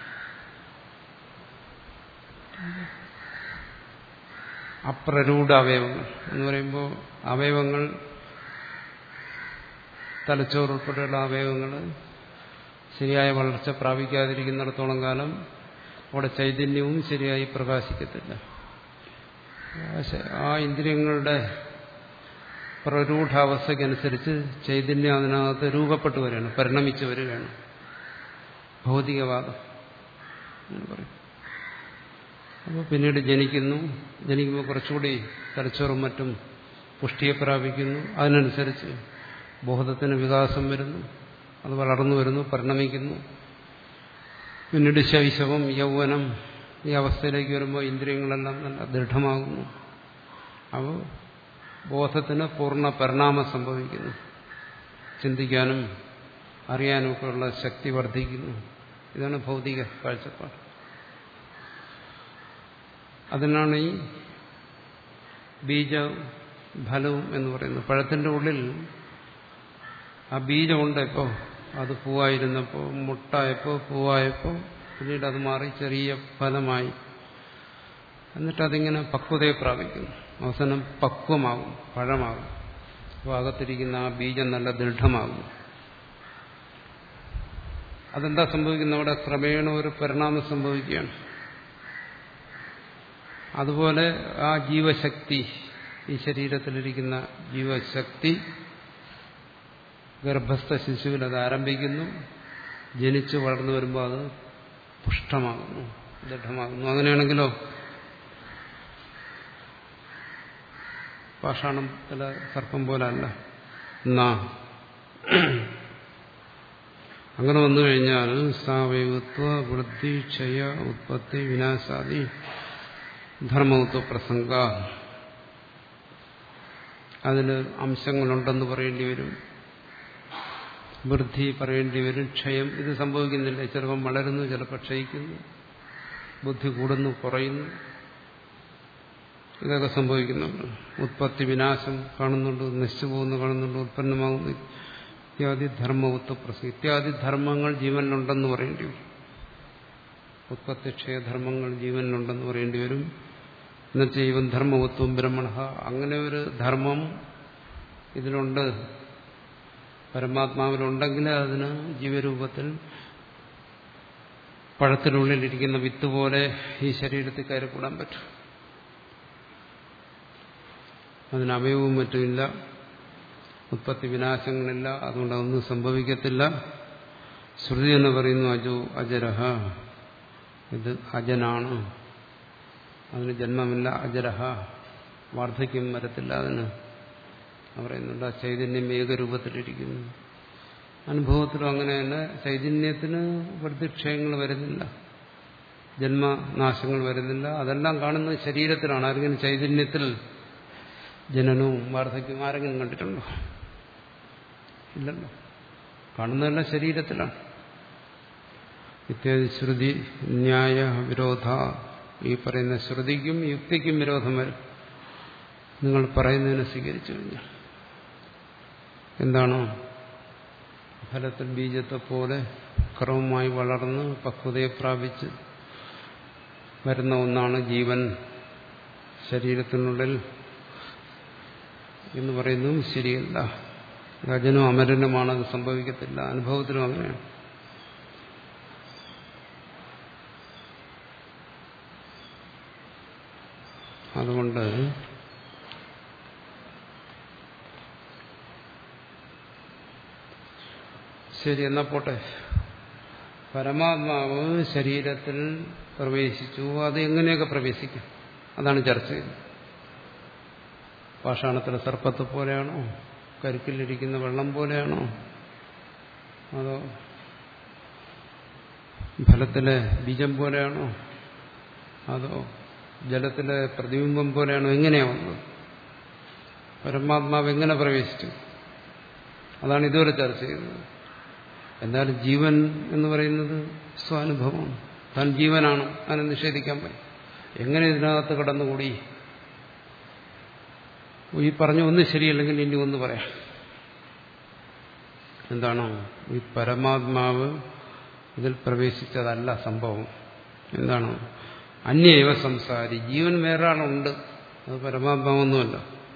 അപ്രരൂഢ അവയവങ്ങൾ എന്ന് പറയുമ്പോൾ അവയവങ്ങൾ തലച്ചോറ് ഉൾപ്പെടെയുള്ള അവയവങ്ങൾ ശരിയായ വളർച്ച പ്രാപിക്കാതിരിക്കുന്നിടത്തോളം കാലം അവിടെ ചൈതന്യവും ശരിയായി പ്രകാശിക്കത്തില്ല ആ ഇന്ദ്രിയങ്ങളുടെ പ്രരൂഢാവസ്ഥയ്ക്കനുസരിച്ച് ചൈതന്യം അതിനകത്ത് രൂപപ്പെട്ടു വരികയാണ് പരിണമിച്ചു വരികയാണ് ഭൗതികവാദം എന്ന് പറയും അപ്പോൾ പിന്നീട് ജനിക്കുന്നു ജനിക്കുമ്പോൾ കുറച്ചുകൂടി തലച്ചോറും മറ്റും പുഷ്ടിയെ പ്രാപിക്കുന്നു അതിനനുസരിച്ച് ബോധത്തിന് വികാസം വരുന്നു അത് വളർന്നു വരുന്നു പരിണമിക്കുന്നു പിന്നീട് ശൈശവം യൗവനം ഈ അവസ്ഥയിലേക്ക് വരുമ്പോൾ ഇന്ദ്രിയങ്ങളെല്ലാം നല്ല ദൃഢമാകുന്നു അപ്പോൾ ബോധത്തിന് പൂർണ്ണ പരിണാമം സംഭവിക്കുന്നു ചിന്തിക്കാനും അറിയാനും ഒക്കെയുള്ള ശക്തി വർദ്ധിക്കുന്നു ഇതാണ് ഭൗതിക കാഴ്ചപ്പാട് അതിനാണ് ഈ ബീജ ഫലവും എന്ന് പറയുന്നത് പഴത്തിന്റെ ഉള്ളിൽ ആ ബീജമുണ്ട് ഇപ്പോൾ അത് പൂവായിരുന്നപ്പോൾ മുട്ടായപ്പോൾ പൂവായപ്പോൾ പിന്നീട് അത് മാറി ചെറിയ ഫലമായി എന്നിട്ട് അതിങ്ങനെ പക്വതയെ പ്രാപിക്കുന്നു അവസാനം പക്വമാകും പഴമാകും അപ്പോൾ അകത്തിരിക്കുന്ന ആ ബീജം നല്ല ദൃഢമാകും അതെന്താ സംഭവിക്കുന്നത് അവിടെ ക്രമേണ ഒരു പരിണാമം സംഭവിക്കുകയാണ് അതുപോലെ ആ ജീവശക്തി ഈ ശരീരത്തിലിരിക്കുന്ന ജീവശക്തി ഗർഭസ്ഥ ശിശുവിൽ അത് ആരംഭിക്കുന്നു ജനിച്ചു വളർന്നു വരുമ്പോൾ അത് പുഷ്ടമാകുന്നു ദൃഢമാകുന്നു അങ്ങനെയാണെങ്കിലോ പാഷാണത്തിലെ സർപ്പം പോലെ അല്ല എന്നാ അങ്ങനെ വന്നു കഴിഞ്ഞാൽ സാവയവത്വ വൃദ്ധി ക്ഷയ ഉത്പത്തി വിനാശാദി ധർമ്മത്വ പ്രസംഗ അതിൽ അംശങ്ങളുണ്ടെന്ന് പറയേണ്ടി വരും വൃദ്ധി പറയേണ്ടി വരും ക്ഷയം ഇത് സംഭവിക്കുന്നില്ല ചിലപ്പം വളരുന്നു ചിലപ്പോൾ ക്ഷയിക്കുന്നു ബുദ്ധി കൂടുന്നു കുറയുന്നു ഇതൊക്കെ സംഭവിക്കുന്നുണ്ട് ഉത്പത്തി വിനാശം കാണുന്നുണ്ട് നശിച്ചു പോകുന്നു കാണുന്നുണ്ട് ഉത്പന്നമാകുന്നു ഇത്യാദി ധർമ്മവത്വ പ്രസംഗം ഇത്യാദി ധർമ്മങ്ങൾ ജീവനിലുണ്ടെന്ന് പറയേണ്ടി വരും ഉത്പത്തി ക്ഷയധർമ്മങ്ങൾ ജീവനിലുണ്ടെന്ന് പറയേണ്ടി വരും എന്നുവെച്ചാൽ ഇവൻ ധർമ്മവത്വം ബ്രഹ്മണ അങ്ങനെ ഒരു ധർമ്മം ഇതിലുണ്ട് പരമാത്മാവിലുണ്ടെങ്കിൽ അതിന് ജീവരൂപത്തിൽ പഴത്തിനുള്ളിലിരിക്കുന്ന വിത്ത് പോലെ ഈ ശരീരത്തിൽ കയറിക്കൂടാൻ പറ്റും അതിന് അവയവും മറ്റുമില്ല ഉത്പത്തി വിനാശങ്ങളില്ല അതുകൊണ്ട് അതൊന്നും സംഭവിക്കത്തില്ല ശ്രുതി എന്ന് പറയുന്നു അജു അജരഹ ഇത് അജനാണ് അതിന് ജന്മമില്ല അജരഹ വാർദ്ധക്യം വരത്തില്ല അതിന് പറയുന്നുണ്ട് ആ ചൈതന്യം ഏകരൂപത്തിലിരിക്കുന്നു അനുഭവത്തിലും അങ്ങനെ തന്നെ ചൈതന്യത്തിന് വൃദ്ധിക്ഷയങ്ങൾ വരുന്നില്ല ജന്മനാശങ്ങൾ വരുന്നില്ല അതെല്ലാം കാണുന്നത് ശരീരത്തിലാണ് ആരെങ്കിലും ചൈതന്യത്തിൽ ജനനവും വാർദ്ധക്യവും ആരെങ്കിലും കണ്ടിട്ടുണ്ടോ ഇല്ലല്ലോ കാണുന്നതെല്ലാം ശരീരത്തിലാണ് ഇത്യാദി ശ്രുതി ന്യായ വിരോധ ഈ പറയുന്ന ശ്രുതിക്കും യുക്തിക്കും വിരോധം വരും നിങ്ങൾ പറയുന്നതിനെ സ്വീകരിച്ചു കഴിഞ്ഞാൽ എന്താണോ ഫലത്തിൽ ബീജത്തെ പോലെ ക്രമമായി വളർന്ന് പക്വതയെ പ്രാപിച്ച് വരുന്ന ഒന്നാണ് ജീവൻ ശരീരത്തിനുള്ളിൽ എന്ന് പറയുന്നതും ശരിയല്ല ഗജനും അമരനുമാണ് അത് സംഭവിക്കത്തില്ല അനുഭവത്തിലും അങ്ങനെയാണ് അതുകൊണ്ട് ശരി എന്നാ പോട്ടെ പരമാത്മാവ് ശരീരത്തിൽ പ്രവേശിച്ചു അത് എങ്ങനെയൊക്കെ പ്രവേശിക്കും അതാണ് ചർച്ച ചെയ്യുന്നത് പാഷാണത്തിലെ സർപ്പത്തെ പോലെയാണോ കരുക്കിലിരിക്കുന്ന വെള്ളം പോലെയാണോ അതോ ഫലത്തിലെ ബീജം പോലെയാണോ അതോ ജലത്തിലെ പ്രതിബിംബം പോലെയാണോ എങ്ങനെയാ വന്നത് പരമാത്മാവ് എങ്ങനെ പ്രവേശിച്ചു അതാണ് ഇതുവരെ ചർച്ച ചെയ്യുന്നത് എന്നാലും ജീവൻ എന്ന് പറയുന്നത് സ്വാനുഭവമാണ് താൻ ജീവനാണ് അതിനെ നിഷേധിക്കാൻ പറ്റും എങ്ങനെ ഇതിനകത്ത് കടന്നുകൂടി ഈ പറഞ്ഞ ഒന്ന് ശരിയല്ലെങ്കിൽ ഇനി ഒന്ന് പറയാം എന്താണോ ഈ പരമാത്മാവ് ഇതിൽ പ്രവേശിച്ചതല്ല സംഭവം എന്താണ് അന്യവ സംസാരി ജീവൻ വേറെ ആളുണ്ട് അത് പരമാത്മാവൊന്നുമല്ല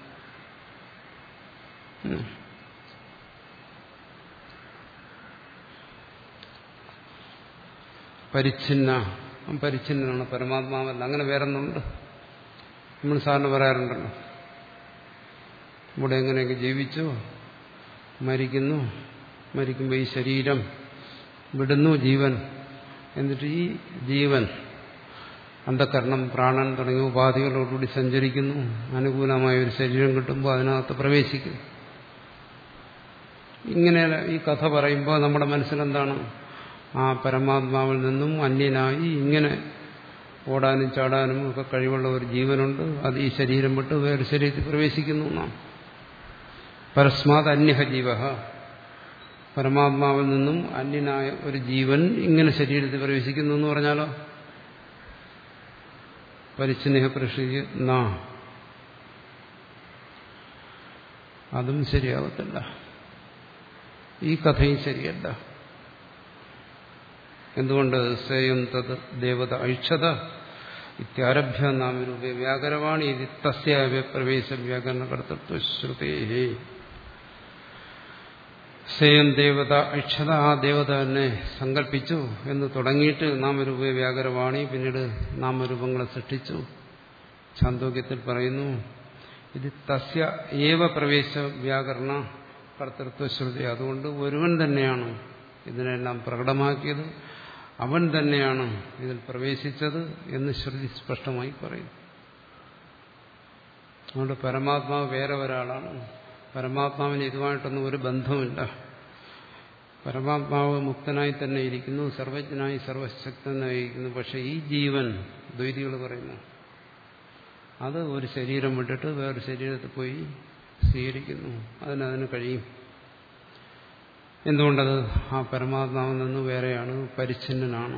പരിച്ഛിന്ന പരിച്ഛിന്നനാണ് പരമാത്മാവല്ല അങ്ങനെ വേറൊന്നുണ്ട് നമ്മൾ സാറിന് പറയാറുണ്ടല്ലോ ഇവിടെ എങ്ങനെയൊക്കെ ജീവിച്ചു മരിക്കുന്നു മരിക്കുമ്പോൾ ഈ ശരീരം വിടുന്നു ജീവൻ എന്നിട്ട് ഈ ജീവൻ അന്ധകരണം പ്രാണൻ തുടങ്ങിയ ഉപാധികളോടുകൂടി സഞ്ചരിക്കുന്നു അനുകൂലമായ ഒരു ശരീരം കിട്ടുമ്പോൾ അതിനകത്ത് പ്രവേശിക്കുന്നു ഇങ്ങനെ ഈ കഥ പറയുമ്പോൾ നമ്മുടെ മനസ്സിലെന്താണ് ആ പരമാത്മാവിൽ നിന്നും അന്യനായി ഇങ്ങനെ ഓടാനും ചാടാനും ഒക്കെ കഴിവുള്ള ഒരു ജീവനുണ്ട് അത് ഈ ശരീരം വിട്ട് വേറെ ശരീരത്തിൽ പ്രവേശിക്കുന്നു എന്നാണ് പരസ്മാത് അന്യഹ ജീവ പരമാത്മാവിൽ നിന്നും അന്യനായ ഒരു ജീവൻ ഇങ്ങനെ ശരീരത്തിൽ പ്രവേശിക്കുന്നു എന്ന് പറഞ്ഞാലോ പരിച്ഛിന്നഹ പ്രഷിക്കുന്ന അതും ശരിയാവത്തില്ല ഈ കഥയും ശരിയല്ല എന്തുകൊണ്ട് സ്വയം തത് ദേവത ഐക്ഷത ഇത്യാരഭ്യ നാമരൂപേ വ്യാകരവാണി ഇത് തസ്യാവ്യ പ്രവേശ വ്യാകരണ കർത്തൃത്വ ശ്രുതേ സ്വയം ദേവത ഐക്ഷത ആ ദേവത തന്നെ സങ്കല്പിച്ചു എന്ന് തുടങ്ങിയിട്ട് നാമരൂപേ വ്യാകരവാണി പിന്നീട് നാമരൂപങ്ങളെ സൃഷ്ടിച്ചു ഛാന്തോക്യത്തിൽ പറയുന്നു ഇത് തസ്യ ഏവ പ്രവേശ വ്യാകരണ കർത്തൃത്വ ശ്രുതി അതുകൊണ്ട് ഒരുവൻ തന്നെയാണ് ഇതിനെല്ലാം പ്രകടമാക്കിയത് അവൻ തന്നെയാണ് ഇതിൽ പ്രവേശിച്ചത് എന്ന് ശ്രുതി സ്പഷ്ടമായി പറയും അതുകൊണ്ട് പരമാത്മാവ് വേറെ ഒരാളാണ് പരമാത്മാവിന് ഇതുമായിട്ടൊന്നും ഒരു ബന്ധവുമില്ല പരമാത്മാവ് മുക്തനായി തന്നെ ഇരിക്കുന്നു സർവജ്ഞനായി സർവശക്തനായി ഇരിക്കുന്നു പക്ഷെ ഈ ജീവൻ ദ്വൈതികൾ പറയുന്നു അത് ഒരു ശരീരം വിട്ടിട്ട് വേറൊരു ശരീരത്തിൽ പോയി സ്വീകരിക്കുന്നു അതിനതിന് കഴിയും എന്തുകൊണ്ടത് ആ പരമാത്മാവിൽ നിന്ന് വേറെയാണ് പരിച്ഛിന്നനാണ്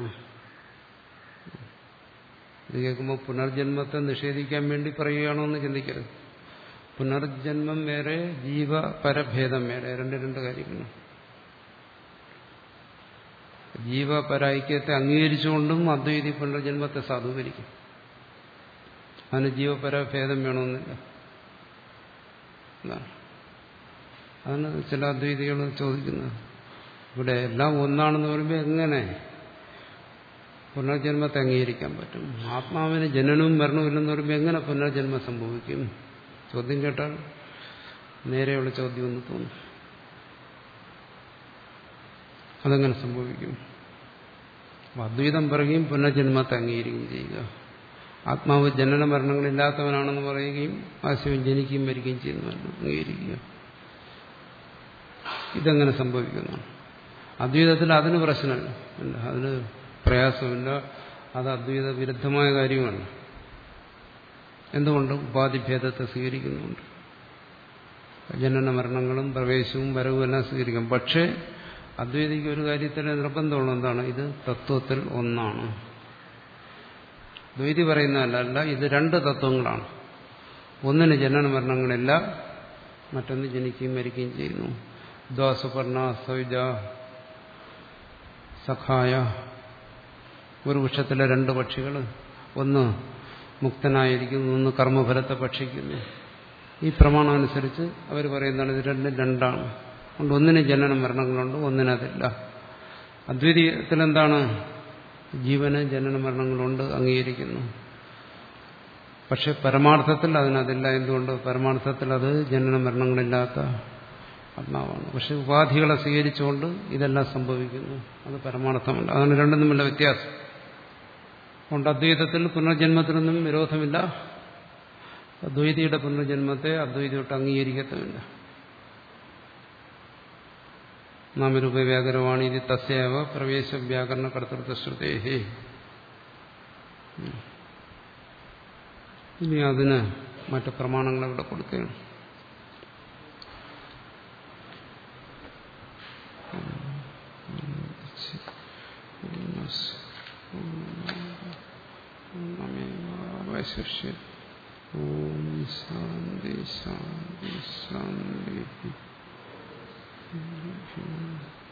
ഇത് കേൾക്കുമ്പോൾ പുനർജന്മത്തെ നിഷേധിക്കാൻ വേണ്ടി പറയുകയാണോ എന്ന് ചിന്തിക്കരുത് പുനർജന്മം വേറെ ജീവ പരഭേദം വേറെ രണ്ട് രണ്ട് കാര്യങ്ങളാണ് ജീവപരൈക്യത്തെ അംഗീകരിച്ചുകൊണ്ടും അദ്വൈതി പുനർജന്മത്തെ സാധൂകരിക്കും അതിന് ജീവപരഭേദം വേണമെന്നില്ല എന്നാണ് അതാണ് ചില അദ്വൈതികൾ ചോദിക്കുന്നത് ഇവിടെ എല്ലാം ഒന്നാണെന്ന് പറയുമ്പോൾ എങ്ങനെ പുനർജന്മത്തെ അംഗീകരിക്കാൻ പറ്റും ആത്മാവിന് ജനനവും മരണവും ഇല്ലെന്ന് പറയുമ്പോൾ എങ്ങനെ പുനർജന്മം സംഭവിക്കും ചോദ്യം കേട്ടാൽ നേരെയുള്ള ചോദ്യം എന്ന് തോന്നും അതെങ്ങനെ സംഭവിക്കും അദ്വൈതം പറയുകയും പുനർജന്മത്തെ അംഗീകരിക്കുകയും ചെയ്യുക ആത്മാവ് ജനന മരണങ്ങളില്ലാത്തവനാണെന്ന് പറയുകയും ആശയം ജനിക്കുകയും മരിക്കുകയും ചെയ്യുന്നവരാണ് അംഗീകരിക്കുക ഇതെങ്ങനെ സംഭവിക്കുന്നതാണ് അദ്വൈതത്തിൽ അതിന് പ്രശ്നമില്ല ഇല്ല അതിന് പ്രയാസമില്ല അത് അദ്വൈത വിരുദ്ധമായ കാര്യമാണ് എന്തുകൊണ്ട് ഉപാധിഭേദത്തെ സ്വീകരിക്കുന്നുണ്ട് ജനന മരണങ്ങളും പ്രവേശവും വരവും എല്ലാം സ്വീകരിക്കാം പക്ഷേ അദ്വൈതിക്ക് ഒരു കാര്യത്തിൽ നിർബന്ധമുള്ള എന്താണ് ഇത് തത്വത്തിൽ ഒന്നാണ് ദ്വൈതി പറയുന്നതല്ല ഇത് രണ്ട് തത്വങ്ങളാണ് ഒന്നിന് ജനന മരണങ്ങളില്ല മറ്റൊന്ന് ജനിക്കുകയും മരിക്കുകയും ചെയ്യുന്നു ദ്വാസുപർണ സൗജ സഖായ ഒരു വൃക്ഷത്തിലെ രണ്ട് പക്ഷികൾ ഒന്ന് മുക്തനായിരിക്കുന്നു ഒന്ന് കർമ്മഫലത്തെ ഭക്ഷിക്കുന്നു ഈ പ്രമാണം അനുസരിച്ച് അവർ പറയുന്നതാണ് ഇത് രണ്ടും രണ്ടാണ് അതുകൊണ്ട് ഒന്നിന് ജനന മരണങ്ങളുണ്ട് ഒന്നിനതില്ല അദ്വിതീയത്തിൽ എന്താണ് ജീവന് ജനന മരണങ്ങളുണ്ട് അംഗീകരിക്കുന്നു പക്ഷെ പരമാർത്ഥത്തിൽ അതിനതില്ല എന്തുകൊണ്ട് പരമാർത്ഥത്തിൽ അത് ജനന മരണങ്ങളില്ലാത്ത ആത്മാവാണ് പക്ഷെ ഉപാധികളെ സ്വീകരിച്ചുകൊണ്ട് ഇതെല്ലാം സംഭവിക്കുന്നു അത് പരമാർത്ഥമല്ല അതാണ് രണ്ടും തമ്മിലുള്ള വ്യത്യാസം അതുകൊണ്ട് അദ്വൈതത്തിൽ പുനർജന്മത്തിനൊന്നും വിരോധമില്ല അദ്വൈതിയുടെ പുനർജന്മത്തെ അദ്വൈതിയോട്ട് അംഗീകരിക്കത്തുമില്ല നാമരൂപ വ്യാകരവാണി ഇത് തസ്യവ പ്രവേശ വ്യാകരണ കർത്തൃത്വ ശ്രുതേഹി ഇനി അതിന് മറ്റു പ്രമാണങ്ങൾ ഇവിടെ കൊടുക്കുകയാണ് വൈശിഷ്യ ഓം ശാന്തി ശാന്തി ശാന്തി